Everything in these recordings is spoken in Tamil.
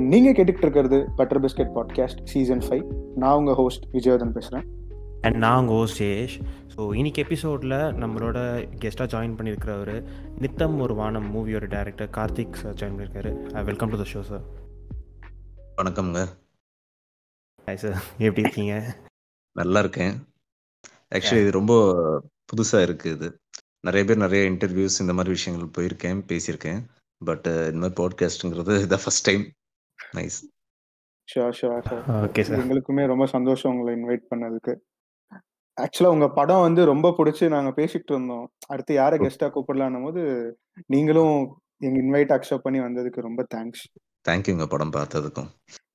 நீங்க கேட்டுக்கிட்டு இருக்கிறது butter biscuit podcast season five நான் உங்க ஹோஸ்ட் விஜயவர்தன் பேசுறேன் அண்ட் நான் உங்கள் ஹோஸ்ட் ஜெயேஷ் ஸோ இன்னைக்கு எபிசோடில் நம்மளோட கெஸ்ட்டாக ஜாயின் பண்ணியிருக்கிறவர் நித்தம் ஒரு வானம் மூவியோட டேரக்டர் கார்த்திக் சார் ஜாயின் பண்ணியிருக்காரு welcome to the show sir வணக்கம்ங்க ஹாய் சார் எப்படி இருக்கீங்க நல்லா இருக்கேன் ஆக்சுவலி இது ரொம்ப புதுசாக இருக்குது இது நிறைய பேர் நிறைய இன்டர்வியூஸ் இந்த மாதிரி விஷயங்கள் போயிருக்கேன் பேசியிருக்கேன் பட் இந்த மாதிரி பாட்காஸ்ட்டுங்கிறது இதான் first time nice sure sure sir okay sir எங்களுக்குமே ரொம்ப சந்தோஷம் உங்களை இன்வைட் பண்ணதுக்கு ஆக்சுவலா உங்க படம் வந்து ரொம்ப பிடிச்சி நாங்க பேசிக்கிட்டு இருந்தோம் அடுத்து யாரை கெஸ்டா கூப்பிடலான்னும் போது நீங்களும் எங்க இன்வைட் அக்செப்ட் பண்ணி வந்ததுக்கு ரொம்ப தேங்க்ஸ் தேங்க்யூங்க படம் பார்த்ததுக்கும்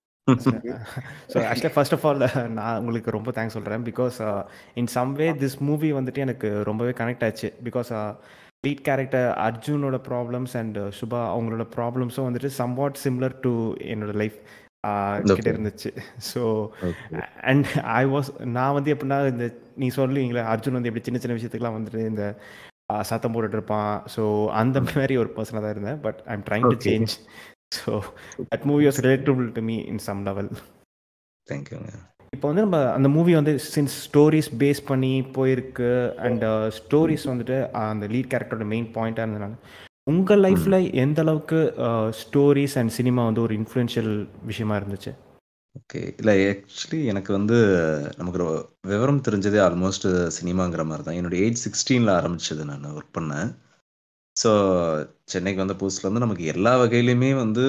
ஸோ ஆக்சுவலாக ஃபர்ஸ்ட் ஆஃப் ஆல் நான் உங்களுக்கு ரொம்ப தேங்க்ஸ் சொல்கிறேன் because in some way this movie வந்துட்டு எனக்கு ரொம்பவே கனெக்ட் ஆச்சு பிகாஸ் லீட் கேரக்டர் அர்ஜுனோட ப்ராப்ளம்ஸ் அண்ட் சுபா அவங்களோட ப்ராப்ளம்ஸும் வந்துட்டு சம்வாட் சிம்லர் டு என்னோட லைஃப் கிட்ட இருந்துச்சு ஸோ அண்ட் ஐ வாஸ் நான் வந்து எப்படின்னா இந்த நீ சொல்லுவீங்களே அர்ஜுன் வந்து எப்படி சின்ன சின்ன விஷயத்துக்குலாம் வந்துட்டு இந்த சத்தம் போட்டுட்டு இருப்பான் ஸோ அந்த மாதிரி ஒரு பர்சனாக தான் இருந்தேன் but I am trying to change so that movie was relatable to me in some level தேங்க்யூங்க இப்போ வந்து நம்ம அந்த மூவி வந்து சின்ஸ் ஸ்டோரிஸ் பேஸ் பண்ணி போயிருக்கு அண்ட் ஸ்டோரிஸ் வந்துட்டு அந்த லீட் கேரக்டரோட மெயின் பாயிண்டாக இருந்ததுனால உங்கள் லைஃப்பில் எந்த அளவுக்கு ஸ்டோரிஸ் அண்ட் சினிமா வந்து ஒரு இன்ஃப்ளூயன்ஷியல் விஷயமா இருந்துச்சு ஓகே இல்லை ஆக்சுவலி எனக்கு வந்து நமக்கு விவரம் தெரிஞ்சதே ஆல்மோஸ்ட் சினிமாங்கிற மாதிரி தான் என்னோட ஏஜ் சிக்ஸ்டீனில் ஆரம்பிச்சது நான் ஒர்க் பண்ணேன் ஸோ சென்னைக்கு வந்த புதுசில் வந்து நமக்கு எல்லா வகையிலையுமே வந்து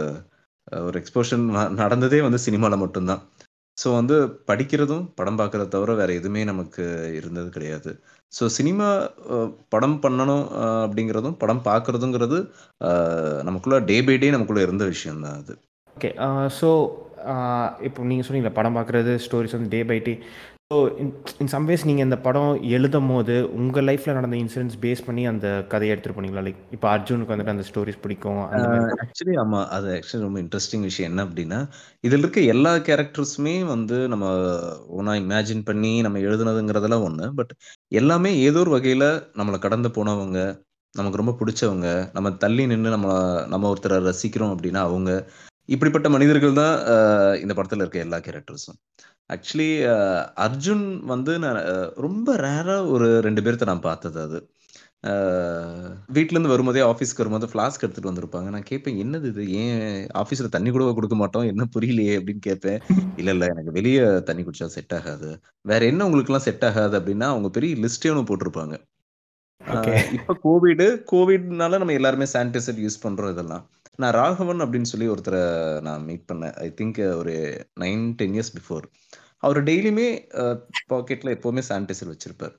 ஒரு எக்ஸ்போஷன் நடந்ததே வந்து சினிமாவில் மட்டும்தான் ஸோ வந்து படிக்கிறதும் படம் பார்க்குறத தவிர வேறு எதுவுமே நமக்கு இருந்தது கிடையாது ஸோ சினிமா படம் பண்ணணும் அப்படிங்கிறதும் படம் பார்க்குறதுங்கிறது நமக்குள்ளே டே பை டே நமக்குள்ளே இருந்த விஷயம்தான் அது ஓகே ஸோ இப்போ நீங்கள் சொன்னீங்களா படம் பார்க்குறது ஸ்டோரிஸ் வந்து day by day so in இன் சம்வேஸ் நீங்கள் இந்த படம் எழுதும் போது உங்கள் லைஃப்பில் நடந்த இன்சிடென்ட்ஸ் பேஸ் பண்ணி அந்த கதையை எடுத்துகிட்டு போனீங்களா லைக் இப்போ அர்ஜுனுக்கு வந்துட்டு அந்த ஸ்டோரிஸ் பிடிக்கும் ஆக்சுவலி ஆமாம் அது ஆக்சுவலி ரொம்ப இன்ட்ரெஸ்டிங் விஷயம் என்ன அப்படின்னா இதில் இருக்க எல்லா கேரக்டர்ஸுமே வந்து நம்ம ஒன்றா இமேஜின் பண்ணி நம்ம எழுதுனதுங்கிறதெல்லாம் ஒன்று பட் எல்லாமே ஏதோ ஒரு வகையில் நம்மளை கடந்து போனவங்க நமக்கு ரொம்ப பிடிச்சவங்க நம்ம தள்ளி நின்று நம்ம நம்ம ஒருத்தரை ரசிக்கிறோம் அப்படின்னா அவங்க இப்படிப்பட்ட மனிதர்கள் தான் இந்த படத்தில் இருக்க எல்லா கேரக்டர்ஸும் ஆக்சுவலி அர்ஜுன் வந்து நான் ரொம்ப ரேராக ஒரு ரெண்டு பேர்த்த நான் பார்த்தது அது வீட்டிலேருந்து வரும்போதே ஆஃபீஸ்க்கு வரும்போது ஃப்ளாஸ்க் எடுத்துகிட்டு வந்திருப்பாங்க நான் கேட்பேன் என்னது இது ஏன் ஆஃபீஸில் தண்ணி கூட கொடுக்க மாட்டோம் என்ன புரியலையே அப்படின்னு கேட்பேன் இல்லை இல்லை எனக்கு வெளியே தண்ணி குடிச்சா செட் ஆகாது வேற என்ன உங்களுக்குலாம் செட் ஆகாது அப்படின்னா அவங்க பெரிய லிஸ்டே ஒன்று போட்டிருப்பாங்க இப்போ கோவிடு கோவிட்னால நம்ம எல்லாருமே சானிடைசர் யூஸ் பண்ணுறோம் இதெல்லாம் நான் ராகவன் அப்படின்னு சொல்லி ஒருத்தரை நான் மீட் பண்ணேன் ஐ திங்க் ஒரு நைன் டென் இயர்ஸ் பிஃபோர் அவர் டெய்லியுமே பாக்கெட்ல எப்பவுமே சானிடைசர் வச்சிருப்பார்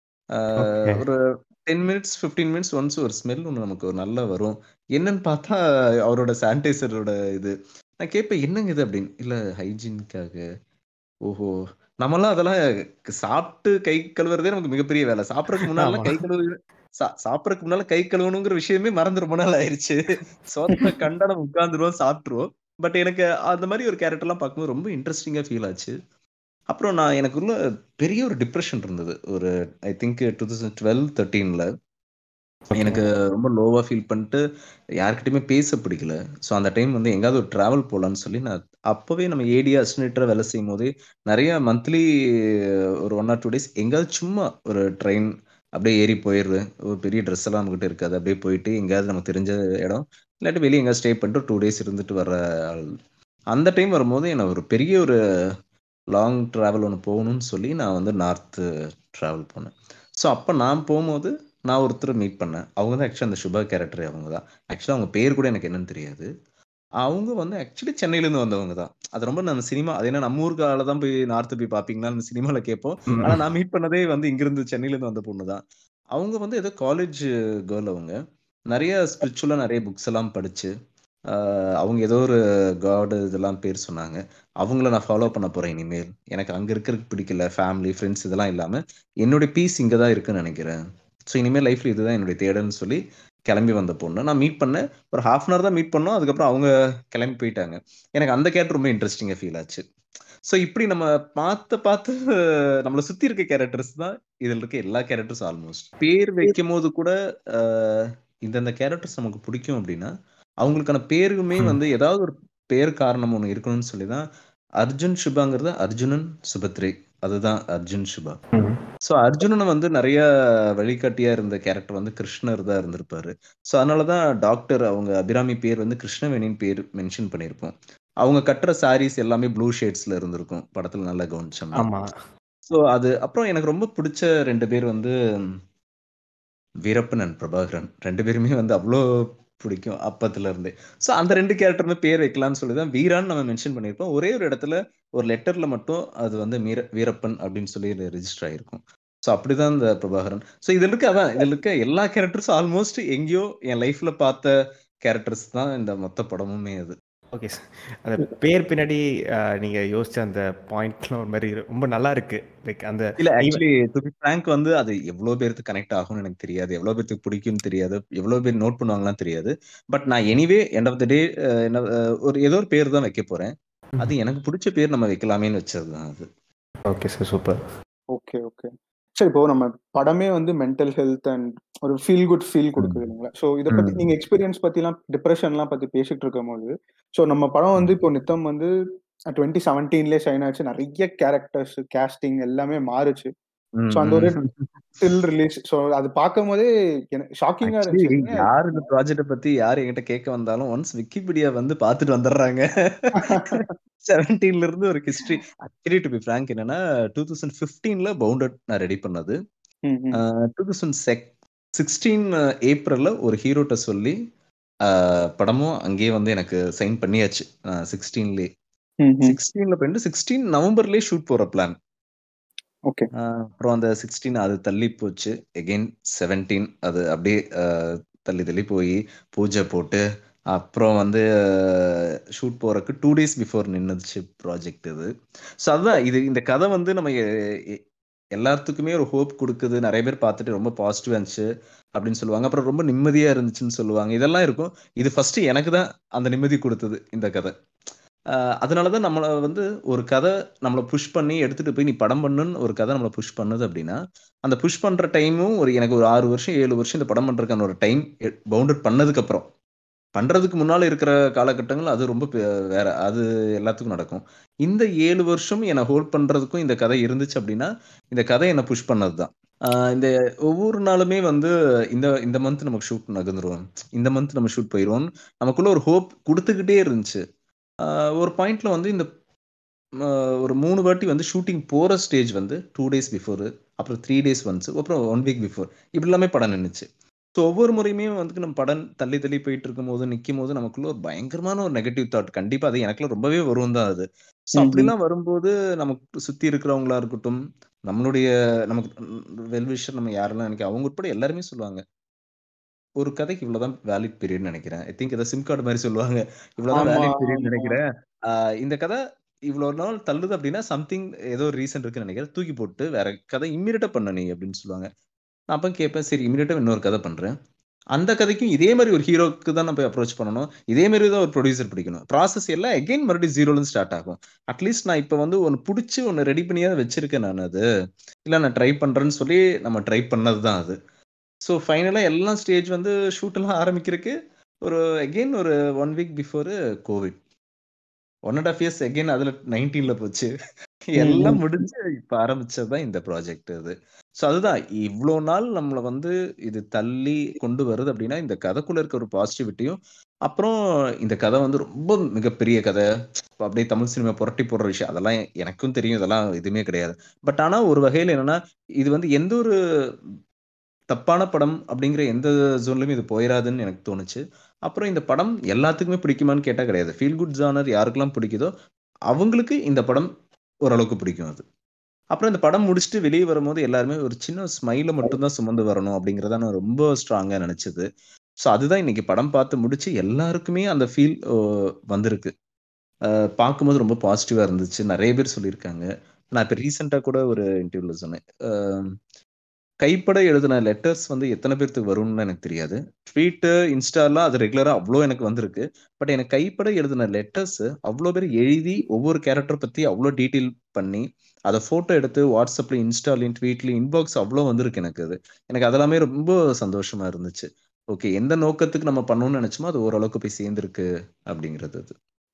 ஒரு ten minutes fifteen minutes once ஒரு ஸ்மெல் ஒன்று நமக்கு ஒரு நல்லா வரும் என்னன்னு பார்த்தா அவரோட சானிடைசரோட இது நான் கேட்பேன் என்னங்க இது அப்படின்னு இல்லை ஹைஜீனுக்காக ஓஹோ நம்மளாம் அதெல்லாம் சாப்பிட்டு கை கழுவுறதே நமக்கு மிகப்பெரிய வேலை சாப்பிடறதுக்கு முன்னால கை கழுவு சாப்பிடறதுக்கு முன்னால கை கழுவணுங்கிற விஷயமே மறந்து ரொம்ப நாள் ஆயிருச்சு சொந்த கண்டனம் உட்காந்துருவோம் சாப்பிட்டுருவோம் பட் எனக்கு அந்த மாதிரி ஒரு கேரக்டர்லாம் பார்க்கும்போது ரொம்ப இன்ட்ரெஸ்டிங்காக ஃபீல் ஆச்சு அப்புறம் நான் எனக்குள்ள பெரிய ஒரு டிப்ரெஷன் இருந்தது ஒரு I think two thousand twelve தேர்ட்டீனில் எனக்கு ரொம்ப லோவாக ஃபீல் பண்ணிட்டு யாருக்கிட்டையுமே பேச பிடிக்கல ஸோ அந்த டைம் வந்து எங்கேயாவது ஒரு ட்ராவல் போகலான்னு சொல்லி நான் அப்போவே நம்ம ஏடி அசினேட்டராக வேலை செய்யும் போதே நிறைய மந்த்லி ஒரு ஒன் ஆர் டூ டேஸ் எங்கேயாவது சும்மா ஒரு ட்ரெயின் அப்படியே ஏறி போயிடுது ஒரு பெரிய ட்ரெஸ் எல்லாம் நம்மகிட்ட இருக்காது அப்படியே போயிட்டு எங்கேயாவது நமக்கு தெரிஞ்ச இடம் இல்லாட்டி வெளியே எங்கேயாவது ஸ்டே பண்ணிட்டு டூ டேஸ் இருந்துட்டு வர ஆள் அந்த டைம் வரும்போது எனக்கு ஒரு பெரிய ஒரு லாங் ட்ராவல் ஒன்று போகணும்னு சொல்லி நான் வந்து நார்த்து ட்ராவல் பண்ணேன் ஸோ அப்போ நான் போகும்போது நான் ஒருத்தர் மீட் பண்ணேன் அவங்க தான் ஆக்சுவலி அந்த சுபா கேரக்டர் அவங்க தான் ஆக்சுவலாக அவங்க பேர் கூட எனக்கு என்னன்னு தெரியாது அவங்க வந்து ஆக்சுவலி சென்னையிலேருந்து வந்தவங்க தான் அது ரொம்ப நம்ம சினிமா அது என்ன நம்ம ஊருக்கு ஆளை தான் போய் நார்த்து போய் பார்ப்பீங்களா அந்த சினிமாவில் கேட்போம் ஆனால் நான் மீட் பண்ணதே வந்து இங்கிருந்து சென்னையிலேருந்து வந்த பொண்ணு தான் அவங்க வந்து ஏதோ காலேஜ் கேர்ள் அவங்க நிறைய ஸ்பிரிச்சுவலாக நிறைய புக்ஸ் எல்லாம் படித்து அவங்க ஏதோ ஒரு காடு இதெல்லாம் பேர் சொன்னாங்க அவங்கள நான் ஃபாலோ பண்ண போகிறேன் இனிமேல் எனக்கு அங்கே இருக்கிறதுக்கு பிடிக்கல ஃபேமிலி ஃப்ரெண்ட்ஸ் இதெல்லாம் இல்லாமல் என்னுடைய பீஸ் இங்கே தான் இருக்குன்னு நினைக்கிறேன் ஸோ இனிமேல் லைஃப்பில் இதுதான் என்னுடைய தேடல்னு சொல்லி கிளம்பி வந்த பொண்ணு நான் மீட் பண்ணேன் ஒரு ஹாஃப் அன் ஹவர் தான் மீட் பண்ணோம் அதுக்கப்புறம் அவங்க கிளம்பி போயிட்டாங்க எனக்கு அந்த கேரக்டர் ரொம்ப இன்ட்ரெஸ்டிங்காக ஃபீல் ஆச்சு ஸோ இப்படி நம்ம பார்த்து பார்த்து நம்மளை சுற்றி இருக்க கேரக்டர்ஸ் தான் இதில் இருக்க எல்லா கேரக்டர்ஸ் ஆல்மோஸ்ட் பேர் வைக்கும் போது கூட இந்தந்த கேரக்டர்ஸ் நமக்கு பிடிக்கும் அப்படின்னா அவங்களுக்கான பேருமே வந்து ஏதாவது ஒரு பேர் காரணம் ஒண்ணு இருக்கணும்னு சொல்லி தான் அர்ஜுன் சுபாங்கிறது அர்ஜுனன் சுபத்ரை அதுதான் அர்ஜுன் சுபா ம். ஸோ அர்ஜுனனை வந்து நிறைய வழிகாட்டியா இருந்த கேரக்டர் வந்து கிருஷ்ணர் தான் இருந்திருப்பாரு ஸோ அதனாலதான் டாக்டர் அவங்க அபிராமி பேர் வந்து கிருஷ்ணவேணின் பேர் மென்ஷன் பண்ணியிருப்போம் அவங்க கட்டுற சாரீஸ் எல்லாமே ப்ளூ ஷேட்ஸ்ல இருந்திருக்கும் படத்துல நல்லா கவனிச்சோம்னா ஆமா ஸோ அது அப்புறம் எனக்கு ரொம்ப பிடிச்ச ரெண்டு பேர் வந்து வீரப்பன் அண்ட் பிரபாகரன் ரெண்டு பேருமே வந்து அவ்வளோ பிடிக்கும் அப்பத்துல இருந்தே ஸோ அந்த ரெண்டு கேரக்டருமே பேர் வைக்கலாம்னு சொல்லி தான் வீரான்னு நம்ம மென்ஷன் பண்ணியிருப்போம் ஒரே ஒரு இடத்துல ஒரு லெட்டர்ல மட்டும் அது வந்து மீர வீரப்பன் அப்படின்னு சொல்லி ரெஜிஸ்டர் ஆயிருக்கும் ஸோ அப்படிதான் இந்த பிரபாகரன் ஸோ இதில் இருக்க அதான் இதில் இருக்க எல்லா கேரக்டர்ஸும் ஆல்மோஸ்ட் எங்கேயோ என் லைஃப்ல பார்த்த கேரக்டர்ஸ் தான் இந்த மொத்த படமுமே அது ஓகே சார் அந்த பேர் பின்னாடி அஹ், நீங்க யோசிச்ச அந்த பாயிண்ட்லாம் ஒரு மாதிரி ரொம்ப நல்லா இருக்கு லைக் அந்த இல்ல ஆக்சுவலி டு பி ஃப்ராங்க் வந்து அது எவ்வளவு பேருக்கு கனெக்ட் ஆகும்னு எனக்கு தெரியாது எவ்வளவு பேருக்கு பிடிக்கும்னு தெரியாது எவ்வளவு பேர் நோட் பண்ணுவாங்கலாம் தெரியாது பட் நான் anyway end of the day என்ன அஹ், ஒரு ஏதோ ஒரு பேர் தான் வைக்க போறேன் அது எனக்கு பிடிச்ச பேர் நம்ம வைக்கலாமேன்னு வச்சதுதான் அது okay sir super okay okay சரி இப்போ நம்ம படமே வந்து மென்டல் ஹெல்த் அண்ட் ஒரு ஃபீல் குட் ஃபீல் கொடுக்குது ம். இல்லைங்களா ஸோ இதை பத்தி ம். நீங்க எக்ஸ்பீரியன்ஸ் பத்திலாம் டிப்ரெஷன்லாம் பத்தி பேசிட்டு இருக்கும் போது ஸோ நம்ம படம் வந்து இப்போ நித்தம் வந்து டுவெண்ட்டி செவன்டீன்லேயே ஷைன் ஆச்சு நிறைய கேரக்டர்ஸ் கேஸ்டிங் எல்லாமே மாறுச்சு ஸோ அந்த ஒரு ஸ்டில் ரிலீஸ் ஸோ அது பார்க்கும் போதே எனக்கு ஷாக்கிங்கா Actually, இருந்துச்சு யார் இந்த ப்ராஜெக்ட பத்தி யார் என்கிட்ட கேட்க வந்தாலும் ஒன்ஸ் விக்கிபீடியா வந்து பார்த்துட்டு வந்துடுறாங்க செவன்டீன்ல இருந்து ஒரு history actually to be frank என்னன்னா டூ தௌசண்ட் ஃபிஃப்டீன்ல பவுண்டட் நான் ரெடி பண்ணது ம், ம், டூ தௌசண்ட் செக் சிக்ஸ்டீன் ஏப்ரல்ல ஒரு ஹீரோட்ட சொல்லி அஹ், படமும் அங்கேயே வந்து எனக்கு சைன் பண்ணியாச்சு சிக்ஸ்டீன்லேயே ம், ம். சிக்ஸ்டீன்ல போயிட்டு சிக்ஸ்டீன் நவம்பர்லேயே ஷூட் போற பிளான் ஓகே அப்புறம் அந்த சிக்ஸ்டீன் அது தள்ளி போச்சு எகெயின் செவன்டீன் அது அப்படியே அஹ், தள்ளி தள்ளி போய் பூஜை போட்டு அப்புறம் வந்து ஷூட் போறதுக்கு டூ டேஸ் பிஃபோர் நின்னுச்சு ப்ராஜெக்ட் இது ஸோ அதுதான் இது இந்த கதை வந்து நம்ம எ- எ- எல்லாத்துக்குமே ஒரு ஹோப் கொடுக்குது நிறைய பேர் பார்த்துட்டு ரொம்ப பாசிட்டிவா இருந்துச்சு அப்படின்னு சொல்லுவாங்க அப்புறம் ரொம்ப நிம்மதியா இருந்துச்சுன்னு சொல்லுவாங்க இதெல்லாம் இருக்கும் இது ஃபர்ஸ்ட் எனக்கு தான் அந்த நிம்மதி கொடுத்தது இந்த கதை ஆஹ் அதனாலதான் நம்மள வந்து ஒரு கதை நம்மளை புஷ் பண்ணி எடுத்துட்டு போய் நீ படம் பண்ணுன்னு ஒரு கதை நம்மளை புஷ் பண்ணுது அப்படின்னா அந்த புஷ் பண்ற டைமும் ஒரு எனக்கு ஒரு ஆறு வருஷம் ஏழு வருஷம் இந்த படம் பண்றதுக்கான ஒரு டைம் பவுண்டட் பண்ணதுக்கு அப்புறம் பண்றதுக்கு முன்னால இருக்கிற காலகட்டங்கள் அது ரொம்ப பெ- வேற அது எல்லாத்துக்கும் நடக்கும் இந்த ஏழு வருஷம் என்னை ஹோல்ட் பண்றதுக்கும் இந்த கதை இருந்துச்சு அப்படின்னா இந்த கதை என்னை புஷ் பண்ணதுதான் ஆஹ் இந்த ஒவ்வொரு நாளுமே வந்து இந்த இந்த மந்த் நமக்கு ஷூட் நகர்ந்துருவோம் இந்த மந்த் நம்ம ஷூட் போயிடுவோம் நமக்குள்ள ஒரு ஹோப் கொடுத்துக்கிட்டே இருந்துச்சு ஆஹ் ஒரு பாயிண்ட்ல வந்து இந்த ஆஹ் ஒரு மூணு வாட்டி வந்து ஷூட்டிங் போற ஸ்டேஜ் வந்து டூ டேஸ் பிஃபோர் அப்புறம் த்ரீ டேஸ் ஒன்ஸ் அப்புறம் ஒன் வீக் பிஃபோர் இப்படி எல்லாமே படம் நின்றுச்சு ஸோ ஒவ்வொரு முறையுமே வந்து நம்ம படம் தள்ளி தள்ளி போயிட்டு இருக்கும் போது நிற்கும் போது நமக்குள்ள ஒரு பயங்கரமான ஒரு நெகட்டிவ் தாட் கண்டிப்பா அது எனக்குலாம் ரொம்பவே வரும் தான் அது ஸோ ம்ஹும். அப்படிலாம் வரும்போது நமக்கு சுத்தி இருக்கிறவங்களா இருக்கட்டும் நம்மளுடைய நமக்கு வெல்விஷர் நம்ம யாரெல்லாம் நினைக்க அவங்க உட்பட எல்லாருமே சொல்லுவாங்க ஒரு கதைக்கு இவ்வளவுதான் வேலிட் பீரியட் நினைக்கிறேன் ஐ திங்க் ஏதோ சிம் கார்டு மாதிரி சொல்லுவாங்க இவ்வளவுதான் ஆமா, வேலிட் பீரியட் ஆமா. நினைக்கிறேன் ஆஹ் இந்த கதை இவ்வளவு நாள் தள்ளுது அப்படின்னா சம்திங் ஏதோ ஒரு ரீசன் இருக்குன்னு நினைக்கிறேன் தூக்கி போட்டு வேற கதை இம்மீடியட்டா பண்ண நீ அப்படின்னு சொல்லுவாங்க நான் அப்ப கேட்பேன் சரி இம்மீடியட்டா இன்னொரு கதை பண்றேன் அந்த கதைக்கும் இதே மாதிரி ஒரு ஹீரோக்கு தான் நம்ம அப்ரோச் பண்ணணும் இதே மாதிரி தான் ஒரு ப்ரொடியூசர் பிடிக்கணும் ப்ராசஸ் எல்லாம் எகைன் மறுபடியும் ஜீரோல இருந்து ஸ்டார்ட் ஆகும் அட்லீஸ்ட் நான் இப்போ வந்து ஒன்று பிடிச்சி ஒன்று ரெடி பண்ணியாவது வச்சிருக்கேன் நான் அது இல்லை நான் ட்ரை பண்றேன்னு சொல்லி நம்ம ட்ரை பண்ணது தான் அது ஸோ ஃபைனலாக எல்லாம் ஸ்டேஜ் வந்து ஷூட் எல்லாம் ஆரம்பிக்கிறதுக்கு ஒரு அகெயின் ஒரு one week before COVID one and half years again அதில் நைன்டீனில் போச்சு எல்லாம் முடிஞ்சு இப்போ ஆரம்பிச்சது தான் இந்த ப்ராஜெக்ட் அது ஸோ அதுதான் இவ்வளோ நாள் நம்மளை வந்து இது தள்ளி கொண்டு வருது அப்படின்னா இந்த கதைக்குள்ள இருக்க ஒரு பாசிட்டிவிட்டியும் அப்புறம் இந்த கதை வந்து ரொம்ப மிகப்பெரிய கதை இப்ப அப்படியே தமிழ் சினிமா புரட்டி போடுற விஷயம் அதெல்லாம் எனக்கும் தெரியும் இதெல்லாம் எதுவுமே கிடையாது பட் ஆனால் ஒரு வகையில் என்னன்னா இது வந்து எந்த ஒரு தப்பான படம் அப்படிங்கிற எந்த ஜோன்லையும் இது போயிடாதுன்னு எனக்கு தோணுச்சு அப்புறம் இந்த படம் எல்லாத்துக்குமே பிடிக்குமான்னு கேட்டால் கிடையாது ஃபீல் குட் ஜானர் யாருக்கெல்லாம் பிடிக்குதோ அவங்களுக்கு இந்த படம் ஓரளவுக்கு பிடிக்கும் அது அப்புறம் இந்த படம் முடிச்சுட்டு வெளியே வரும்போது எல்லாருமே ஒரு சின்ன ஸ்மைலை மட்டும்தான் சுமந்து வரணும் அப்படிங்கிறத நான் ரொம்ப ஸ்ட்ராங்காக நினச்சது ஸோ அதுதான் இன்னைக்கு படம் பார்த்து முடிச்சு எல்லாருக்குமே அந்த ஃபீல் வந்திருக்கு அஹ் பார்க்கும்போது ரொம்ப பாசிட்டிவாக இருந்துச்சு நிறைய பேர் சொல்லியிருக்காங்க நான் இப்போ ரீசெண்டாக கூட ஒரு இன்டர்வியூவில் சொன்னேன் அஹ் கைப்பட எழுதின லெட்டர்ஸ் வந்து எத்தனை பேர்த்துக்கு வரும்னு எனக்கு தெரியாது ட்வீட்டு இன்ஸ்டாலாம் அது ரெகுலராக அவ்வளோ எனக்கு வந்திருக்கு பட் எனக்கு கைப்பட எழுதின லெட்டர்ஸ் அவ்வளோ பேர் எழுதி ஒவ்வொரு கேரக்டர் பற்றி அவ்வளோ டீட்டெயில் பண்ணி அதை ஃபோட்டோ எடுத்து வாட்ஸ்அப்ல இன்ஸ்டாலையும் ட்வீட்லையும் இன்பாக்ஸ் அவ்வளோ வந்திருக்கு எனக்கு அது எனக்கு அதெல்லாமே ரொம்ப சந்தோஷமா இருந்துச்சு ஓகே எந்த நோக்கத்துக்கு நம்ம பண்ணணும்னு நினைச்சோமோ அது ஓரளவுக்கு போய் சேர்ந்துருக்கு அப்படிங்கிறது அது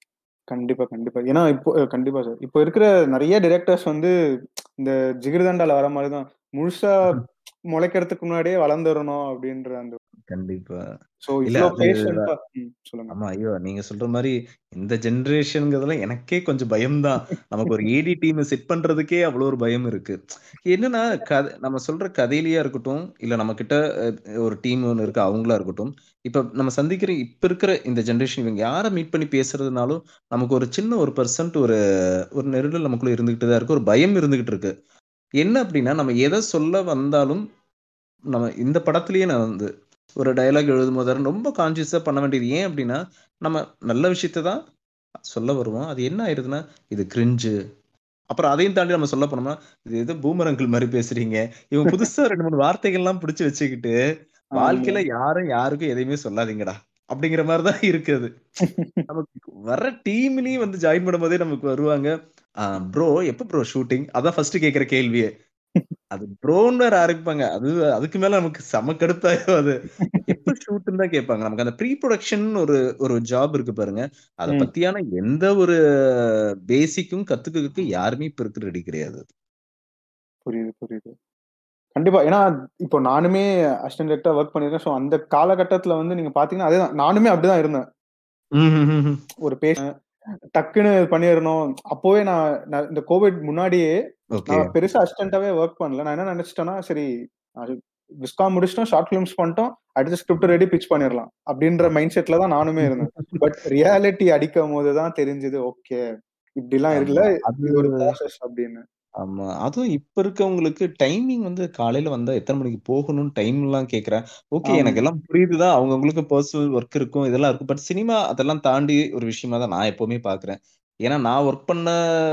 கண்டிப்பா, கண்டிப்பா. ஏன்னா இப்போ அ கண்டிப்பா சார். இப்போ இருக்கிற நெறைய டைரக்டர்ஸ் வந்து இந்த ஜிகிர்தண்டால வர மாரி தான். முழுசா முளைக்கிறதுக்கு முன்னாடியே வளர்ந்துரணும் அப்டின்ற அந்த கண்டிப்பா. ஸோ இல்ல இவ்ளோ அது பேஷன்ட்டா ம். சொல்லுங்க. ஆமா. ஐயோ! நீங்க சொல்ற மாரி இந்த ஜெனரேஷன்ங்கிறதெல்லாம் எனக்கே கொஞ்சம் பயம் தான். நமக்கு ஒரு ஏடி டீம செட் பண்றதுக்கே அவ்ளோ ஒரு பயம் இருக்கு. என்னன்னா கத நம்ம சொல்ற கதையிலயா இருக்கட்டும், இல்ல நம்மகிட்ட அ ஒரு டீம் ஒண்ணு இருக்கு அவங்களா இருக்கட்டும். இப்ப நம்ம சந்திக்கிற இப்ப இருக்கிற இந்த ஜெனரேஷன் இவங்க யார மீட் பண்ணி பேசுறதுனாலும், நமக்கு ஒரு சின்ன ஒரு பெர்சன்ட் ஒரு ஒரு நெருடல் நமக்குள்ள இருந்துகிட்டு தான் இருக்கு. ஒரு பயம் இருந்துகிட்டு இருக்கு. என்ன அப்டின்னா, நம்ம எத சொல்ல வந்தாலும், நம்ம இந்த படத்திலேயே நான் வந்து ஒரு டயலாக் எழுதும்போது ரொம்ப கான்ஷியஸா பண்ண வேண்டியது. ஏன் அப்டின்னா, நம்ம நல்ல விஷயத்த தான் சொல்ல வருவோம். அது என்ன ஆயிருதுன்னா, இது கிரிஞ்சு. அப்புறம் அதையும் தாண்டி நம்ம சொல்ல போனோம்னா, இது ஏதோ பூமர் அங்கிள் மாரி பேசுறீங்க. இவன் புதுசா 2, 3 வார்த்தைகள்லாம் புடிச்சு வச்சுக்கிட்டு, ஆமா. வாழ்க்கையில யாரும் யாருக்கும் எதையுமே சொல்லாதீங்கடா. அப்டிங்கிற மாரி தான் இருக்கு அது. நமக்கு வர்ற டீம்லயும் வந்து ஜாயின் பண்ணும்போதே நமக்கு வருவாங்க. ஆ ப்ரோ எப்ப ப்ரோ ஷூட்டிங்? அதான் ஃபர்ஸ்ட் கேட்கிற கேள்வியே. அது ப்ரோன்னு வேற ஆரம்பிப்பாங்க. அது அதுக்கு மேல நமக்கு செம கடுப்பாயிரும் அது. எப்ப ஷூட்ன்னு தான் கேட்பாங்க. நமக்கு அந்த ப்ரீ புரொடக்ஷன் ஒரு ஒரு ஜாப் இருக்கு பாருங்க. அத ம். பத்தியான எந்த ஒரு பேசிக்கும் கத்துக்கிறதுக்கு யாருமே இப்ப இருக்க ரெடி கிடையாது. புரியுது, புரியுது. கண்டிப்பா. ஏன்னா, இப்போ நானுமே அசிஸ்டன்ட் டைரக்டரா வொர்க் பண்ணியிருக்கேன். ஸோ அந்த காலகட்டத்தில வந்து நீங்க பார்த்தீங்கன்னா, அதேதான். நானுமே அப்டிதான் இருந்தேன். ம்ஹ்ஹ்ம். ஒரு பேஷ டக்குன்னு பண்ணிறணும். அப்பவே நான் நான் இந்த கோவிட் முன்னாடியே ஓகே. நான் பெருசா அசிஸ்டன்ட்டாவே வொர்க் பண்ணல. நான் என்ன நெனச்சுட்டேன்னா, சரி அது விஸ்காம் முடிச்சுட்டோம், ஷார்ட் ஃபிலிம்ஸ் பண்ணிட்டோம். அடுத்த ஸ்கிரிப்ட் ரெடி பிட்ச் பண்ணிறலாம். அப்டின்ற மைண்ட் செட்ல தான் நானுமே இருந்தேன். பட் ரியாலிட்டி அடிக்கும்போது தான் தெரிஞ்சது. ஓகே. இப்டிலாம் இல்ல. ஆமா. அது இது ஒரு ப்ராசஸ் அப்டின்னு. ஆமா. அதுவும் இப்ப இருக்கவங்களுக்கு டைமிங் வந்து காலையில வந்தா எத்தன மணிக்கு போகணும்னு டைம்லாம் கேட்கிறேன். ஓகே ஆமா. எனக்கு எல்லாம் புரியுது தான். அவங்கவங்களுக்கு பெர்சனல் ஒர்க் இருக்கும். இதெல்லாம் இருக்கும். பட் சினிமா அதெல்லாம் தாண்டி ஒரு விஷயமா தான் நான் எப்பவுமே பார்க்குறேன். ஏன்னா நான் ஒர்க் பண்ண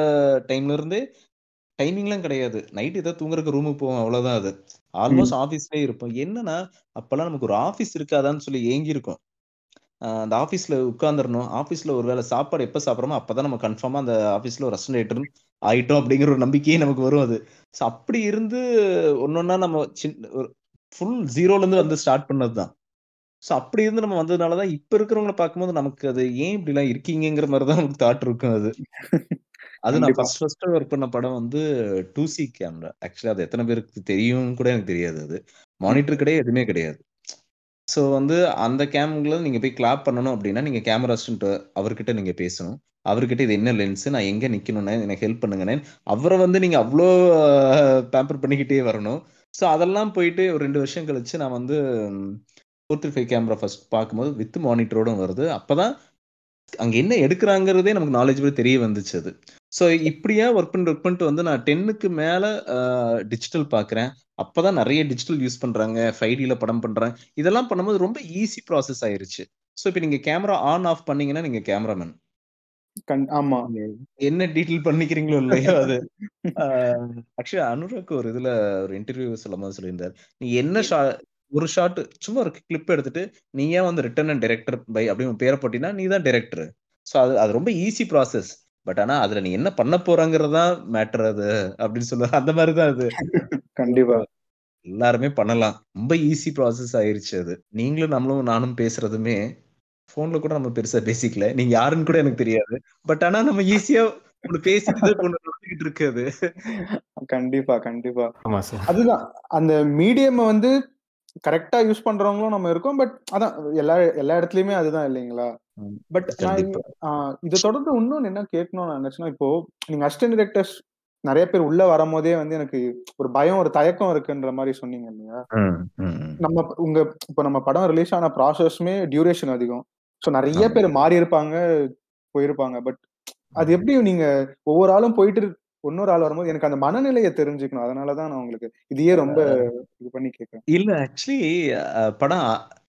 டைம்ல இருந்தே டைமிங்லாம் கிடையாது. நைட் ஏதோ தூங்குறதுக்கு ரூமுக்கு போவோம் அவ்வளோதான் அது. ம். ஆல்மோஸ்ட் ஆஃபீஸ்லயே இருப்போம். என்னன்னா, அப்பலாம் நமக்கு ஒரு ஆஃபீஸ் இருக்காதான்னு சொல்லி ஏங்கியிருக்கோம். அ அந்த ஆஃபீஸ்ல உட்கார்ந்துரணும். ஆஃபீஸ்ல ஒரு வேள சாப்பாடு எப்ப சாப்பிடுறோமோ, அப்பதான் நம்ம கன்ஃபார்மா அந்த ஆஃபீஸ்ல ஒரு அசிஸ்டன்ட் ஆயிட்டோம் அப்படிங்கிற ஒரு நம்பிக்கையே நமக்கு வரும் அது. ஸோ அப்படி இருந்து ஒண்ணொன்னா நம்ம சின் ஒரு ஃபுல் 0லருந்து வந்து ஸ்டார்ட் பண்ணது தான். ஸோ அப்படி இருந்து நம்ம வந்ததுனால தான் இப்ப இருக்கிறவங்கள பார்க்கும்போது நமக்கு அது ஏன் இப்படிலாம் இருக்கீங்கங்கிற மாரி தான் நமக்கு தாட் இருக்கும் அது. அது நான் கண்டிப்பா. ஃபர்ஸ்ட் ஃபர்ஸ்ட் ஒர்க் பண்ண படம் வந்து 2சி கேமரா. ஆக்சுவலா அது எத்தன பேருக்கு தெரியும்னு கூட எனக்கு தெரியாது அது. ம். மானிட்டர் கிடையாது, எதுவுமே கிடையாது. ஸோ வந்து அந்த கேம்ல நீங்க போய் கிளாப் பண்ணணும் அப்படின்னா, நீங்க கேமரா அசிஸ்டன்ட் அவர்கிட்ட நீங்க பேசணும். அவர்கிட்ட இது என்ன லென்ஸ்? நான் எங்க நிக்கணும்ண்ணே? எனக்கு ஹெல்ப் பண்ணுங்கண்ணே. அவர வந்து நீங்க அவ்ளோ பேம்பர் பண்ணிக்கிட்டே வரணும். ஸோ அதெல்லாம் போயிட்டு ஒரு 2 வருஷம் கழிச்சு நான் வந்து 435 கேமரா ஃபர்ஸ்ட் பார்க்கும்போது வித் மானிட்டரோட வருது. அப்பதான் அங்க என்ன எடுக்குறாங்கிறதே நமக்கு நாலேட்ஜபிள் தெரிய வந்துச்சு அது. ஸோ இப்படியே ஒர்க் பண்ணிட்டு ஒர்க் பண்ணிட்டு வந்து நான் 10க்கு மேல அ டிஜிட்டல் பார்க்குறேன். அப்பதான் நெறைய டிஜிட்டல் யூஸ் பண்றாங்க. 5டில படம் பண்றாங்க. இதெல்லாம் பண்ணும்போது ரொம்ப ஈஸி ப்ராசஸ் ஆயிருச்சு. ஸோ இப்ப நீங்க கேமரா ஆன், ஆஃப் பண்ணீங்கன்னா நீங்க கேமராமேன். கண் ஆமா. நீங்க என்ன டீட்டெயில் பண்ணிக்கிறீங்களோ இல்லையோ அது. ஆ ஆக்சுவலா அனுராக் ஒரு இதுல ஒரு இன்டர்வியூ சொல்லும்போது சொல்லியிருந்தாரு. நீ என்ன ஷா ஒரு ஷாட் சும்மா ஒரு கிளிப் எடுத்துட்டு, நீ ஏன் வந்து ரிட்டன் அண்ட் டைரக்டர் பை அப்படின்னு உன் பேர போட்டீன்னா, நீ தான் டைரக்டர். ஸோ அது அது ரொம்ப ஈஸி ப்ராசஸ். பட் ஆனா அதுல நீ என்ன பண்ண போறங்கிறது தான் மேட்டர் அது அப்படின்னு சொல்லுவாரு. அந்த மாரி தான் அது. கண்டிப்பா. எல்லாருமே பண்ணலாம். ரொம்ப ஈஸி ப்ராசஸ் ஆயிருச்சு அது. நீங்களும் நம்மளும் நானும் பேசுறதுமே, ஃபோன்ல கூட நம்ம பெருசா பேசிக்கல. நீங்க யாருன்னு கூட எனக்கு தெரியாது. பட் ஆனா நம்ம ஈஸியா ஒண்ணு பேசிட்டு தான் ஒண்ணு நடந்துகிட்டு இருக்கு அது. கண்டிப்பா, கண்டிப்பா. ஆமா சார். அதுதான். அந்த மீடியம வந்து கரெக்ட்டா யூஸ் பண்றவங்களும் நம்ம இருக்கோம். பட் அதான் எல்லா எல்லா இடத்துலயுமே அதுதான் இல்லைங்களா? ம். பட் நான் கண்டிப்பா. ஆ இத தொடர்ந்து இன்னொன்னு என்ன கேட்கணும்னு நான் நினைச்சேன்னா, இப்போ நீங்க அசிஸ்டன்ட் டைரக்டர்ஸ் நெறைய பேர் உள்ள வரும்போதே வந்து எனக்கு ஒரு பயம், ஒரு தயக்கம் இருக்குன்ற மாரி சொன்னீங்க இல்லையா? ம், ம், ம். நம்ம உங்க இப்ப நம்ம படம் ரிலீஸ் ஆன ப்ராசஸுமே டியூரேஷன் அதிகம். ஸோ நெறைய ஆமா. பேர் மாறி இருப்பாங்க, போயிருப்பாங்க. பட் அது எப்படி நீங்க ஒவ்வொரு ஆளும் போயிட்டு இன்னொரு ஆள் வரும்போது எனக்கு அந்த மனநிலைய தெரிஞ்சுக்கணும். அதனால தான் நான் உங்களுக்கு இதையே ரொம்ப இது பண்ணி கேட்கிறேன். இல்ல ஆக்சுவலி அ படம்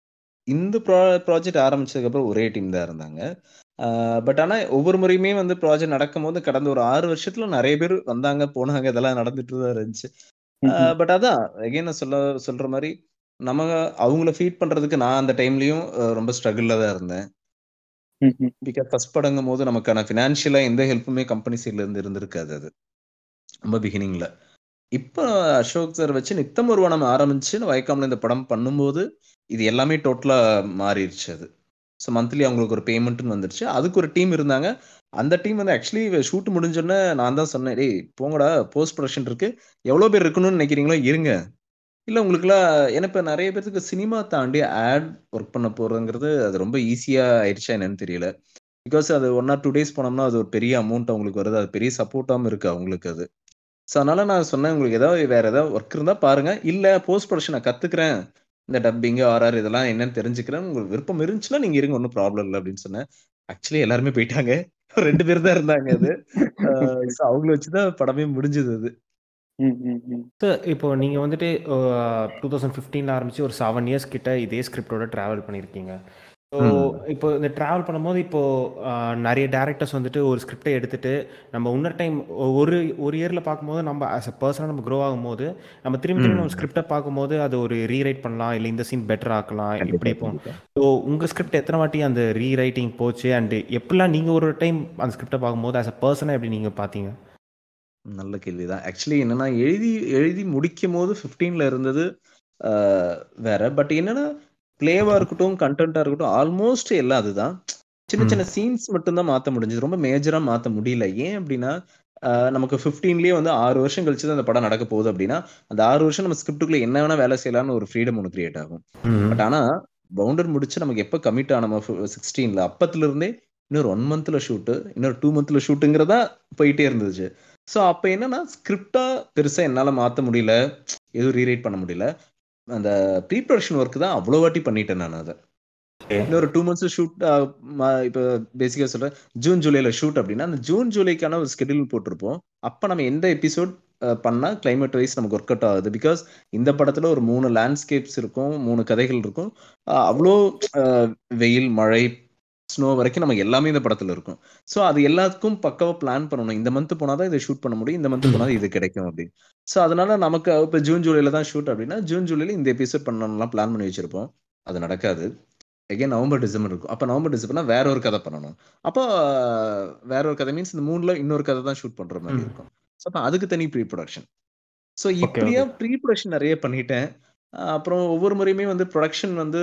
இந்த ப்ரா ப்ராஜெக்ட் ஆரம்பிச்சதுக்கப்புறம் ஒரே டீம் தான் இருந்தாங்க. ஆ பட் ஆனா ஒவ்வொரு முறையுமே வந்து ப்ராஜெக்ட் நடக்கும்போது கடந்த ஒரு 6 வருஷத்துல நெறைய பேர் வந்தாங்க, போனாங்க. இதெல்லாம் நடந்துட்டு தான் இருந்துச்சு. ஆ ம்ஹ்ம். பட் அதான் அகைன் நான் சொல்ல சொல்ற மாரி, நம்ம அவங்கள ஃபீட் பண்றதுக்கு நான் அந்த டைம்லயும் அ ரொம்ப ஸ்ட்ரகிள்ல தான் இருந்தேன். ம்ஹ்ம். பிகாஸ் ஃபர்ஸ்ட் படங்கும்போது நமக்கான ஃபினான்ஷியலா எந்த ஹெல்ப்புமே கம்பெனி சைட்ல இருந்து இருந்திருக்காது அது. ரொம்ப பிகினிங்ல. இப்ப அசோக் சார் வச்சு நித்தம் ஒரு வனம் ஆரம்பிச்சு வைக்காம்ல இந்த படம் பண்ணும்போது, இது எல்லாமே டோட்டலா மாறிருச்சு அது. ஸோ மந்த்லி அவங்களுக்கு ஒரு பேமெண்ட்ன்னு வந்துருச்சு. அதுக்கு ஒரு டீம் இருந்தாங்க. அந்த டீம் வந்து ஆக்சுவலி ஷூட் முடிஞ்சோடனே நான் தான் சொன்னேன் டேய் போங்கடா போஸ்ட் ப்ரொடக்ஷன் இருக்கு எவ்வளோ பேர் இருக்கணும்னு நினைக்கிறீங்களோ இருங்க இல்லை உங்களுக்குலாம் ஏன்னா இப்போ நிறைய பேருக்கு சினிமா தாண்டி ஆட் ஒர்க் பண்ண போகிறதுங்கிறது அது ரொம்ப ஈஸியாக ஆயிடுச்சா என்னன்னு தெரியல பிகாஸ் அது ஒன் ஆர் டூ டேஸ் போனோம்னா அது ஒரு பெரிய அமௌண்ட் அவங்களுக்கு வருது அது பெரிய சப்போர்ட்டாகவும் இருக்குது அவங்களுக்கு அது ஸோ அதனால நான் சொன்னேன் உங்களுக்கு ஏதாவது வேற ஏதாவது ஒர்க் இருந்தால் பாருங்க இல்லை போஸ்ட் ப்ரொடக்ஷன் நான் கற்றுக்குறேன் இந்த டப்பிங்கு ஆர்ஆர் இதெல்லாம் என்னன்னு தெரிஞ்சுக்கிறேன் உங்களுக்கு விருப்பம் இருந்துச்சுன்னா நீங்கள் இருங்க ஒன்றும் ப்ராப்ளம் இல்லை அப்படின்னு சொன்னேன் ஆக்சுவலி எல்லாருமே போயிட்டாங்க ரெண்டு பேர் தான் இருந்தாங்க அது ஸோ அவங்கள வச்சு தான் படமே முடிஞ்சது அது சார் இப்போ நீங்கள் வந்துட்டு டூ தௌசண்ட் ஃபிஃப்டீனில் ஆரம்பித்து ஒரு செவன் இயர்ஸ் கிட்ட இதே ஸ்கிரிப்டோட ட்ராவல் பண்ணியிருக்கீங்க ஸோ இப்போ இந்த ட்ராவல் பண்ணும்போது இப்போது நிறைய டேரக்டர்ஸ் வந்துட்டு ஒரு ஸ்கிரிப்டை எடுத்துகிட்டு நம்ம இன்னொரு டைம் ஒரு ஒரு இயரில் பார்க்கும்போது நம்ம ஆஸ் அ பர்சனாக நம்ம க்ரோ ஆகும்போது நம்ம திரும்பி திரும்பி நம்ம ஸ்கிரிப்டை பார்க்கும்போது அது ஒரு ரீரைட் பண்ணலாம் இல்லை இந்த சீன் பெட்டர் ஆக்கலாம் இப்படி போகும் ஸோ உங்கள் ஸ்கிரிப்ட் எத்தனை வாட்டி அந்த ரீரைட்டிங் போச்சு அண்டு எப்படிலாம் நீங்கள் ஒரு டைம் அந்த ஸ்கிரிப்டை பார்க்கும்போது ஆஸ் அ பர்சனாக எப்படி நீங்கள் பார்த்தீங்க நல்ல கேள்விதான் ஆக்சுவலி என்னன்னா எழுதி எழுதி முடிக்கும் போது ஃபிஃப்டீன்ல இருந்தது வேற பட் என்னன்னா பிளேவா இருக்கட்டும் கண்டென்ட்டா இருக்கட்டும் ஆல்மோஸ்ட் எல்லாம் அதுதான் சின்ன சின்ன சீன்ஸ் மட்டும்தான் மாத்த முடிஞ்சது ரொம்ப மேஜரா மாத்த முடியல ஏன் அப்படின்னா நமக்கு ஃபிஃப்டீன்லயே வந்து ஆறு வருஷம் கழிச்சு தான் அந்த படம் நடக்க போகுது அப்படின்னா அந்த ஆறு வருஷம் நம்ம ஸ்கிரிப்டுக்குள்ள என்ன வேணா வேலை செய்யலாம்னு ஒரு ஃப்ரீடம் ஒன்று கிரியேட் ஆகும் பட் ஆனா பவுண்டர் முடிச்சு நமக்கு எப்போ கமிட் ஆனோம் சிக்ஸ்டீன்ல அப்பத்துல இருந்தே இன்னொரு ஒன் மந்த்ல ஷூட்டு இன்னொரு டூ மந்த்ல ஷூட்டுங்கிறதா போயிட்டே இருந்துச்சு ஸோ அப்போ என்னன்னா ஸ்கிரிப்டா பெருசா என்னால் மாற்ற முடியல எதுவும் ரீரைட் பண்ண முடியல அந்த ப்ரீ ப்ரொடக்ஷன் ஒர்க் தான் அவ்வளோ வாட்டி பண்ணிட்டேன் நான் அதை இன்னொரு டூ மந்த்ஸ் ஷூட் இப்போ பேசிக்காக சொல்கிறேன் ஜூன் ஜூலைல ஷூட் அப்படின்னா அந்த ஜூன் ஜூலைக்கான ஒரு ஸ்கெடியூல் போட்டிருப்போம் அப்போ நம்ம எந்த எபிசோட் பண்ணால் கிளைமேட் வைஸ் நமக்கு ஒர்க் அவுட் ஆகுது பிகாஸ் இந்த படத்தில் ஒரு மூணு லேண்ட்ஸ்கேப்ஸ் இருக்கும் மூணு கதைகள் இருக்கும் அவ்வளோ வெயில் மழை ஸ்னோ வரைக்கும் நமக்கு எல்லாமே இந்த படத்துல இருக்கும் ஸோ அது எல்லாத்துக்கும் பக்கவா பிளான் பண்ணணும் இந்த மந்த் போனாதான் இதை ஷூட் பண்ண முடியும் இந்த மந்த் போனால் இது கிடைக்கும் அப்படின்னு ஸோ அதனால நமக்கு இப்போ ஜூன் ஜூலைல தான் ஷூட் அப்படின்னா ஜூன் ஜூலைல இந்த எபிசோட் பண்ணணும்லாம் பிளான் பண்ணி வச்சிருப்போம் அது நடக்காது எகேன் நவம்பர் டிசம்பர் இருக்கும் அப்போ நவம்பர் டிசம்பர்னா வேற ஒரு கதை பண்ணணும் அப்போ வேற ஒரு கதை மீன்ஸ் இந்த மூணுல இன்னொரு கதை தான் ஷூட் பண்ற மாதிரி இருக்கும் ஸோ அப்போ அதுக்கு தனி ப்ரீ ப்ரொடக்ஷன் ஸோ இப்படியா ப்ரீ ப்ரொடக்ஷன் நிறைய பண்ணிட்டேன் அப்புறம் ஒவ்வொரு முறையுமே வந்து ப்ரொடக்ஷன் வந்து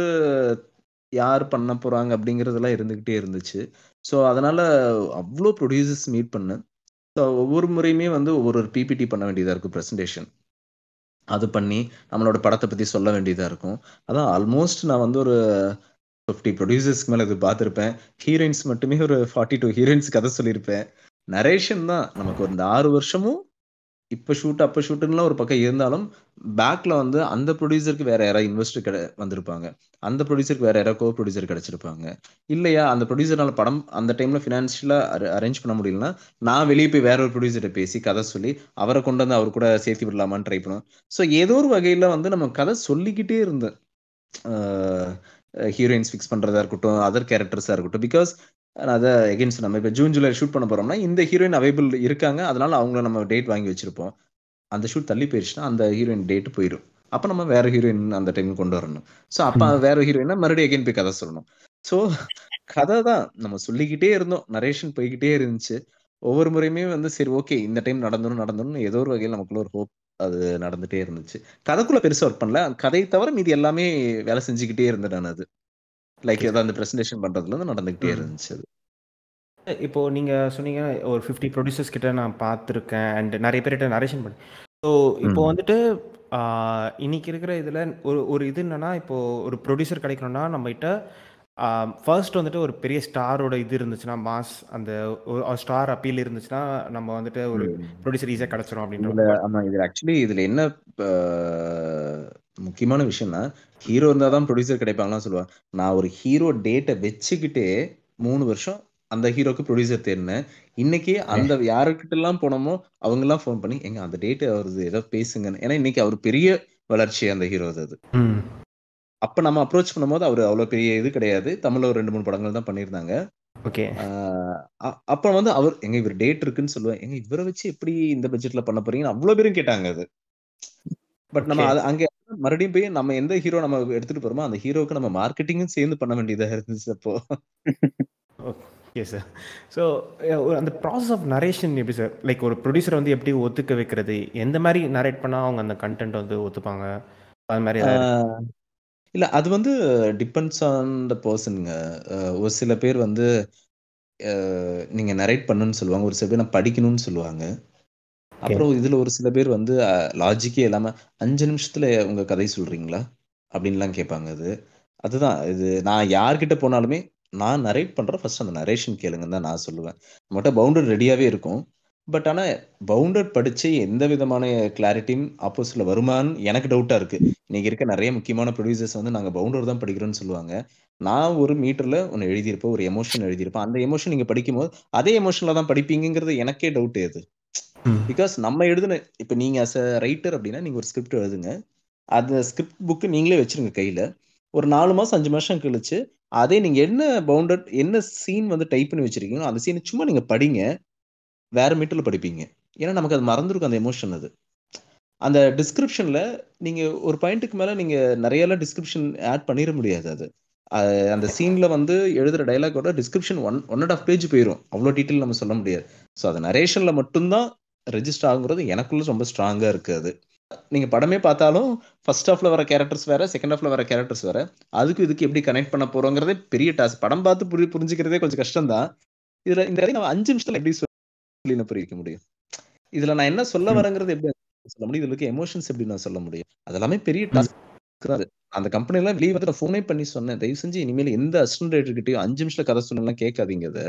யார் பண்ண போறாங்க அப்படிங்கிறதெல்லாம் இருந்துகிட்டே இருந்துச்சு ஸோ அதனால அவ்வளோ ப்ரொடியூசர்ஸ் மீட் பண்ணேன் ஸோ ஒவ்வொரு முறையுமே வந்து ஒவ்வொரு ஒரு பிபிடி பண்ண வேண்டியதாக இருக்கும் ப்ரெசன்டேஷன் அது பண்ணி நம்மளோட படத்தை பற்றி சொல்ல வேண்டியதாக இருக்கும் அதான் ஆல்மோஸ்ட் நான் வந்து ஒரு ஃபிஃப்டி ப்ரொடியூசர்ஸ்க்கு மேலே இது பார்த்துருப்பேன் ஹீரோயின்ஸ் மட்டுமே ஒரு ஃபார்ட்டி டூ ஹீரோயின்ஸ் கதை சொல்லியிருப்பேன் நரேஷன் தான் நமக்கு ஒரு இந்த ஆறு வருஷமும் இப்போ ஷூட் அப்போ ஷூட்டுலாம் ஒரு பக்கம் இருந்தாலும் பேக்ல வந்து அந்த ப்ரொடியூசருக்கு வேற யாராவது இன்வெஸ்டர் கிடை வந்திருப்பாங்க அந்த ப்ரொடியூசருக்கு வேற யாராவது கோ ப்ரொடியூசர் கிடைச்சிருப்பாங்க இல்லையா அந்த ப்ரொடியூசர்னால படம் அந்த டைம்ல ஃபினான்ஷியலா அரேஞ்ச் பண்ண முடியலன்னா நான் வெளியே போய் வேற ஒரு ப்ரொடியூசரை பேசி கதை சொல்லி அவரை கொண்டு வந்து அவர் கூட சேர்த்து விடலாமான்னு ட்ரை பண்ணுவோம் ஸோ ஏதோ ஒரு வகையில வந்து நம்ம கதை சொல்லிக்கிட்டே இருந்தேன் ஹீரோயின்ஸ் ஃபிக்ஸ் பண்றதா இருக்கட்டும் அதர் கேரக்டர்ஸா இருக்கட்டும் பிகாஸ் அதை எகென்ஸ்ட் நம்ம இப்போ ஜூன் ஜூலை ஷூட் பண்ண போறோம்னா இந்த ஹீரோயின் அவைபிள் இருக்காங்க அதனால அவங்கள நம்ம டேட் வாங்கி வச்சிருப்போம் அந்த ஷூட் தள்ளி போயிடுச்சுன்னா அந்த ஹீரோயின் டேட் போயிடும் அப்போ நம்ம வேற ஹீரோயின் அந்த டைம் கொண்டு வரணும் ஸோ அப்போ வேற ஹீரோயினா மறுபடியும் எகைன் போய் கதை சொல்லணும் ஸோ கதை தான் நம்ம சொல்லிக்கிட்டே இருந்தோம் நரேஷன் போய்கிட்டே இருந்துச்சு ஒவ்வொரு முறையுமே வந்து சரி ஓகே இந்த டைம் நடந்துடும் நடந்துடும் ஏதோ ஒரு வகையில் நமக்குள்ள ஒரு ஹோப் அது நடந்துட்டே இருந்துச்சு கதைக்குள்ள பெருசா ஒர்க் பண்ணல கதையை தவிர மீதி எல்லாமே வேலை செஞ்சுக்கிட்டே இருந்தேன் நான் அது லைக் ஏதாவது அந்த ப்ரெசன்டேஷன் பண்றதுல இருந்து நடந்துகிட்டே இருந்துச்சு அது இப்போ நீங்க சொன்னீங்க ஒரு ஃபிஃப்டி ப்ரொடியூசர்ஸ் கிட்ட நான் பார்த்துருக்கேன் அண்ட் நிறைய பேர்கிட்ட நரேஷன் பண்ணி ஸோ இப்போ வந்துட்டு இன்னைக்கு இருக்கிற இதில் ஒரு ஒரு இது என்னன்னா இப்போ ஒரு ப்ரொடியூசர் கிடைக்கணும்னா நம்மகிட்ட ஃபர்ஸ்ட் வந்துட்டு ஒரு பெரிய ஸ்டாரோட இது இருந்துச்சுன்னா மாஸ் அந்த ஸ்டார் அப்பீல் இருந்துச்சுன்னா நம்ம வந்துட்டு ஒரு ப்ரொடியூசர் ஈஸியாக கிடச்சிரும் அப்படின்ற ஆமா இதுல ஆக்சுவலி இதுல என்ன முக்கியமான விஷயம்னா ஹீரோ இருந்தா தான் ப்ரொடியூசர் கிடைப்பாங்களாம் சொல்லுவாங்க நான் ஒரு ஹீரோ டேட்டை வச்சுக்கிட்டே மூணு வருஷம் அந்த ஹீரோக்கு ப்ரொடியூசர் தேடினேன் இன்னைக்கு அந்த யாருக்கிட்ட எல்லாம் போனோமோ அவங்க எல்லாம் ஃபோன் பண்ணி எங்க அந்த டேட் வருது ஏதோ பேசுங்கன்னு ஏன்னா இன்னைக்கு அவர் பெரிய வளர்ச்சி அந்த ஹீரோ அது அப்ப நம்ம அப்ரோச் பண்ணும்போது அவர் அவ்வளவு பெரிய இது கிடையாது தமிழ்ல ஒரு ரெண்டு மூணு படங்கள் தான் பண்ணியிருந்தாங்க ஓகே அப்ப வந்து அவர் எங்க இவர் டேட் இருக்குன்னு சொல்லுவேன் எங்க இவரை வச்சு எப்படி இந்த பட்ஜெட்ல பண்ண போறீங்கன்னு அவ்வளவு பேரும் கேட்டாங்க அது பட் நம்ம அது அங்க மறுபடியும் போய் நம்ம எந்த ஹீரோ நம்ம எடுத்துட்டு போறோமோ அந்த ஹீரோக்கு நம்ம மார்க்கெட்டிங்கும் சேர்ந்து பண்ண வேண்டியதா இருந்துச்சு அப்போ ஓகே சார் ஸோ அந்த ப்ராசஸ் ஆஃப் நரேஷன் எப்படி சார் லைக் ஒரு ப்ரொடியூசர் வந்து எப்படி ஒத்துக்க வைக்கிறது எந்த மாதிரி நரேட் பண்ணால் அவங்க அந்த கண்டென்ட் வந்து ஒத்துப்பாங்க அது மாதிரி இல்ல அது வந்து டிபெண்ட்ஸ் ஆன் த பர்சனுங்க ஒரு சில பேர் வந்து நீங்க நரேட் பண்ணுன்னு சொல்லுவாங்க ஒரு சில பேர் நான் படிக்கணும்னு சொல்லுவாங்க அப்புறம் இதுல ஒரு சில பேர் வந்து லாஜிக்கே இல்லாம அஞ்சு நிமிஷத்துல உங்க கதை சொல்றீங்களா அப்படின்லாம் கேட்பாங்க அது அதுதான் இது நான் யார்கிட்ட போனாலுமே நான் நரேட் பண்றேன் ஃபர்ஸ்ட் அந்த நரேஷன் கேளுங்கன்னு தான் நான் சொல்லுவேன் நம்மகிட்ட பவுண்டட் ரெடியாவே இருக்கும் பட் ஆனா பவுண்டட் படிச்சு எந்த விதமான கிளாரிட்டியும் ஆப்போசிட்ல வருமான்னு எனக்கு டவுட்டா இருக்கு இன்னைக்கு இருக்க நிறைய முக்கியமான ப்ரொடியூசர்ஸ் வந்து நாங்க பவுண்டர் தான் படிக்கிறோம்னு சொல்லுவாங்க நான் ஒரு மீட்டர்ல ஒன்னு எழுதியிருப்பேன் ஒரு எமோஷன் எழுதியிருப்பேன் அந்த எமோஷன் நீங்க படிக்கும்போது அதே எமோஷன்ல தான் படிப்பீங்கிறது எனக்கே டவுட் ஏது பிகாஸ் நம்ம எழுதுன இப்ப நீங்க அஸ் அ ரைட்டர் அப்படின்னா நீங்க ஒரு ஸ்கிரிப்ட் எழுதுங்க அந்த ஸ்கிரிப்ட் புக்கு நீங்களே வச்சிருங்க கையில ஒரு நாலு மாசம் அஞ்சு மாசம் கழிச்சு அதே நீங்க என்ன பவுண்டட் என்ன சீன் வந்து டைப் பண்ணி வச்சிருக்கீங்களோ அந்த சீனை சும்மா நீங்க படிங்க வேற மீட்டர்ல படிப்பீங்க ஏன்னா நமக்கு அது மறந்துருக்கும் அந்த எமோஷன் அது அந்த டிஸ்கிரிப்ஷன்ல நீங்க ஒரு பாயிண்ட்டுக்கு மேல நீங்க நிறைய எல்லாம் டிஸ்கிரிப்ஷன் ஆட் பண்ணிட முடியாது அது அந்த சீன்ல வந்து எழுதுற டைலாகோட description one one and half page போயிடும் அவ்வளோ டீட்டெயில் நம்ம சொல்ல முடியாது ஸோ அது நரேஷன்ல மட்டும்தான் ரெஜிஸ்டர் ஆகுங்கிறது எனக்குள்ள ரொம்ப ஸ்ட்ராங்கா இருக்கு அது நீங்க படமே பார்த்தாலும் ஃபர்ஸ்ட் ஹாஃப்ல வர கேரக்டர்ஸ் வேற செகண்ட் ஹாஃப்ல வர கேரக்டர்ஸ் வேற அதுக்கு இதுக்கு எப்படி கனெக்ட் பண்ண போறோங்கிறதே பெரிய டாஸ்க் படம் பார்த்து புரி புரிஞ்சுக்கிறதே கொஞ்சம் கஷ்டம் தான் இதுல இந்த நம்ம அஞ்சு நிமிஷத்துல எப்படி சொல்லி புரிவிக்க முடியும் இதுல நான் என்ன சொல்ல வரேங்கிறது எப்படி சொல்ல முடியும் இதுல இருக்க எமோஷன்ஸ் எப்படி நான் சொல்ல முடியும் அதெல்லாமே பெரிய டாஸ்க் அந்த கம்பெனி எல்லாம் வெளியே வந்து ஃபோனே பண்ணி சொன்னேன் தயவு செஞ்சு இனிமேல் எந்த அசிஸ்டன்ட் ரைட்டர்கிட்டயும் அஞ்சு நிமிஷத்துல கதை சொன்னெல்லாம் கேட்காதீங்க அதை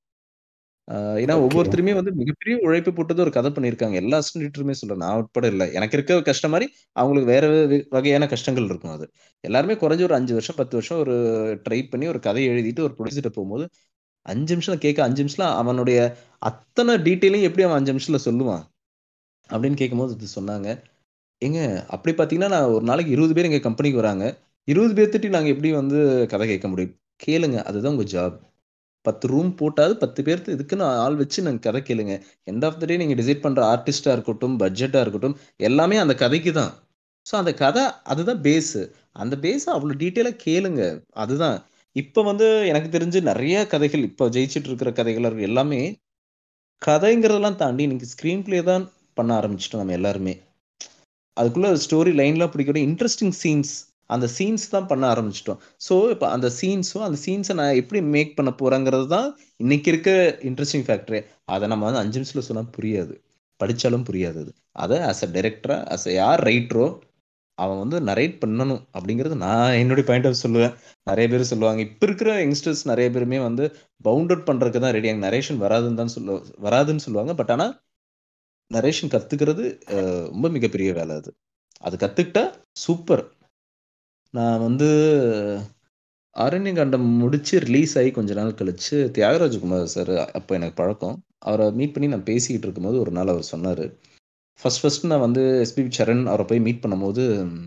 ஏன்னா ஒவ்வொருத்தருமே வந்து மிகப்பெரிய உழைப்பு போட்டது ஒரு கதை பண்ணியிருக்காங்க எல்லா அசிஸ்டன்ட்டுமே சொல்ல நான் உட்பட இல்லை எனக்கு இருக்க கஷ்டம் மாதிரி அவங்களுக்கு வேற வகையான கஷ்டங்கள் இருக்கும் அது எல்லாருமே குறைஞ்ச ஒரு அஞ்சு வருஷம் பத்து வருஷம் ஒரு ட்ரை பண்ணி ஒரு கதையை எழுதிட்டு ஒரு ப்ரொடியூசர்கிட்ட போகும்போது அஞ்சு நிமிஷம் கேட்க அஞ்சு நிமிஷம் அவனுடைய அத்தனை டீட்டெயிலையும் எப்படி அவன் அஞ்சு நிமிஷத்துல சொல்லுவான் அப்படின்னு கேட்கும்போது இது சொன்னாங்க ஏங்க அப்படி பார்த்தீங்கன்னா நான் ஒரு நாளைக்கு இருபது பேர் எங்கள் கம்பெனிக்கு வராங்க இருபது பேர்த்திட்டு நாங்கள் எப்படி வந்து கதை கேட்க முடியும் கேளுங்க அதுதான் உங்கள் ஜாப் பத்து ரூம் போட்டாது பத்து பேர்த்து இதுக்குன்னு ஆள் வச்சு நாங்கள் கதை கேளுங்க எண்ட் ஆஃப் த டே நீங்கள் டிசைட் பண்ணுற ஆர்டிஸ்டாக இருக்கட்டும் பட்ஜெட்டாக இருக்கட்டும் எல்லாமே அந்த கதைக்கு தான் ஸோ அந்த கதை அதுதான் பேஸு அந்த பேஸை அவ்வளோ டீட்டெயிலாக கேளுங்க அதுதான் இப்போ வந்து எனக்கு தெரிஞ்சு நிறைய கதைகள் இப்போ ஜெயிச்சுட்டு இருக்கிற கதைகள் எல்லாமே கதைங்கிறதெல்லாம் தாண்டி இன்னைக்கு ஸ்க்ரீன் பிளே தான் பண்ண ஆரம்பிச்சிட்டோம் நம்ம எல்லாருமே அதுக்குள்ள ஸ்டோரி லைன்லாம் பிடிக்கிற இன்ட்ரெஸ்டிங் சீன்ஸ் அந்த சீன்ஸ் தான் பண்ண ஆரம்பிச்சிட்டோம் ஸோ இப்போ அந்த சீன்ஸும் அந்த சீன்ஸை நான் எப்படி மேக் பண்ண போறேங்கிறது தான் இன்னைக்கு இருக்க இன்ட்ரெஸ்டிங் ஃபேக்டரே அதை நம்ம வந்து அஞ்சு நிமிஷத்துல சொன்னால் புரியாது படித்தாலும் புரியாது அது அதை அஸ் அ டைரக்டரா அஸ் அ யார் ரைட்டரோ அவன் வந்து நரேட் பண்ணணும் அப்படிங்கிறது நான் என்னுடைய பாயிண்ட் ஆஃப் சொல்லுவேன் நிறைய பேர் சொல்லுவாங்க இப்போ இருக்கிற யங்ஸ்டர்ஸ் நிறைய பேருமே வந்து பவுண்டட் பண்றதுக்கு தான் ரெடி நரேஷன் வராதுன்னு தான் சொல்ல வராதுன்னு சொல்லுவாங்க பட் ஆனால் நரேஷன் கத்துக்கிறது ரொம்ப மிகப்பெரிய வேலை அது அது கத்துக்கிட்டா சூப்பர் நான் வந்து அரண்ய கண்டம் முடிச்சு ரிலீஸ் ஆகி கொஞ்ச நாள் கழிச்சு தியாகராஜகுமார் சார் அப்போ எனக்கு பழக்கம் அவரை மீட் பண்ணி நான் பேசிக்கிட்டு இருக்கும்போது ஒரு நாள் அவர் சொன்னார் ஃபர்ஸ்ட் ஃபர்ஸ்ட் நான் வந்து எஸ்பிபி சரண் அவரை போய் மீட் பண்ணும்போது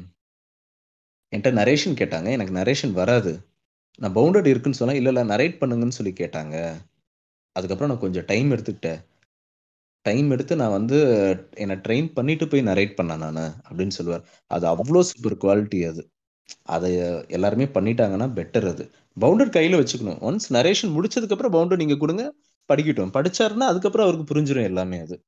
என்கிட்ட நரேஷன் கேட்டாங்க எனக்கு நரேஷன் வராது நான் பவுண்டட் இருக்குன்னு சொன்னேன் இல்லை இல்லை நரேட் பண்ணுங்கன்னு சொல்லி கேட்டாங்க அதுக்கப்புறம் நான் கொஞ்சம் டைம் எடுத்துக்கிட்டேன் டைம் எடுத்து நான் வந்து என்னை ட்ரெயின் பண்ணிட்டு போய் நரேட் பண்ணேன் நான் அப்படின்னு சொல்லுவார் அது அவ்வளோ சூப்பர் குவாலிட்டி அது அதை எல்லாருமே பண்ணிட்டாங்கன்னா பெட்டர் அது பவுண்டர் கையில் வச்சுக்கணும் ஒன்ஸ் நரேஷன் முடிச்சதுக்கப்புறம் பவுண்டர் நீங்கள் கொடுங்க படிக்கட்டும் படிச்சாருன்னா அதுக்கப்புறம் அவருக்கு புரிஞ்சிடும் எல்லாமே அது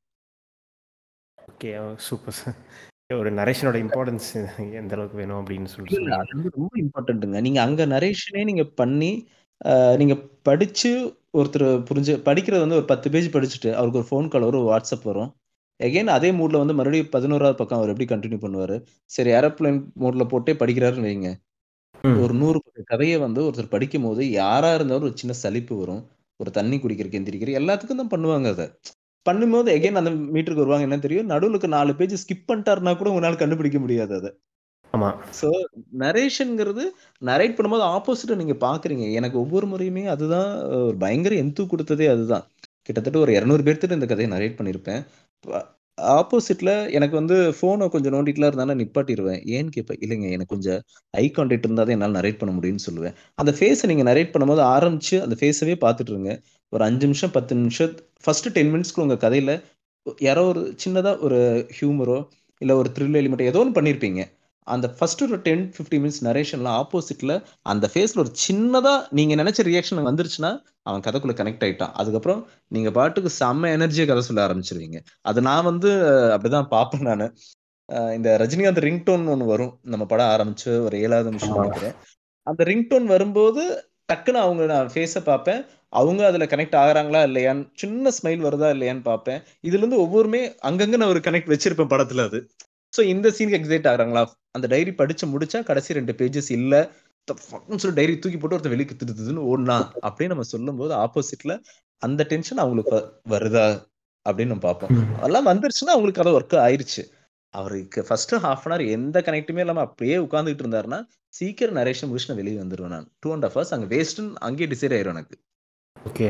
ஓகே சூப்பர் சார் ஒரு நரேஷனோட இம்பார்ட்டன்ஸ் எந்த அளவுக்கு வேணும் அப்படின்னு சொல்லிட்டு அது வந்து ரொம்ப இம்பார்ட்டன்ட்டுங்க நீங்க அங்க நரேஷனே நீங்க பண்ணி நீங்க படிச்சு ஒருத்தர் புரிஞ்சு படிக்கிறது வந்து ஒரு பத்து பேஜ் படிச்சுட்டு அவருக்கு ஒரு ஃபோன் கால் வரும் வாட்ஸ்அப் வரும் எகைன் அதே மூட்ல வந்து மறுபடியும் பதினோராவது பக்கம் அவர் எப்படி கண்டினியூ பண்ணுவாரு சரி ஏரோப்ளைன் மோட்ல போட்டே படிக்கிறாருன்னு வைங்க ஒரு நூறு கதையை வந்து ஒருத்தர் படிக்கும் போது யாரா இருந்தாலும் ஒரு சின்ன சலிப்பு வரும் ஒரு தண்ணி குடிக்கிறதுக்கு எந்திரிக்கிற எல்லாத்துக்கும் தான் பண்ணுவாங்க அதை பண்ணும்போது எகைன் அந்த மீட்டருக்கு வருவாங்க என்ன தெரியும் நடுவுலுக்கு நாலு பேஜ் ஸ்கிப் பண்ணிட்டாருன்னா கூட உங்களால கண்டுபிடிக்க முடியாது அதை ஆமா ஸோ நரேஷன்ங்கிறது நரேட் பண்ணும்போது ஆப்போசிட்டை நீங்க பாக்குறீங்க எனக்கு ஒவ்வொரு முறையுமே அதுதான் ஒரு பயங்கர எந்து கொடுத்ததே அதுதான் கிட்டத்தட்ட ஒரு இரநூறு பேர்த்திட்ட இந்த கதையை நரேட் பண்ணியிருப்பேன் ஆப்போசிட்ல எனக்கு வந்து ஃபோனை கொஞ்சம் நோண்டிட்டுலாம் இருந்தாலும் நிப்பாட்டிடுவேன் ஏன்னு கேட்பேன் இல்லைங்க எனக்கு கொஞ்சம் ஐ கான்டாக்ட் இருந்தால் தான் என்னால் நரேட் பண்ண முடியும்னு சொல்லுவேன் அந்த ஃபேஸை நீங்கள் நரேட் பண்ணும்போது ஆரம்பிச்சு அந்த ஃபேஸவே பார்த்துட்டு இருங்க ஒரு அஞ்சு நிமிஷம் பத்து நிமிஷம் ஃபர்ஸ்ட் டென் மினிட்ஸ்க்கு உங்கள் கதையில் யாரோ ஒரு சின்னதாக ஒரு ஹியூமரோ இல்லை ஒரு த்ரில் எலிமெண்ட் ஏதோ ஒன்று பண்ணியிருப்பீங்க அந்த ஃபர்ஸ்ட் ஒரு டென் ஃபிஃப்டி மினிட்ஸ் நரேஷன்ல ஆப்போசிட்ல அந்த ஃபேஸ்ல ஒரு சின்னதா நீங்க நினைச்ச ரியாக்ஷன் வந்துருச்சுன்னா அவன் கதைக்குள்ள கனெக்ட் ஆயிட்டான் அதுக்கப்புறம் நீங்க பாட்டுக்கு செம்ம எனர்ஜியா கதை சொல்ல ஆரம்பிச்சிருவீங்க அது நான் வந்து அப்படிதான் பார்ப்பேன் நான் இந்த ரஜினிகாந்த் ரிங்டோன் ஒன்று வரும் நம்ம படம் ஆரம்பிச்சு ஒரு ஏழாவது நிமிஷம் நினைக்கிறேன் அந்த ரிங்டோன் வரும்போது டக்குன்னு அவங்க நான் ஃபேஸை பார்ப்பேன் அவங்க அதுல கனெக்ட் ஆகுறாங்களா இல்லையான்னு சின்ன ஸ்மைல் வருதா இல்லையான்னு பார்ப்பேன் இதுல இருந்து ஒவ்வொருமே அங்கங்க நான் ஒரு கனெக்ட் வச்சிருப்பேன் படத்துல அது ஸோ இந்த சீனுக்கு எக்ஸைட் ஆகுறாங்களா அந்த டைரி படிச்சு முடிச்சா கடைசி ரெண்டு பேஜஸ் இல்ல சொல்லி டைரி தூக்கி போட்டு ஒருத்தர் வெளியே திட்டுதுன்னு ஓடனா அப்படின்னு நம்ம சொல்லும் போது ஆப்போசிட்ல அந்த டென்ஷன் அவங்களுக்கு வ- வருதா அப்படின்னு நம்ம பார்ப்போம் அதெல்லாம் வந்துருச்சுன்னா அவங்களுக்கு அதை ஒர்க் ஆயிருச்சு அவருக்கு ஃபர்ஸ்ட் ஹாஃப் அன் ஹவர் எந்த கனெக்ட்டுமே இல்லாம அப்படியே உட்காந்துட்டு இருந்தாருன்னா சீக்கிரம் நரேஷன் முடிச்சு நான் வெளியே வந்துருவேன் நான் டூ அண்ட் ஹாஃப் ஹவர்ஸ் அங்கே வேஸ்ட்னு அங்கேயே டிசைட் ஆயிரும் எனக்கு ஓகே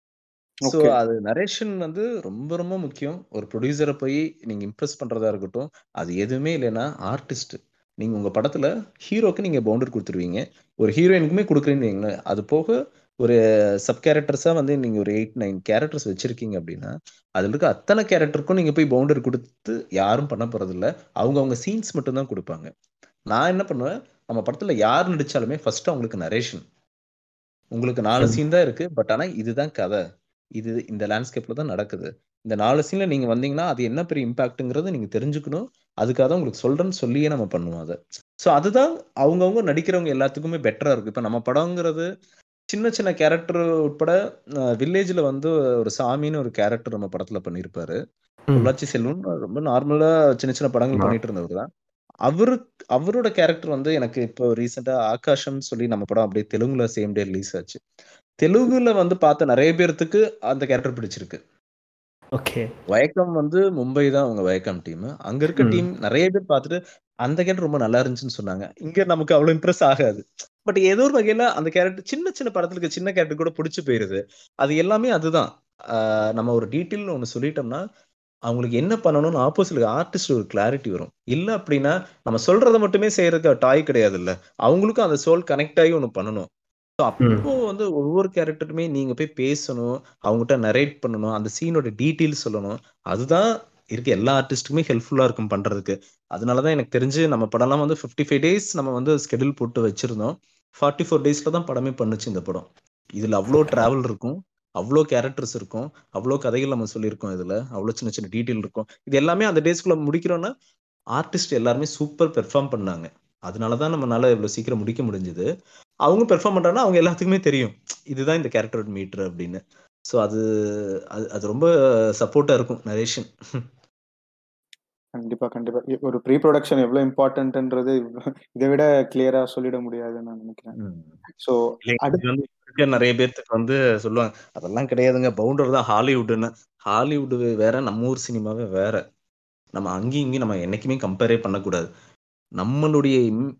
ஸோ ஓகே அது நரேஷன் வந்து ரொம்ப ரொம்ப முக்கியம் ஒரு ப்ரொடியூசரை போய் நீங்க இம்ப்ரெஸ் பண்றதா இருக்கட்டும் அது எதுவுமே இல்லைன்னா ஆர்டிஸ்ட் நீங்க உங்க படத்துல ஹீரோக்கு நீங்க பவுண்டர் கொடுத்துருவீங்க ஒரு ஹீரோயினுக்குமே கொடுக்குறீன்னு வைங்களேன் அது போக ஒரு சப் கேரக்டர்ஸா வந்து நீங்க ஒரு எயிட் நைன் கேரக்டர்ஸ் வச்சிருக்கீங்க அப்படின்னா அதுல இருக்க அத்தனை கேரக்டருக்கும் நீங்க போய் பவுண்டர் கொடுத்து யாரும் பண்ண போறது இல்ல அவங்க அவங்க சீன்ஸ் மட்டும் தான் கொடுப்பாங்க நான் என்ன பண்ணுவேன் நம்ம படத்துல யார் நடிச்சாலுமே ஃபர்ஸ்ட் அவங்களுக்கு நரேஷன் உங்களுக்கு நாலு ம். சீன் தான் இருக்கு பட் ஆனா இதுதான் கதை இது இந்த லேண்ட்ஸ்கேப்ல தான் நடக்குது இந்த நாலு சீன்ல நீங்க வந்தீங்கன்னா அது என்ன பெரிய இம்பாக்ட்ங்கிறத நீங்க தெரிஞ்சுக்கணும் அதுக்காக தான் உங்களுக்கு சொல்றேன்னு சொல்லியே நம்ம பண்ணுவோம் அதை ஸோ அதுதான் அவங்கவுங்க நடிக்கிறவங்க எல்லாத்துக்குமே பெட்டரா இருக்கு இப்போ நம்ம படங்கிறது சின்ன சின்ன கேரக்டர் உட்பட வில்லேஜ்ல வந்து ஒரு சாமின்னு ஒரு கேரக்டர் நம்ம படத்துல பண்ணியிருப்பாரு ம். பொள்ளாச்சி செல்வம் ரொம்ப நார்மலா சின்ன சின்ன படங்கள் ஆமா. பண்ணிட்டு இருந்தவர் தான் அவரு அவரோட கேரக்டர் வந்து எனக்கு இப்போ ரீசெண்டா ஆகாஷம் சொல்லி நம்ம படம் அப்படியே தெலுங்குல சேம் டே ரிலீஸ் ஆச்சு தெலுங்குல வந்து பார்த்த நிறைய பேர்த்துக்கு அந்த கேரக்டர் பிடிச்சிருக்கு ஓகே வயக்கம் வந்து மும்பை தான் அவங்க வயக்கம் டீம் அங்க இருக்க ம். டீம் நிறைய பேர் பார்த்துட்டு அந்த கேரக்டர் ரொம்ப நல்லா இருந்துச்சுன்னு சொன்னாங்க இங்க நமக்கு அவ்வளவு இம்ப்ரெஸ் ஆகாது பட் ஏதோ ஒரு வகையில அந்த கேரக்டர் சின்ன சின்ன படத்துல இருக்க சின்ன கேரக்டர் கூட பிடிச்சு போயிருது அது எல்லாமே அதுதான் ஆஹ் நம்ம ஒரு டீட்டெயில் ஒன்று சொல்லிட்டோம்னா அவங்களுக்கு என்ன பண்ணணும்னு ஆப்போசிட் ஆர்டிஸ்ட் ஒரு கிளாரிட்டி வரும் இல்ல அப்படின்னா நம்ம சொல்றத மட்டுமே செய்யறதுக்கு டாய் கிடையாது இல்ல அவங்களுக்கும் அந்த சோல் கனெக்ட் ஆகி ஒன்று பண்ணணும் ஸோ ம். அப்போ வந்து ஒவ்வொரு கேரக்டருமே நீங்க போய் பேசணும் அவங்ககிட்ட நரேட் பண்ணணும் அந்த சீனோட டீட்டெயில் சொல்லணும் அதுதான் இருக்க எல்லா ஆர்டிஸ்ட்டுக்குமே ஹெல்ப்ஃபுல்லா இருக்கும் பண்றதுக்கு அதனாலதான் எனக்கு தெரிஞ்சு நம்ம படம்லாம் வந்து ஃபிஃப்டி ஃபைவ் டேஸ் நம்ம வந்து ஸ்கெடியூல் போட்டு வச்சிருந்தோம் ஃபார்ட்டி ஃபோர் டேஸ்ல தான் படமே பண்ணுச்சு இந்த படம் இதுல அவ்வளோ டிராவல் இருக்கும் அவ்வளோ கேரக்டர்ஸ் இருக்கும் அவ்வளோ கதைகள் நம்ம சொல்லியிருக்கோம் இதுல அவ்வளோ சின்ன சின்ன டீட்டெயில் இருக்கும் இது எல்லாமே அந்த டேஸ்க்குள்ள முடிக்கிறோம்னா ஆர்டிஸ்ட் எல்லாருமே சூப்பர் பெர்ஃபார்ம் பண்ணாங்க அதனால தான் நம்மளால இவ்வளோ சீக்கிரம் முடிக்க முடிஞ்சது அவங்க பெர்ஃபார்ம் பண்றாங்கன்னா அவங்க எல்லாத்துக்குமே தெரியும் இதுதான் இந்த கேரக்டரோட மீட்டர் அப்படின்னு ஸோ அது அது அது ரொம்ப சப்போர்ட்டா இருக்கும் நரேஷன் கண்டிப்பா கண்டிப்பா இ- ஒரு ப்ரீ ப்ரொடக்ஷன் எவ்வளவு இம்பார்ட்டன்ட்ன்றது இதை விட கிளியரா சொல்லிட முடியாதுன்னு நான் நினைக்கிறேன் ஸோ இல்லைங்க அடுத்து இது வந்து இருக்க நிறைய பேர்த்துக்கு வந்து சொல்லுவாங்க அதெல்லாம் கிடையாதுங்க பவுண்டர் தான் ஹாலிவுட்னு ஹாலிவுட் வேற நம்ம ஊர் சினிமாவே வேற நம்ம அங்கேயும் இங்கேயும் நம்ம என்னைக்குமே கம்பேரே பண்ணக்கூடாது நம்மளுடைய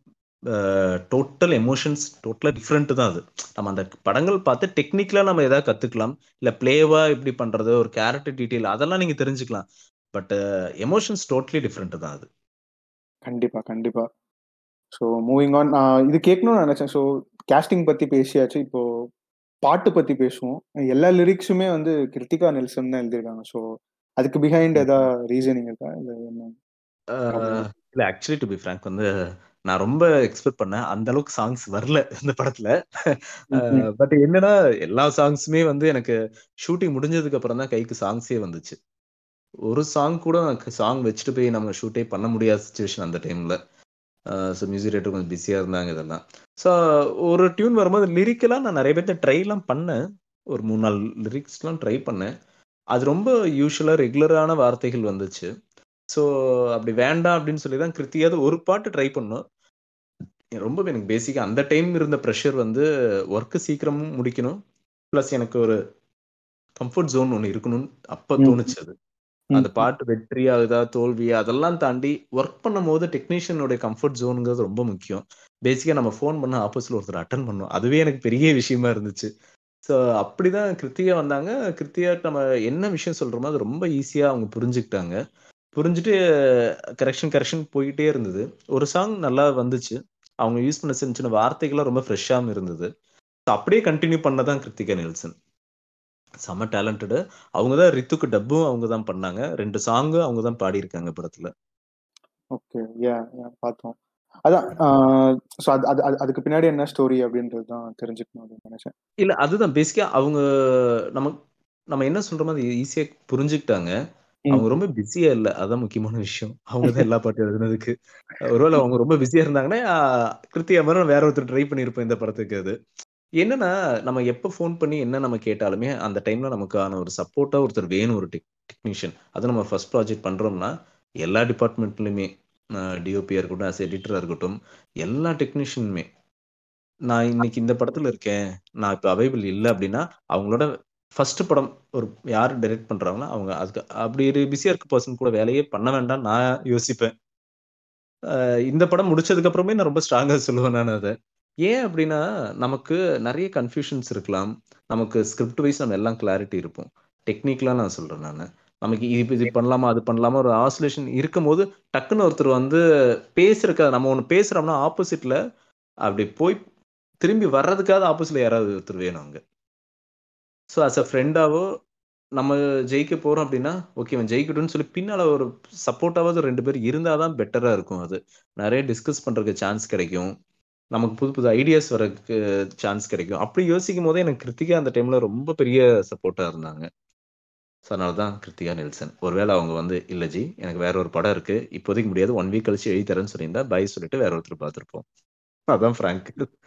டோட்டல் எமோஷன்ஸ் டோட்டலாக டிஃப்ரெண்ட் தான் அது நம்ம அந்த படங்கள் பார்த்து டெக்னிக்கலாக நம்ம எதாவது கற்றுக்கலாம் இல்லை பிளேவா எப்படி பண்ணுறது ஒரு கேரக்டர் டீட்டெயில் அதெல்லாம் நீங்கள் தெரிஞ்சுக்கலாம் பட் எமோஷன்ஸ் டோட்டலி டிஃப்ரெண்ட் தான் அது கண்டிப்பா கண்டிப்பா ஸோ மூவிங் ஆன் இது கேட்கணும்னு நினைச்சேன் ஸோ கேஸ்டிங் பத்தி பேசியாச்சு இப்போ பாட்டு பத்தி பேசுவோம் எல்லா லிரிக்ஸுமே வந்து கிருத்திகா நெல்சன் தான் எழுதியிருக்காங்க ஸோ அதுக்கு பிஹைண்ட் ஏதாவது ரீசனிங் இருக்கா இல்லை என்ன ஆஹ் இல்ல ஆக்சுவலி டு பி ஃப்ராங்க் வந்து நான் ரொம்ப எக்ஸ்பெக்ட் பண்ணேன் அந்த அளவுக்கு சாங்ஸ் வரல இந்த படத்துல ம்ஹும். பட் என்னன்னா எல்லா சாங்ஸுமே வந்து எனக்கு ஷூட்டிங் முடிஞ்சதுக்கு அப்புறம் தான் கைக்கு சாங்ஸே வந்துச்சு ஒரு சாங் கூட சாங் வச்சுட்டு போய் நம்ம ஷூட்டே பண்ண முடியாத சுச்சுவேஷன் அந்த டைம்ல ஸோ மியூசிக் ரேட்டர் கொஞ்சம் பிஸியாக இருந்தாங்க இதெல்லாம் ஸோ ஒரு டியூன் வரும்போது லிரிக்கெல்லாம் நான் நிறைய பேர்த்த ட்ரைலாம் பண்ணேன் ஒரு மூணு நாலு லிரிக்ஸ்லாம் ட்ரை பண்ணேன் அது ரொம்ப யூஸ்வலாக ரெகுலரான வார்த்தைகள் வந்துச்சு ஸோ அப்படி வேண்டாம் அப்படின்னு சொல்லி தான் கிருத்தியாவது ஒரு பாட்டு ட்ரை பண்ணோம் ரொம்ப எனக்கு பேசிக்காக அந்த டைம் இருந்த ப்ரெஷர் வந்து ஒர்க்கு சீக்கிரமும் முடிக்கணும் ப்ளஸ் எனக்கு ஒரு கம்ஃபர்ட் ஜோன் ஒன்று இருக்கணும்னு அப்போ ம். தோணுச்சு அது அந்த பாட்டு வெற்றி ஆகுதா தோல்வியா அதெல்லாம் தாண்டி ஒர்க் பண்ணும் போது டெக்னீஷியனோட கம்ஃபர்ட் ஜோனுங்கிறது ரொம்ப முக்கியம் பேசிக்கா நம்ம ஃபோன் பண்ண ஆப்போசிட்ல ஒருத்தர் அட்டன் பண்ணோம் அதுவே எனக்கு பெரிய விஷயமா இருந்துச்சு ஸோ அப்படிதான் கிருத்தியா வந்தாங்க கிருத்தியா நம்ம என்ன விஷயம் சொல்றோமோ அது ரொம்ப ஈஸியா அவங்க புரிஞ்சுக்கிட்டாங்க புரிஞ்சுட்டு கரெக்ஷன் கரெக்ஷன் போயிட்டே இருந்தது ஒரு சாங் நல்லா வந்துச்சு அவங்க யூஸ் பண்ண சின்ன சின்ன வார்த்தைகள்லாம் ரொம்ப ஃப்ரெஷ்ஷாகவும் இருந்தது So அப்படியே கண்டினியூ பண்ணதான் கிருத்திகா நெல்சன் செம்ம டேலண்டடு அவங்க தான் ரித்துக்கு டப்பும் அவங்க தான் பண்ணாங்க ரெண்டு சாங்கு அவங்க தான் பாடியிருக்காங்க படத்துல ஓகே யா பார்த்தோம் அதான் ஸோ அது அது அது- அதுக்கு பின்னாடி என்ன ஸ்டோரி அப்படின்றது தான் தெரிஞ்சுக்கணும் அப்படின்னு நினைச்சேன் இல்ல அதுதான் பேசிக்கா அவங்க நம்ம நம்ம என்ன சொல்றோமோ அது ஈஸியா புரிஞ்சுக்கிட்டாங்க ம். அவங்க ரொம்ப பிஸியா இல்ல அதான் முக்கியமான விஷயம் அவங்க தான் எல்லா பாட்டும் எழுதுனதுக்கு ஒருவேளை அவங்க ரொம்ப பிஸியா இருந்தாங்கன்னா ஆஹ், கிருத்திகா மாதிரி வேற ஒருத்தர் ட்ரை பண்ணியிருப்போம் இந்த படத்துக்கு அது என்னன்னா, நம்ம எப்ப ஃபோன் பண்ணி என்ன நம்ம கேட்டாலுமே, அந்த டைம்ல நமக்கான ஒரு சப்போர்ட்டா ஒருத்தர் வேணும் ஒரு டெக் டெக்னீஷியன். அதுவும் நம்ம ஃபர்ஸ்ட் ப்ராஜெக்ட் பண்றோம்னா, எல்லா டிபார்ட்மெண்ட்லயுமே அ டிஓபியா இருக்கட்டும், ஆஸ் எடிட்டரா இருக்கட்டும், எல்லா டெக்னீஷியனுமே நான் இன்னைக்கு இந்த படத்துல இருக்கேன். நான் இப்ப அவைலபிள் இல்ல அப்டின்னா, அவங்களோட ஃபர்ஸ்ட் படம் ஒரு யார் டைரக்ட் பண்றாங்களோ, அவங்க அதுக்கு அப்படி ஒரு பிஸியா இருக்க பெர்சன் கூட வேலையே பண்ண வேண்டாம்னு நான் யோசிப்பேன். அ இந்த படம் முடிச்சதுக்கு அப்புறமே நான் ரொம்ப ஸ்ட்ராங்கா சொல்லுவேன் நான் அத. ஏன் அப்டின்னா, நமக்கு நெறைய கன்ஃப்யூஷன்ஸ் இருக்கலாம். நமக்கு ஸ்கிரிப்ட் வைஸ் நம்ம எல்லாம் கிளாரிட்டி இருப்போம். டெக்னிக்கலா நான் சொல்றேன் நானு. நமக்கு இது இது பண்ணலாமா, அது பண்ணலாமா ஒரு ஆசிலேஷன் இருக்கும்போது, டக்குன்னு ஒருத்தர் வந்து பேசுறதுக்கு நம்ம ஒண்ணு பேசுறோம்னா, ஆப்போசிட்ல அப்படி போய் திரும்பி வர்றதுக்காவது ஆப்போசிட்ல யாராவது ஒருத்தர் வேணும் அங்க. ஸோ ஆஸ் அ ஃப்ரெண்டாவோ, நம்ம ஜெயிக்க போறோம் அப்டின்னா, ஓகே இவன் ஜெயிக்கட்டும்னு சொல்லி பின்னால ஒரு சப்போர்ட்டாவாவது 2 பேர் இருந்தா தான் பெட்டரா இருக்கும் அது. நெறைய டிஸ்கஸ் பண்றதுக்கு சான்ஸ் கிடைக்கும். நமக்கு புது புது ஐடியாஸ் வரதுக்கு சான்ஸ் கிடைக்கும். அப்படி யோசிக்கும்போதே எனக்கு கிருத்திகா அந்த டைம்ல ரொம்ப பெரிய சப்போர்ட்டா இருந்தாங்க. ஸோ அதனால தான் கிருத்திகா நெல்சன். ஒருவேள அவங்க வந்து, "இல்ல ஜி, எனக்கு வேற ஒரு படம் இருக்கு. இப்போதைக்கு முடியாது. 1 வீக் கழிச்சு எழுதி தரேன்னு" சொல்லியிருந்தா, பை சொல்லிட்டு வேற ஒருத்தர பார்த்திருப்போம். அதான் frank.